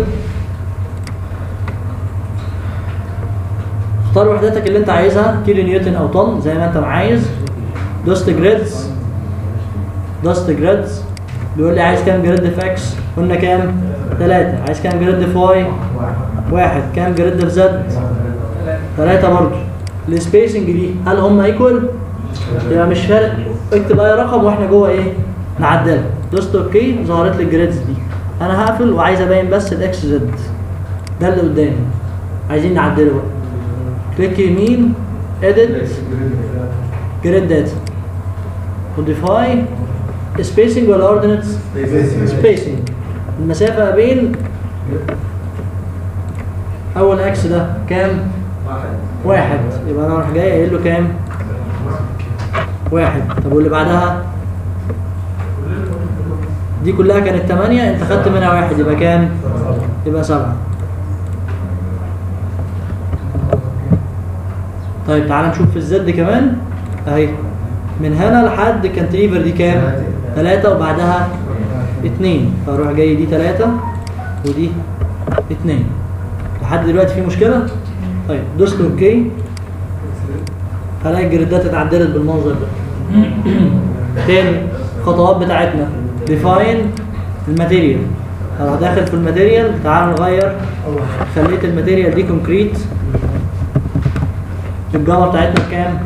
اختار وحدتك اللي أنت عايزها كيلو نيوتن أو طن زي ما أنت عايز دوست جريدز دوست جريدز بيقول لي عايز كام جريد في اكس قلنا كام؟ ثلاثة عايز كام جريد في واي؟ واحد كام جريد في زد؟ ثلاثة برضه السبيسنج دي هل هم ايكوال؟ يبقى مش فارق اكتب اي رقم واحنا جوه ايه؟ نعدلها دوست اوكي ظهرت لي الجريدز دي انا هقفل وعايز ابين بس الاكس زد ده اللي قدامي عايزين نعدله بقى كليك يمين اديت جريد داتا موديفاي سبيسنج ولا اوردينتس؟ سبيسنج المسافة ما بين أول أكس ده كام؟ واحد يبقى أنا أروح جاي قايل له كام؟ واحد طب واللي بعدها؟ دي كلها كانت تمانية أنت خدت منها واحد يبقى كام؟ يبقى سبعة طيب تعال نشوف في الزد كمان أهي من هنا لحد كانتريفر دي كام؟ ثلاثة وبعدها اتنين فاروح جاي دي ثلاثة ودي اتنين لحد دلوقتي في مشكلة؟ طيب دوست اوكي هلاقي الجريدات اتعدلت بالمنظر ده تاني الخطوات بتاعتنا ديفاين الماتيريال هروح داخل في الماتيريال تعال نغير خليت الماتيريال دي كونكريت الجامعة بتاعتنا بكام؟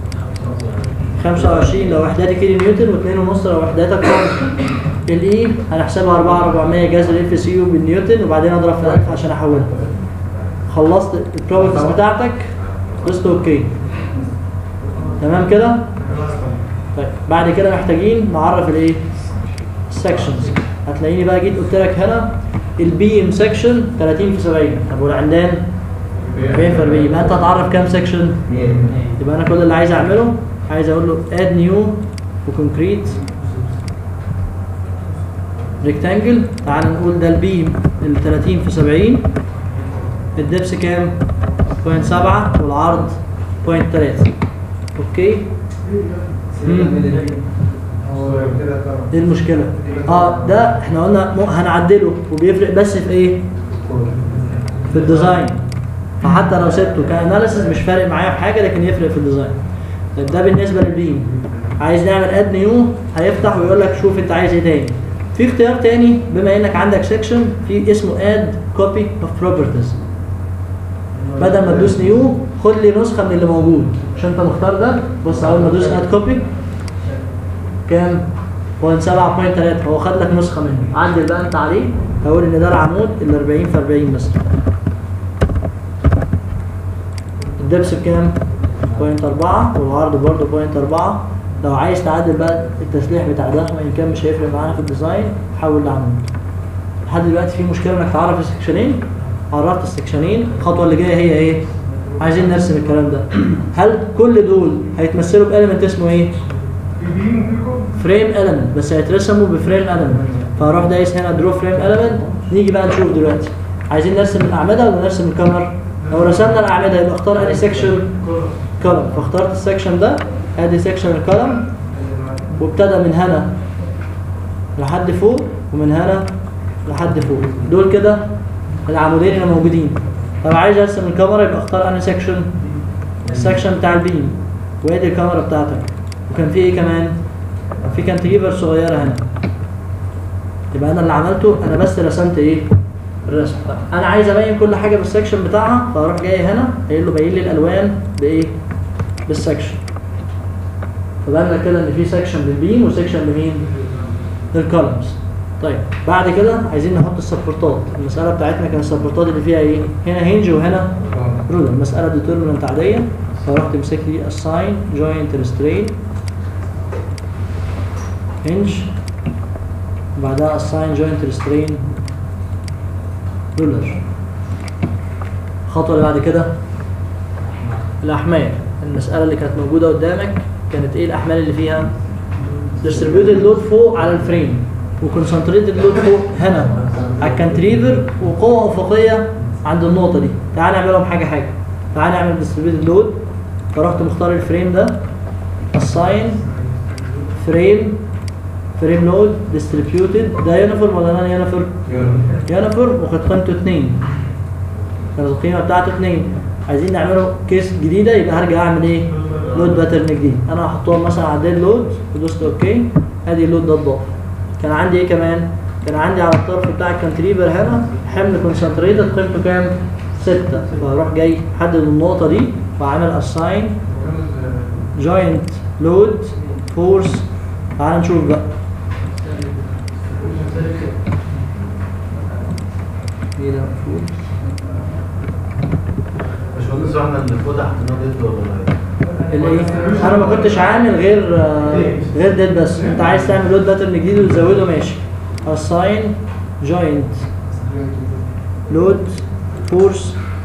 25 لو وحداتي كيلو نيوتن و2.5 لو وحداتك طن الاي هنحسبها 4400 جذر اف سي يو بالنيوتن وبعدين اضرب في 1000 عشان احولها خلصت البروبرتيز بتاعتك دوست اوكي تمام كده طيب بعد كده محتاجين نعرف الايه السكشنز هتلاقيني بقى جيت قلت لك هنا البي ام سكشن 30 في 70 طب والعمدان 40 في 40 يبقى انت هتعرف كام سكشن يبقى انا كل اللي عايز اعمله عايز اقول له اد نيو وكونكريت ريكتانجل تعال نقول ده البيم ال 30 في 70 الدبس كام؟ 0.7 والعرض 0.3 اوكي مم. ايه المشكلة؟ اه ده احنا قلنا مو- هنعدله وبيفرق بس في ايه؟ في الديزاين فحتى لو سبته كاناليسيس مش فارق معايا في حاجه لكن يفرق في الديزاين طيب ده بالنسبه للبيم عايز نعمل اد نيو هيفتح ويقول لك شوف انت عايز ايه تاني في اختيار تاني بما انك عندك سيكشن في اسمه اد كوبي اوف بروبرتيز بدل ما تدوس نيو خد لي نسخه من اللي موجود مش انت مختار ده بص اول ما ادوس اد كوبي كام 0.7 0.3 هو خد لك نسخه منه عدل بقى انت عليه هقول ان ده العمود ال 40 في 40 مثلا الدبس بكام؟ 0.4 والعرض برضه 0.4 لو عايز تعدل بقى التسليح بتاع ده وان كان مش هيفرق معانا في الديزاين حول لعمود لحد دلوقتي في مشكله انك تعرف السكشنين عرفت السكشنين الخطوه اللي جايه هي ايه؟ عايزين نرسم الكلام ده هل كل دول هيتمثلوا باليمنت اسمه ايه؟ فريم element بس هيترسموا بفريم element فهروح دايس هنا درو فريم element نيجي بقى نشوف دلوقتي عايزين نرسم الاعمده ولا نرسم الكاميرا لو رسمنا الاعمده يبقى اختار انهي سيكشن كولم فاخترت السكشن ده ادي سيكشن الكولم وابتدى من هنا لحد فوق ومن هنا لحد فوق دول كده العمودين اللي موجودين طب عايز ارسم الكاميرا يبقى اختار انهي سيكشن السكشن بتاع البيم وادي الكاميرا بتاعتك وكان في ايه كمان كان في كانتريفر صغيره هنا يبقى انا اللي عملته انا بس رسمت ايه الرسم انا عايز ابين كل حاجه بالسكشن بتاعها فاروح جاي هنا قايل له باين لي الالوان بايه بالسكشن فبقى كده ان في سكشن للبيم وسكشن لمين للكولمز طيب بعد كده عايزين نحط السبورتات المساله بتاعتنا كان السبورتات اللي فيها ايه هنا هنج وهنا رولر مساله ديترمنت عاديه فرحت مسك لي assign joint restraint hinge بعدها assign joint restraint ruler الخطوه اللي بعد كده الاحمال المساله اللي كانت موجوده قدامك كانت ايه الاحمال اللي فيها distributed load فوق على الفريم وكونسنتريتد لود فوق هنا على الكانتريفر وقوه افقيه عند النقطه دي تعال نعملهم حاجه حاجه تعال نعمل distributed لود فرحت مختار الفريم ده assign فريم فريم لود distributed ده يونيفورم ولا نان يونيفورم؟ يونيفورم وكانت قيمته 2 كانت القيمه بتاعته 2 عايزين نعمله كيس جديده يبقى هرجع اعمل ايه؟ لود باترن جديد انا هحطهم مثلا على ديل لود ودوست اوكي ادي اللود ده اتضاف كان عندي ايه كمان؟ كان عندي على الطرف بتاع الكانتريفر هنا حمل كونسنتريتد قيمته كام؟ 6 فاروح جاي حدد النقطه دي وعامل اساين جوينت لود فورس تعال نشوف بقى ايه ده فورس باشمهندس احنا اللي فوق تحت نقطة ولا الايه انا ما كنتش عامل غير آه، غير ديت بس انت عايز تعمل لود باترن جديد وتزوده ماشي assign joint load force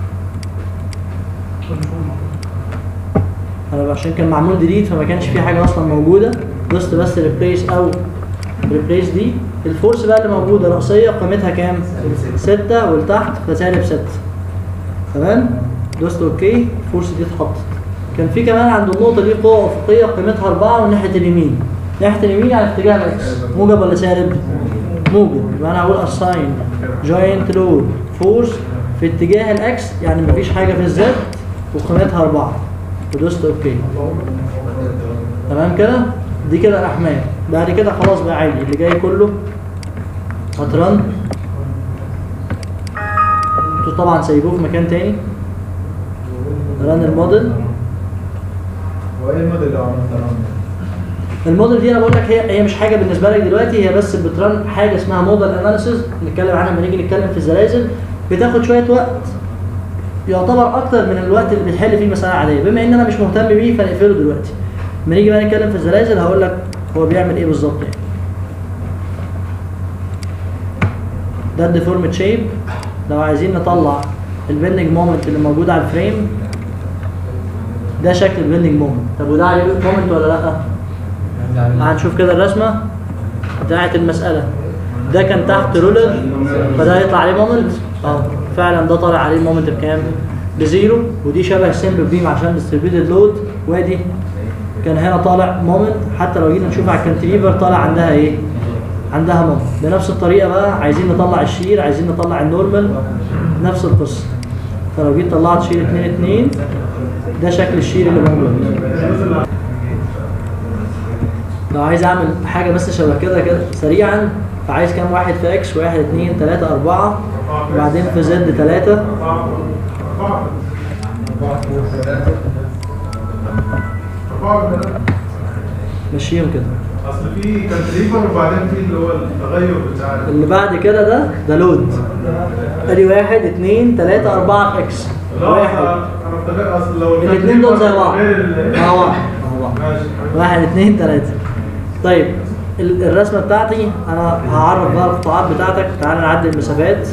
انا عشان كان معمول جديد فما كانش في حاجه اصلا موجوده دوست بس ريبليس او ريبليس دي الفورس بقى اللي موجوده رأسيه قيمتها كام؟ 6 ولتحت فسالب 6 تمام؟ دوست اوكي الفورس دي اتحطت كان في كمان عند النقطه دي قوه افقيه قيمتها 4 وناحيه اليمين ناحيه اليمين على اتجاه الاكس موجب ولا سالب؟ موجب يبقى انا هقول اساين جوينت لود فورس في اتجاه الاكس يعني مفيش حاجه في الزد وقيمتها 4 ودوست اوكي تمام كده دي كده الاحمال بعد كده خلاص بقى عادي اللي جاي كله هترن انتوا طبعا سايبوه في مكان تاني رن الموديل هو ايه الموديل اللي عملت الموديل دي انا بقول لك هي هي مش حاجه بالنسبه لك دلوقتي هي بس بترن حاجه اسمها موديل اناليسيز نتكلم عنها لما نيجي نتكلم في الزلازل بتاخد شويه وقت يعتبر اكتر من الوقت اللي بتحل فيه مساله عاديه بما ان انا مش مهتم بيه فنقفله دلوقتي لما نيجي بقى نتكلم في الزلازل هقول لك هو بيعمل ايه بالظبط يعني ده الديفورمد شيب لو عايزين نطلع البندنج مومنت اللي موجود على الفريم ده شكل البندنج مومنت طب وده عليه مومنت ولا لا؟ هنشوف كده الرسمه بتاعت المساله ده كان تحت رولر فده هيطلع عليه مومنت اه فعلا ده طالع عليه مومنت بكام؟ بزيرو ودي شبه السمبل بيم عشان ديستريبيوتد لود وادي كان هنا طالع مومنت حتى لو جينا نشوف على الكانتليفر طالع عندها ايه؟ عندها مومنت بنفس الطريقه بقى عايزين نطلع الشير عايزين نطلع النورمال نفس القصه فلو جيت طلعت شير 2 2 ده شكل الشير اللي موجود لو عايز اعمل حاجه بس شبه كده كده سريعا فعايز كام واحد في اكس واحد اتنين تلاته اربعه وبعدين في زد تلاته مشيهم كده اصل في كانتريفر وبعدين في اللي هو التغير بتاع اللي بعد كده ده ده لود ادي واحد اتنين تلاته اربعه في اكس لا واحد انا افتكرت اصل لو الاثنين دول زي بعض غير ال- مع بعض مع بعض ماشي واحد اتنين تلاتة طيب ال- الرسمة بتاعتي انا هعرف بقى القطاعات بتاعتك تعالى نعدي المسافات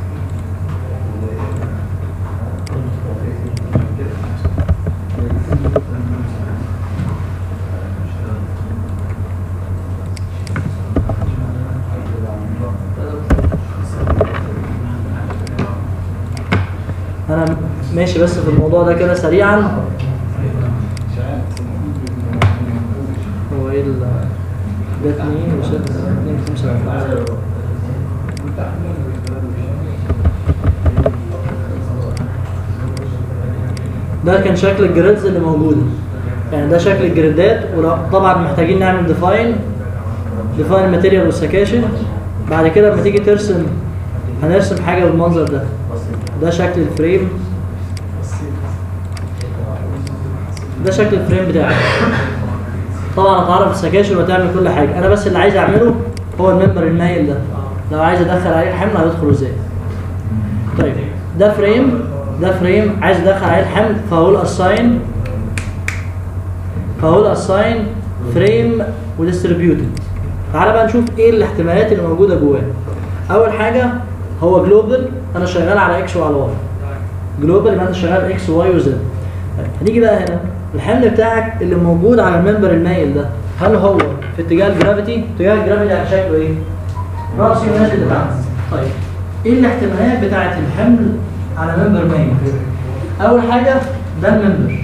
انا ماشي بس في الموضوع ده كده سريعا هو ايه ال ده اتنين وستة اتنين خمسة واحد ده كان شكل الجريدز اللي موجودة يعني ده شكل الجريدات وطبعا محتاجين نعمل ديفاين ديفاين الماتيريال والسكاشن بعد كده لما تيجي ترسم هنرسم حاجه بالمنظر ده ده شكل الفريم ده شكل الفريم بتاعك طبعا هتعرف السكاشن وتعمل كل حاجه انا بس اللي عايز اعمله هو الممبر المايل ده لو عايز ادخل عليه الحمل هيدخل ازاي طيب ده فريم ده فريم عايز ادخل عليه الحمل فهقول اساين فهقول اساين فريم وديستريبيوتد تعالى بقى نشوف ايه الاحتمالات اللي موجوده جواه اول حاجه هو جلوبال انا شغال على اكس وعلى واي جلوبال يبقى انت شغال اكس وواي وزد طيب هنيجي بقى هنا الحمل بتاعك اللي موجود على الممبر المايل ده هل هو في اتجاه الجرافيتي اتجاه الجرافيتي على شكله ايه راسي ونازل لتحت طيب ايه الاحتمالات بتاعه الحمل على ممبر مايل اول حاجه ده الممبر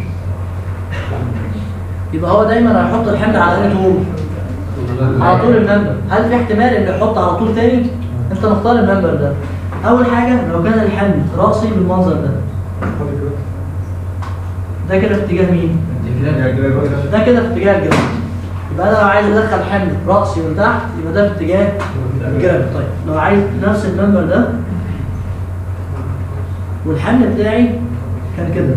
يبقى هو دايما هيحط الحمل على انهي طول على طول الممبر هل في احتمال انه يحط على طول تاني انت مختار الممبر ده اول حاجه لو كان الحمل راسي بالمنظر ده ده كده في اتجاه مين ده كده في اتجاه الجرافيتي يبقى انا لو عايز ادخل حمل راسي من تحت يبقى ده في اتجاه الجرافيتي طيب لو عايز نفس الممبر ده والحمل بتاعي كان كده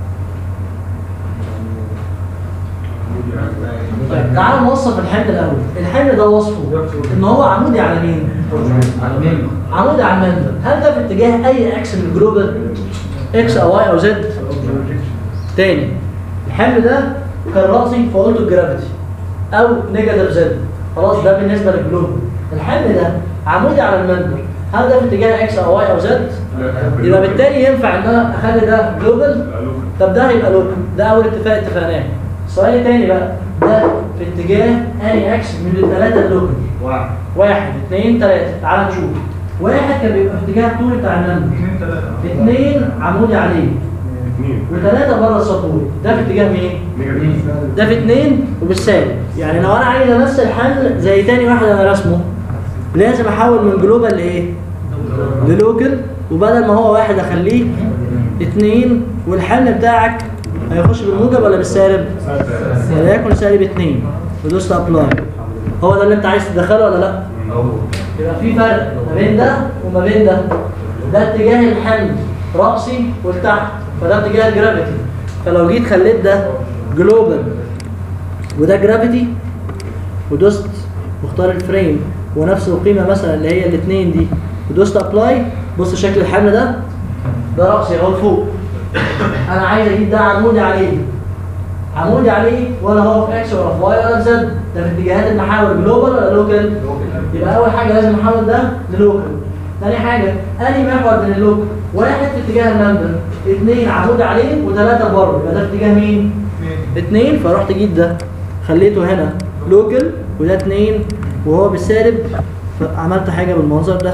طيب تعال نوصف الحمل الاول الحمل ده وصفه ان هو عمودي على مين عمودي على المنبر هل ده في اتجاه اي اكس من الجلوبال اكس او واي او زد تاني الحمل ده كان راسي فقلته الجرافيتي او نيجاتيف زد خلاص ده بالنسبه للجلوبال الحمل ده عمودي على المنبر هل ده في اتجاه اكس او واي او زد يبقى بالتالي ينفع ان انا اخلي ده جلوبال طب ده هيبقى لوكال ده اول اتفاق اتفقناه السؤال التاني بقى ده في اتجاه اني اكس من الثلاثه اللوكال واحد واحد اثنين ثلاثه تعال نشوف واحد كان بيبقى في اتجاه الطول بتاع المنبر اثنين ثلاثة اثنين عمودي عليه اثنين وثلاثه بره السطور ده في اتجاه مين؟ نيجاتيف ده في اثنين وبالسالب يعني لو انا عايز امثل حمل زي تاني واحد انا رسمه لازم احول من جلوبال لايه؟ للوكال وبدل ما هو واحد اخليه اثنين والحمل بتاعك هيخش بالموجب ولا بالسالب؟ وليكن سالب اثنين ودوست ابلاي هو ده اللي انت عايز تدخله ولا لا؟ يبقى في فرق ما بين ده وما بين ده ده اتجاه الحمل رأسي ولتحت فده اتجاه الجرافيتي فلو جيت خليت ده جلوبال وده جرافيتي ودوست مختار الفريم ونفس القيمة مثلا اللي هي الاثنين دي ودوست ابلاي بص شكل الحمل ده ده رأسي اهو فوق انا عايز اجيب ده عمودي عليه عمودي عليه ولا هو في اكس ولا في واي ولا في زد ده في اتجاهات المحاور جلوبال ولا لوكال يبقى اول حاجه لازم احول ده للوكال ثاني حاجه انهي محور من اللوكال واحد في اتجاه المنبر اثنين عمود عليه وثلاثه بره يبقى ده في اتجاه مين اثنين فرحت جيت ده خليته هنا لوكال وده اثنين وهو بالسالب فعملت حاجه بالمنظر ده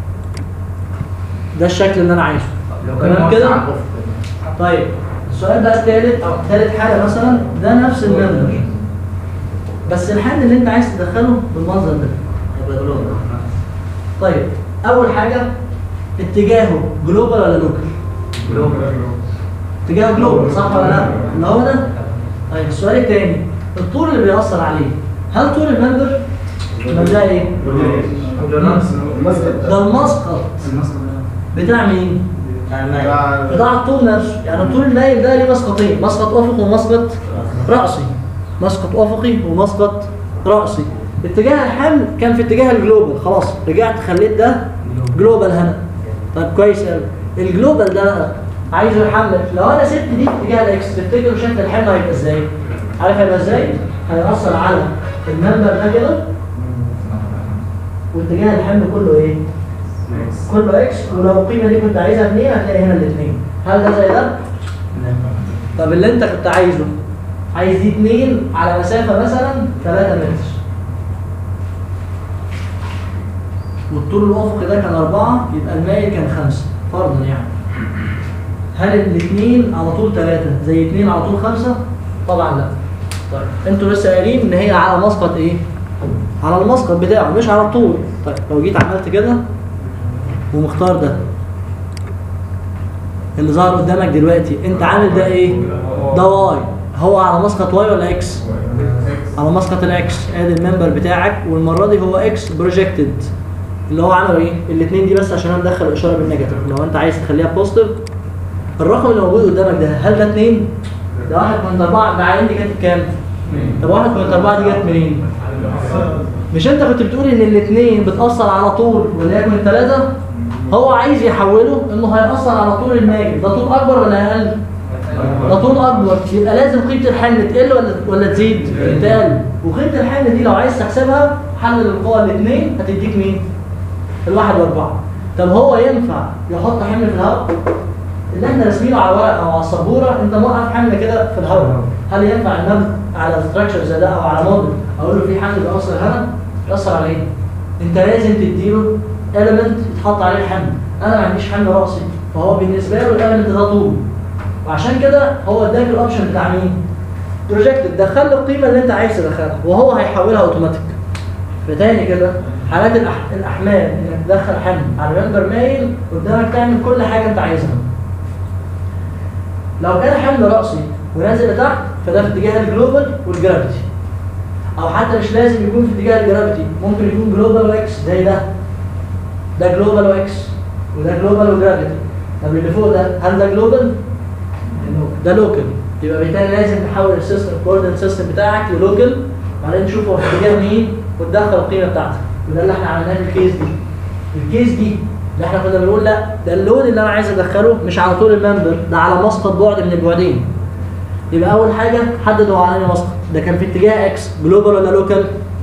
ده الشكل اللي انا عايزه تمام كده طيب السؤال بقى الثالث او ثالث حاجه مثلا ده نفس المنبر بس الحل اللي انت عايز تدخله بالمنظر ده يبقى جلوب طيب اول حاجه اتجاهه جلوبال ولا لوكال اتجاهه جلوبال صح ولا لا اللي هو ده طيب السؤال الثاني الطول اللي بيأثر عليه هل طول المنبر ولا ده ايه ده المسقط بتاع مين بتاع الطول نفسه يعني الطول المايل ده ليه مسقطين مسقط افقي ومسقط راسي مسقط افقي ومسقط راسي اتجاه الحمل كان في اتجاه الجلوبال خلاص رجعت خليت ده جلوبال هنا طيب كويس قوي الجلوبال ده بقى عايزه يحمل لو انا سبت دي في اتجاه الاكس تفتكروا شكل الحمل هيبقى ازاي؟ عارف هيبقى ازاي؟ هيأثر على المنبر ده كده واتجاه الحمل كله ايه؟ كله اكس ولو القيمه دي كنت عايزها اثنين هتلاقي هنا الاثنين هل ده زي ده؟ طب اللي انت كنت عايزه عايز دي اثنين على مسافه مثلا 3 متر والطول الافقي ده كان أربعة يبقى المايل كان خمسة فرضا يعني هل الاثنين على طول ثلاثة زي اثنين على طول خمسة؟ طبعا لا طيب انتوا لسه قايلين ان هي على مسقط ايه؟ على المسقط بتاعه مش على الطول طيب لو جيت عملت كده ومختار ده اللي ظهر قدامك دلوقتي انت عامل ده ايه؟ ده واي هو على مسقط واي ولا اكس على مسقط الاكس ادي الممبر بتاعك والمره دي هو اكس بروجكتد اللي هو عمله ايه الاثنين دي بس عشان انا مدخل الاشاره بالنيجاتيف لو انت عايز تخليها بوزيتيف الرقم اللي موجود قدامك ده هل ده 2 ده 1.4 مع ان دي كانت كام طب 1.4 دي جت منين مش انت كنت بتقول ان الاثنين بتاثر على طول وليكن الثلاثه هو عايز يحوله انه هيأثر على طول الماجد ده طول اكبر ولا اقل ده طول اكبر يبقى لازم قيمه الحمل تقل ولا ولا تزيد تقل وقيمه الحمل دي لو عايز تحسبها حل القوى الاثنين هتديك مين الواحد واربعه طب هو ينفع يحط حمل في الهواء اللي احنا راسمينه على ورق او على السبوره انت موقف حمل كده في الهواء هل ينفع ان انا على ستراكشر زي ده او على موديل اقول له في حمل بيأثر هنا يأثر على ايه؟ انت لازم تديله element يتحط عليه الحمل انا ما عنديش حمل راسي فهو بالنسبه له الاليمنت ده طول وعشان كده هو اداك الاوبشن بتاع مين؟ بروجكتد دخل له القيمه اللي انت عايز تدخلها وهو هيحولها اوتوماتيك فتاني كده حالات الأح... الاحمال انك تدخل حمل على ممبر مايل قدامك تعمل كل حاجه انت عايزها لو كان حمل راسي ونازل لتحت فده في اتجاه الجلوبال والجرافيتي او حتى مش لازم يكون في اتجاه الجرافيتي ممكن يكون جلوبال واكس زي ده ده جلوبال واكس وده جلوبال وجرافيتي طب اللي فوق ده هل ده جلوبال؟ ده لوكال يبقى بالتالي لازم تحول السيستم الكوردينت سيستم بتاعك للوكال بعدين تشوف هو في اتجاه مين وتدخل القيمه بتاعتك وده اللي احنا عملناه في الكيس دي الكيس دي اللي احنا كنا بنقول لا ده اللون اللي انا عايز ادخله مش على طول الممبر ده على مسقط بعد من البعدين يبقى اول حاجه حدد هو على انهي مسقط ده كان في اتجاه اكس جلوبال ولا لوكال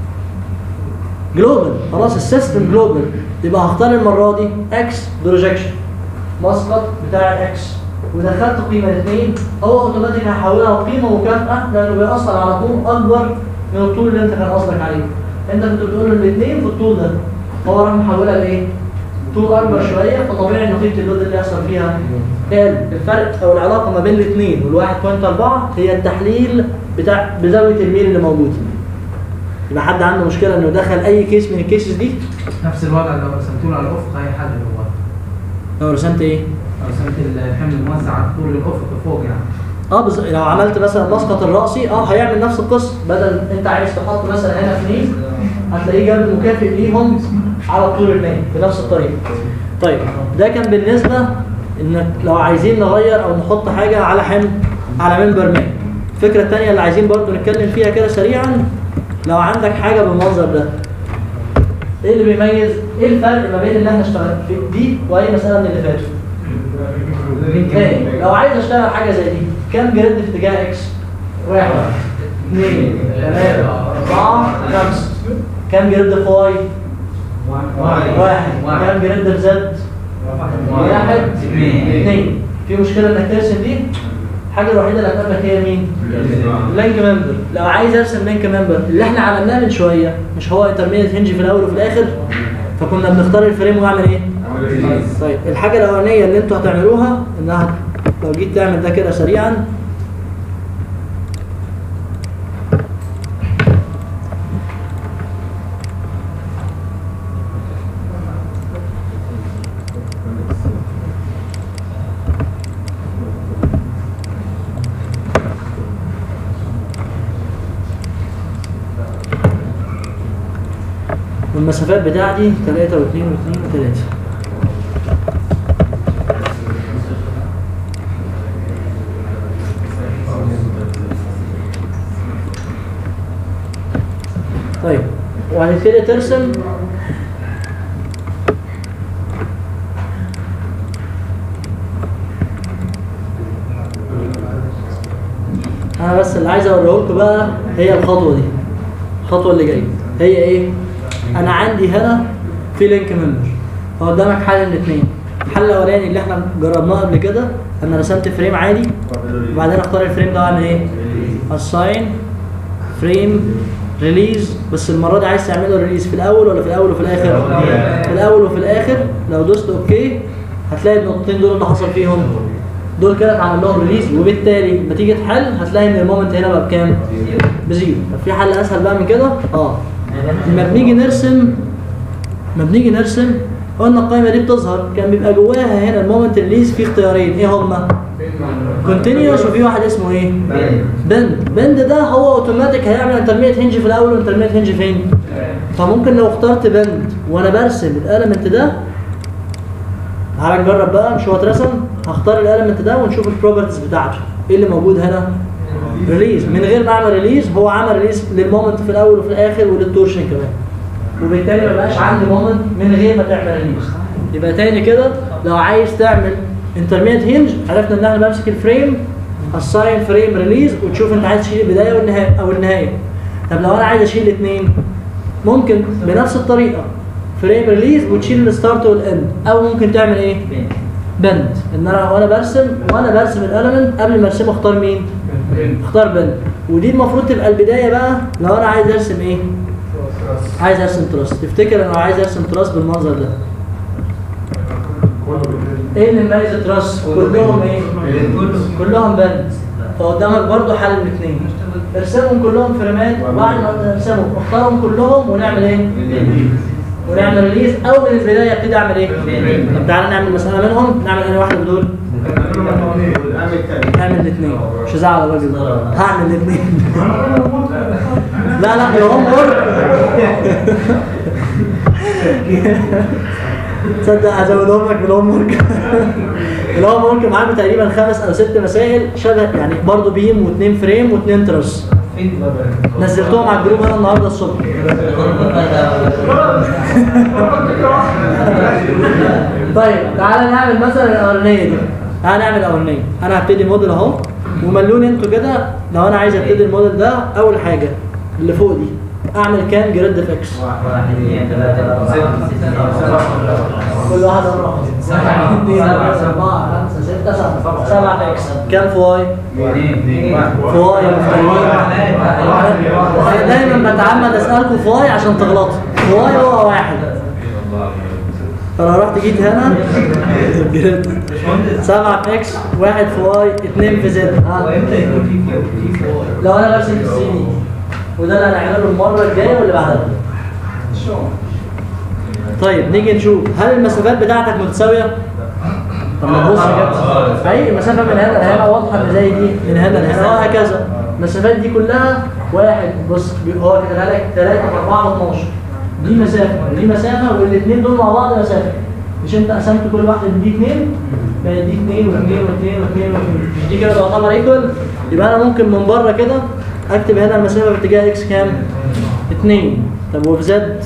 جلوبال خلاص السيستم جلوبال يبقى هختار المره دي اكس بروجكشن مسقط بتاع الاكس ودخلت قيمه الاثنين هو اوتوماتيك هيحولها لقيمه مكافاه لانه بيأثر على طول اكبر من الطول اللي انت كان قصدك عليه انت كنت بتقول له الاثنين في الطول ده هو راح محولها لايه؟ طول اكبر شويه فطبيعي ان قيمه اللود اللي يحصل فيها قال الفرق او العلاقه ما بين الاثنين والواحد بوينت 4 هي التحليل بتاع بزاويه الميل اللي موجوده يبقى حد عنده مشكله انه يدخل اي كيس من الكيسز دي نفس الوضع لو رسمته له على الافق هيحل هو لو رسمت ايه؟ لو رسمت الحمل الموزع على طول الافق فوق يعني اه بز... لو عملت مثلا مسقط الرأسي اه هيعمل نفس القصه بدل انت عايز تحط مثلا هنا اثنين هتلاقيه جاب المكافئ ليهم على طول الماء بنفس الطريقه. طيب ده كان بالنسبه انك لو عايزين نغير او نحط حاجه على حمل على منبر ماء. الفكره الثانيه اللي عايزين برضو نتكلم فيها كده سريعا لو عندك حاجه بالمنظر ده ايه اللي بيميز ايه الفرق ما بين اللي احنا اشتغلنا في دي واي مساله من اللي فاتوا؟ تاني لو عايز اشتغل حاجه زي دي كام جريد في اتجاه اكس؟ واحد اثنين ثلاثة أربعة خمسة كام جريد في واي؟ واحد كام جريد في زد؟ واحد اثنين في مشكلة انك ترسم دي؟ الحاجة الوحيدة اللي هتقابلك هي مين؟ لينك ممبر لو عايز ارسم لينك ممبر اللي احنا عملناه من شوية مش هو انترميديت هنج في الاول وفي الاخر فكنا بنختار الفريم ونعمل ايه؟ طيب الحاجة الأولانية اللي انتوا هتعملوها انها لو جيت تعمل ده كده سريعا والمسافات بتاعتي 3 و2 و2 و3 طيب وهتبتدي ترسم انا بس اللي عايز اوريه لكم بقى هي الخطوه دي الخطوه اللي جايه هي ايه انا عندي هنا في لينك ممبر فقدامك حل من الاثنين الحل الاولاني اللي احنا جربناه قبل كده انا رسمت فريم عادي وبعدين اختار الفريم ده واعمل ايه اساين فريم ريليز بس المره دي عايز تعمله ريليز في الاول ولا في الاول وفي الاخر في الاول وفي الاخر لو دوست اوكي هتلاقي النقطتين دول اللي حصل فيهم دول كده اتعمل لهم ريليز وبالتالي لما تيجي تحل هتلاقي ان المومنت هنا بقى بكام بزيرو طب في حل اسهل بقى من كده اه لما بنيجي نرسم لما بنيجي نرسم قلنا القائمه دي بتظهر كان بيبقى جواها هنا المومنت ريليز في اختيارين ايه هما كونتينيوس وفي واحد اسمه ايه بند بند ده هو اوتوماتيك هيعمل انترميت هنج في الاول وانترميت هنج فين فممكن لو اخترت بند وانا برسم الاليمنت ده تعالى نجرب بقى مش هو اترسم هختار الاليمنت ده ونشوف البروبرتيز بتاعته ايه اللي موجود هنا ريليز من غير ما اعمل ريليز هو عمل ريليز للمومنت في الاول وفي الاخر وللتورشن كمان وبالتالي ما بقاش عندي مومنت من غير ما تعمل ريليز يبقى تاني كده لو عايز تعمل انترميت هنج عرفنا ان احنا بمسك الفريم اساين فريم ريليز وتشوف انت عايز تشيل البدايه والنهايه او النهايه طب لو انا عايز اشيل الاثنين ممكن بنفس الطريقه فريم ريليز وتشيل الستارت والاند او ممكن تعمل ايه بند ان انا وانا برسم وانا برسم الاليمنت قبل ما ارسمه اختار مين اختار بند ودي المفروض تبقى البدايه بقى لو انا عايز ارسم ايه عايز ارسم تراس تفتكر انا عايز ارسم تراس بالمنظر ده ايه اللي مميز التراس كلهم ايه كلهم بند فقدامك برضو حل الاثنين ارسمهم كلهم فريمات وبعد ما نرسمهم اختارهم كلهم ونعمل ايه ونعمل ريليز او من البدايه ابتدي اعمل ايه طب تعالى نعمل مساله منهم نعمل انا واحده بدول نعمل الاثنين مش هزعل الراجل ده هعمل الاثنين لا لا يا عمر تصدق هزودهم لك بالهوم ورك الهوم ورك معانا تقريبا خمس او ست مسائل شبه يعني برضه بيم واثنين فريم واثنين ترس نزلتهم على الجروب انا النهارده الصبح طيب تعالى نعمل مثلا الاولانيه دي تعالى نعمل الاولانيه انا هبتدي موديل اهو وملوني انتوا كده لو انا عايز ابتدي الموديل ده اول حاجه اللي فوق دي اعمل كام جريد في اكس واحد اثنين ثلاثة أربعة كل واحد أربعة اثنين أربعة خمسة ستة سبعة سبعة في إكس كام في واي؟ في واي أنا دايما بتعمد أسألكم في واي عشان تغلطوا في واي هو واحد فلو رحت جيت هنا سبعة في إكس واحد في واي اثنين في زد ها. لو أنا برسم في السي دي وده اللي هنعمله المرة الجاية واللي بعدها طيب نيجي نشوف هل المسافات بتاعتك متساوية؟ طب ما تبص كده اي المسافة من هنا لهنا واضحة اللي زي دي من هنا لهنا وهكذا المسافات دي كلها واحد بص بي- هو كاتبها لك 3 في 4 و 12 دي مسافة ودي مسافة والاثنين دول مع بعض مسافة مش انت قسمت كل واحدة من دي اثنين بقت دي اثنين واثنين واثنين واثنين واثنين مش دي كده تعتبر ايكوال يبقى انا ممكن من بره كده اكتب هنا المسافة باتجاه اكس كام؟ 2 طب وفي زد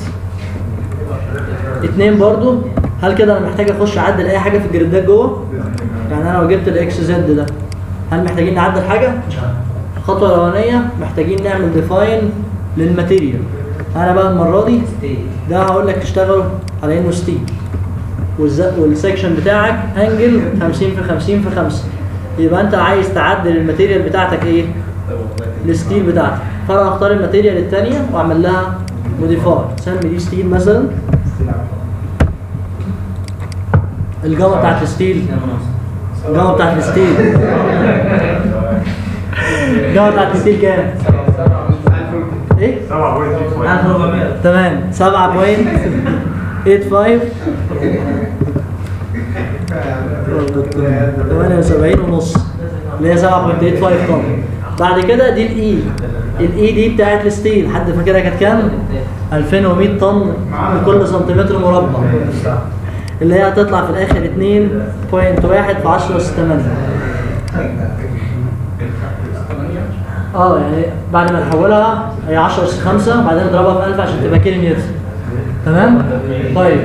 اتنين برضو هل كده انا محتاج اخش اعدل اي حاجه في الجريدات جوه يعني انا لو جبت الاكس زد ده هل محتاجين نعدل حاجه الخطوه الاولانيه محتاجين نعمل ديفاين للماتيريال انا بقى المره دي ده هقول لك تشتغل على انه ستيل والز- والسكشن بتاعك انجل 50 في 50 في 5 يبقى انت عايز تعدل الماتيريال بتاعتك ايه الستيل بتاعتك فانا هختار الماتيريال الثانيه واعمل لها موديفاي سمي دي ستيل مثلا الجامعه بتاعت الستيل الجامعه بتاعت الستيل الجامعه بتاعت الستيل كام؟ ايه؟ 1400 تمام 78 ونص اللي هي 7.85 طن بعد كده دي الاي الاي دي بتاعت الستيل حد فاكرها كانت كام 2100 طن لكل سنتيمتر مربع اللي هي هتطلع في الاخر 2.1 في 10 اس 8 اه يعني بعد ما نحولها هي 10 اس 5 بعدين نضربها في 1000 عشان تبقى كيلو نيوتن تمام طيب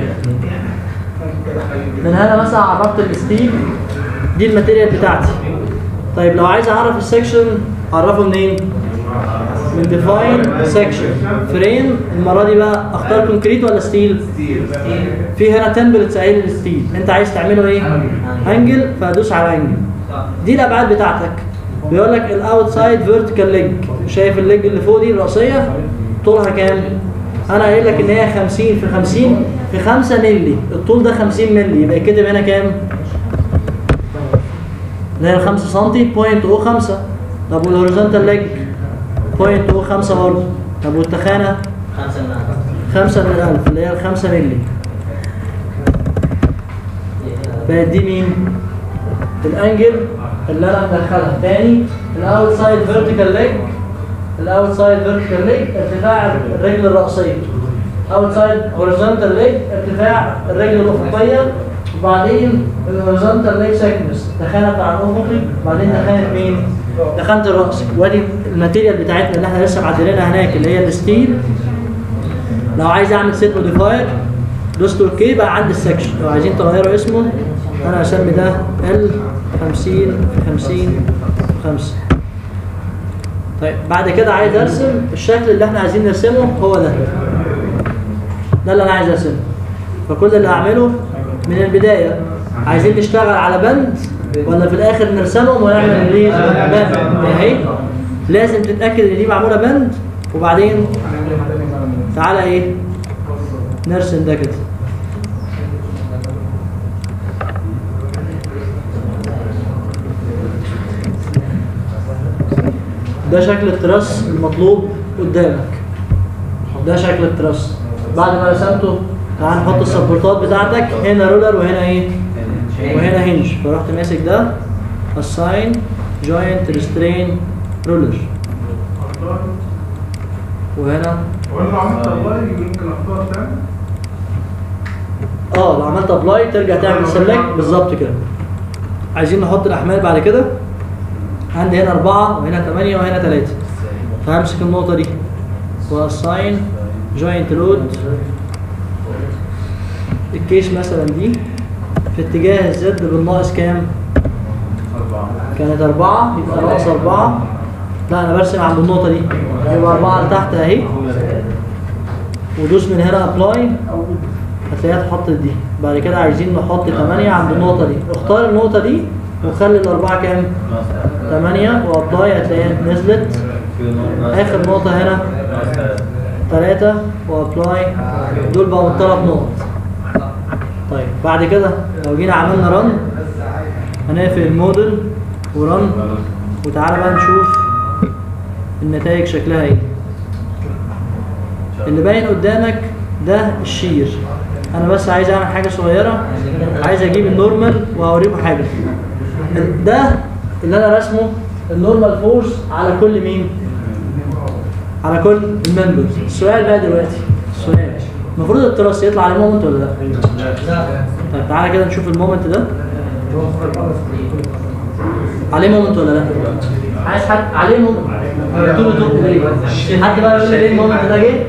من هنا مثلا عرفت الستيل دي الماتيريال بتاعتي طيب لو عايز اعرف السكشن اعرفه منين من ديفاين سكشن فريم المره دي بقى اختار كونكريت ولا ستيل في هنا تمبلتس قايل الستيل انت عايز تعمله ايه انجل فادوس على انجل دي الابعاد بتاعتك بيقول لك الاوتسايد فيرتيكال ليج شايف الليج اللي فوق دي الراسيه طولها كام انا قايل لك ان هي 50 في 50 في 5 مللي الطول ده 50 مللي يبقى كاتب هنا كام اللي هي 5 سم بوينت او 5 طب والهوريزونتال ليج بوينت او 5 برضه طب والتخانه خمسة من 5 من 1000 اللي هي ال 5 مللي بقت دي مين الانجل اللي انا مدخلها تاني الاوتسايد فيرتيكال ليج الاوتسايد فيرتيكال ليج ارتفاع الرجل الرأسية اوتسايد هوريزونتال ليج ارتفاع الرجل الافقية وبعدين الهوريزونتال ليج سيكنس تخانة بتاع الافقي وبعدين تخانة مين؟ تخانة الرأس وادي الماتيريال بتاعتنا اللي احنا لسه معدلينها هناك اللي هي الستيل لو عايز اعمل سيت موديفاير دوست اوكي بقى عندي السكشن لو عايزين تغيروا اسمه انا هسمي ده ال 50 50 5 طيب بعد كده عايز ارسم الشكل اللي احنا عايزين نرسمه هو ده ده اللي انا عايز ارسمه فكل اللي هعمله من البدايه عايزين نشتغل على بند ولا في الاخر نرسمهم ونعمل ريليز بند اهي لازم تتاكد ان دي معموله بند وبعدين تعالى ايه نرسم ده كده ده شكل التراس المطلوب قدامك ده شكل التراس بعد ما رسمته تعال نحط السبورتات بتاعتك هنا رولر وهنا ايه وهنا هنج فرحت ماسك ده assign joint restrain ruler وهنا وانا لو عملت والله يمكن اختار تاني اه لو عملت ابلاي ترجع تعمل سيلكت بالظبط كده عايزين نحط الاحمال بعد كده عندي هنا أربعة وهنا ثمانية وهنا ثلاثة فهمسك النقطة دي واساين جوينت لود الكيس مثلا دي في اتجاه الزد بالناقص كام؟ كانت أربعة يبقى ناقص أربعة لا أنا برسم عند النقطة دي يبقى أربعة لتحت أهي ودوس من هنا أبلاي هتلاقيها اتحطت دي بعد كده عايزين نحط 8 عند النقطة دي اختار النقطة دي وخلي الأربعة كام؟ 8 وأبلاي هتلاقيها نزلت آخر نقطة هنا 3 وأبلاي دول بقوا ثلاث نقط طيب بعد كده لو جينا عملنا رن هنقفل الموديل ورن وتعالى بقى نشوف النتائج شكلها ايه اللي باين قدامك ده الشير انا بس عايز اعمل حاجه صغيره عايز اجيب النورمال وهوريكم حاجه ده اللي انا رسمه النورمال فورس على كل مين على كل الممبرز السؤال بقى دلوقتي السؤال المفروض التراس يطلع عليه مومنت ولا لا طيب تعالى كده نشوف المومنت ده عليه مومنت ولا لا عايز حد عليه مومنت قلت له توب ليه حد بقى يقول لي ليه المومنت ده جه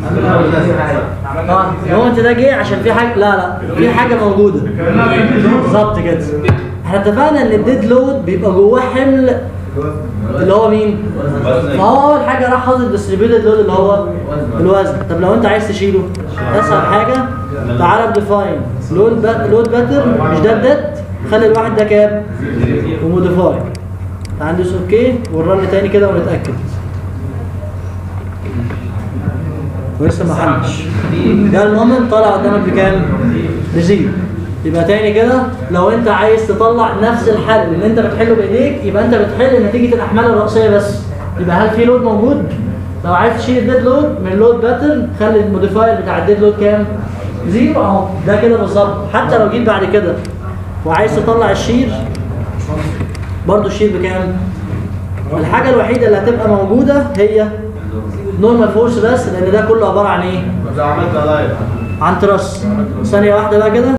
اه المومنت ده جه عشان في حاجه لا لا في حاجه موجوده بالظبط كده احنا اتفقنا ان الديد لود بيبقى جواه حمل اللي هو مين؟ فهو اول حاجه راح حاطط الديستريبيوتد لود اللي هو الوزن طب لو انت عايز تشيله اسهل حاجه تعالى بديفاين لود بات لود باتر مش ده الديد خلي الواحد ده كام؟ وموديفاي تعال ندوس اوكي ونرن تاني كده ونتاكد ولسه ما حلش ده المومنت طالع قدامك بكام؟ بزيرو يبقى تاني كده لو انت عايز تطلع نفس الحل اللي انت بتحله بايديك يبقى انت بتحل نتيجه الاحمال الراسيه بس يبقى هل في لود موجود؟ لو عايز تشيل الديد لود من اللود باترن خلي الموديفاير بتاع الديد لود كام؟ زيرو اهو ده كده بالظبط حتى لو جيت بعد كده وعايز تطلع الشير برضو الشير بكام؟ الحاجه الوحيده اللي هتبقى موجوده هي نورمال فورس بس لان ده كله عباره عن ايه؟ لو عملت لايف عن تراس ثانيه واحده بقى كده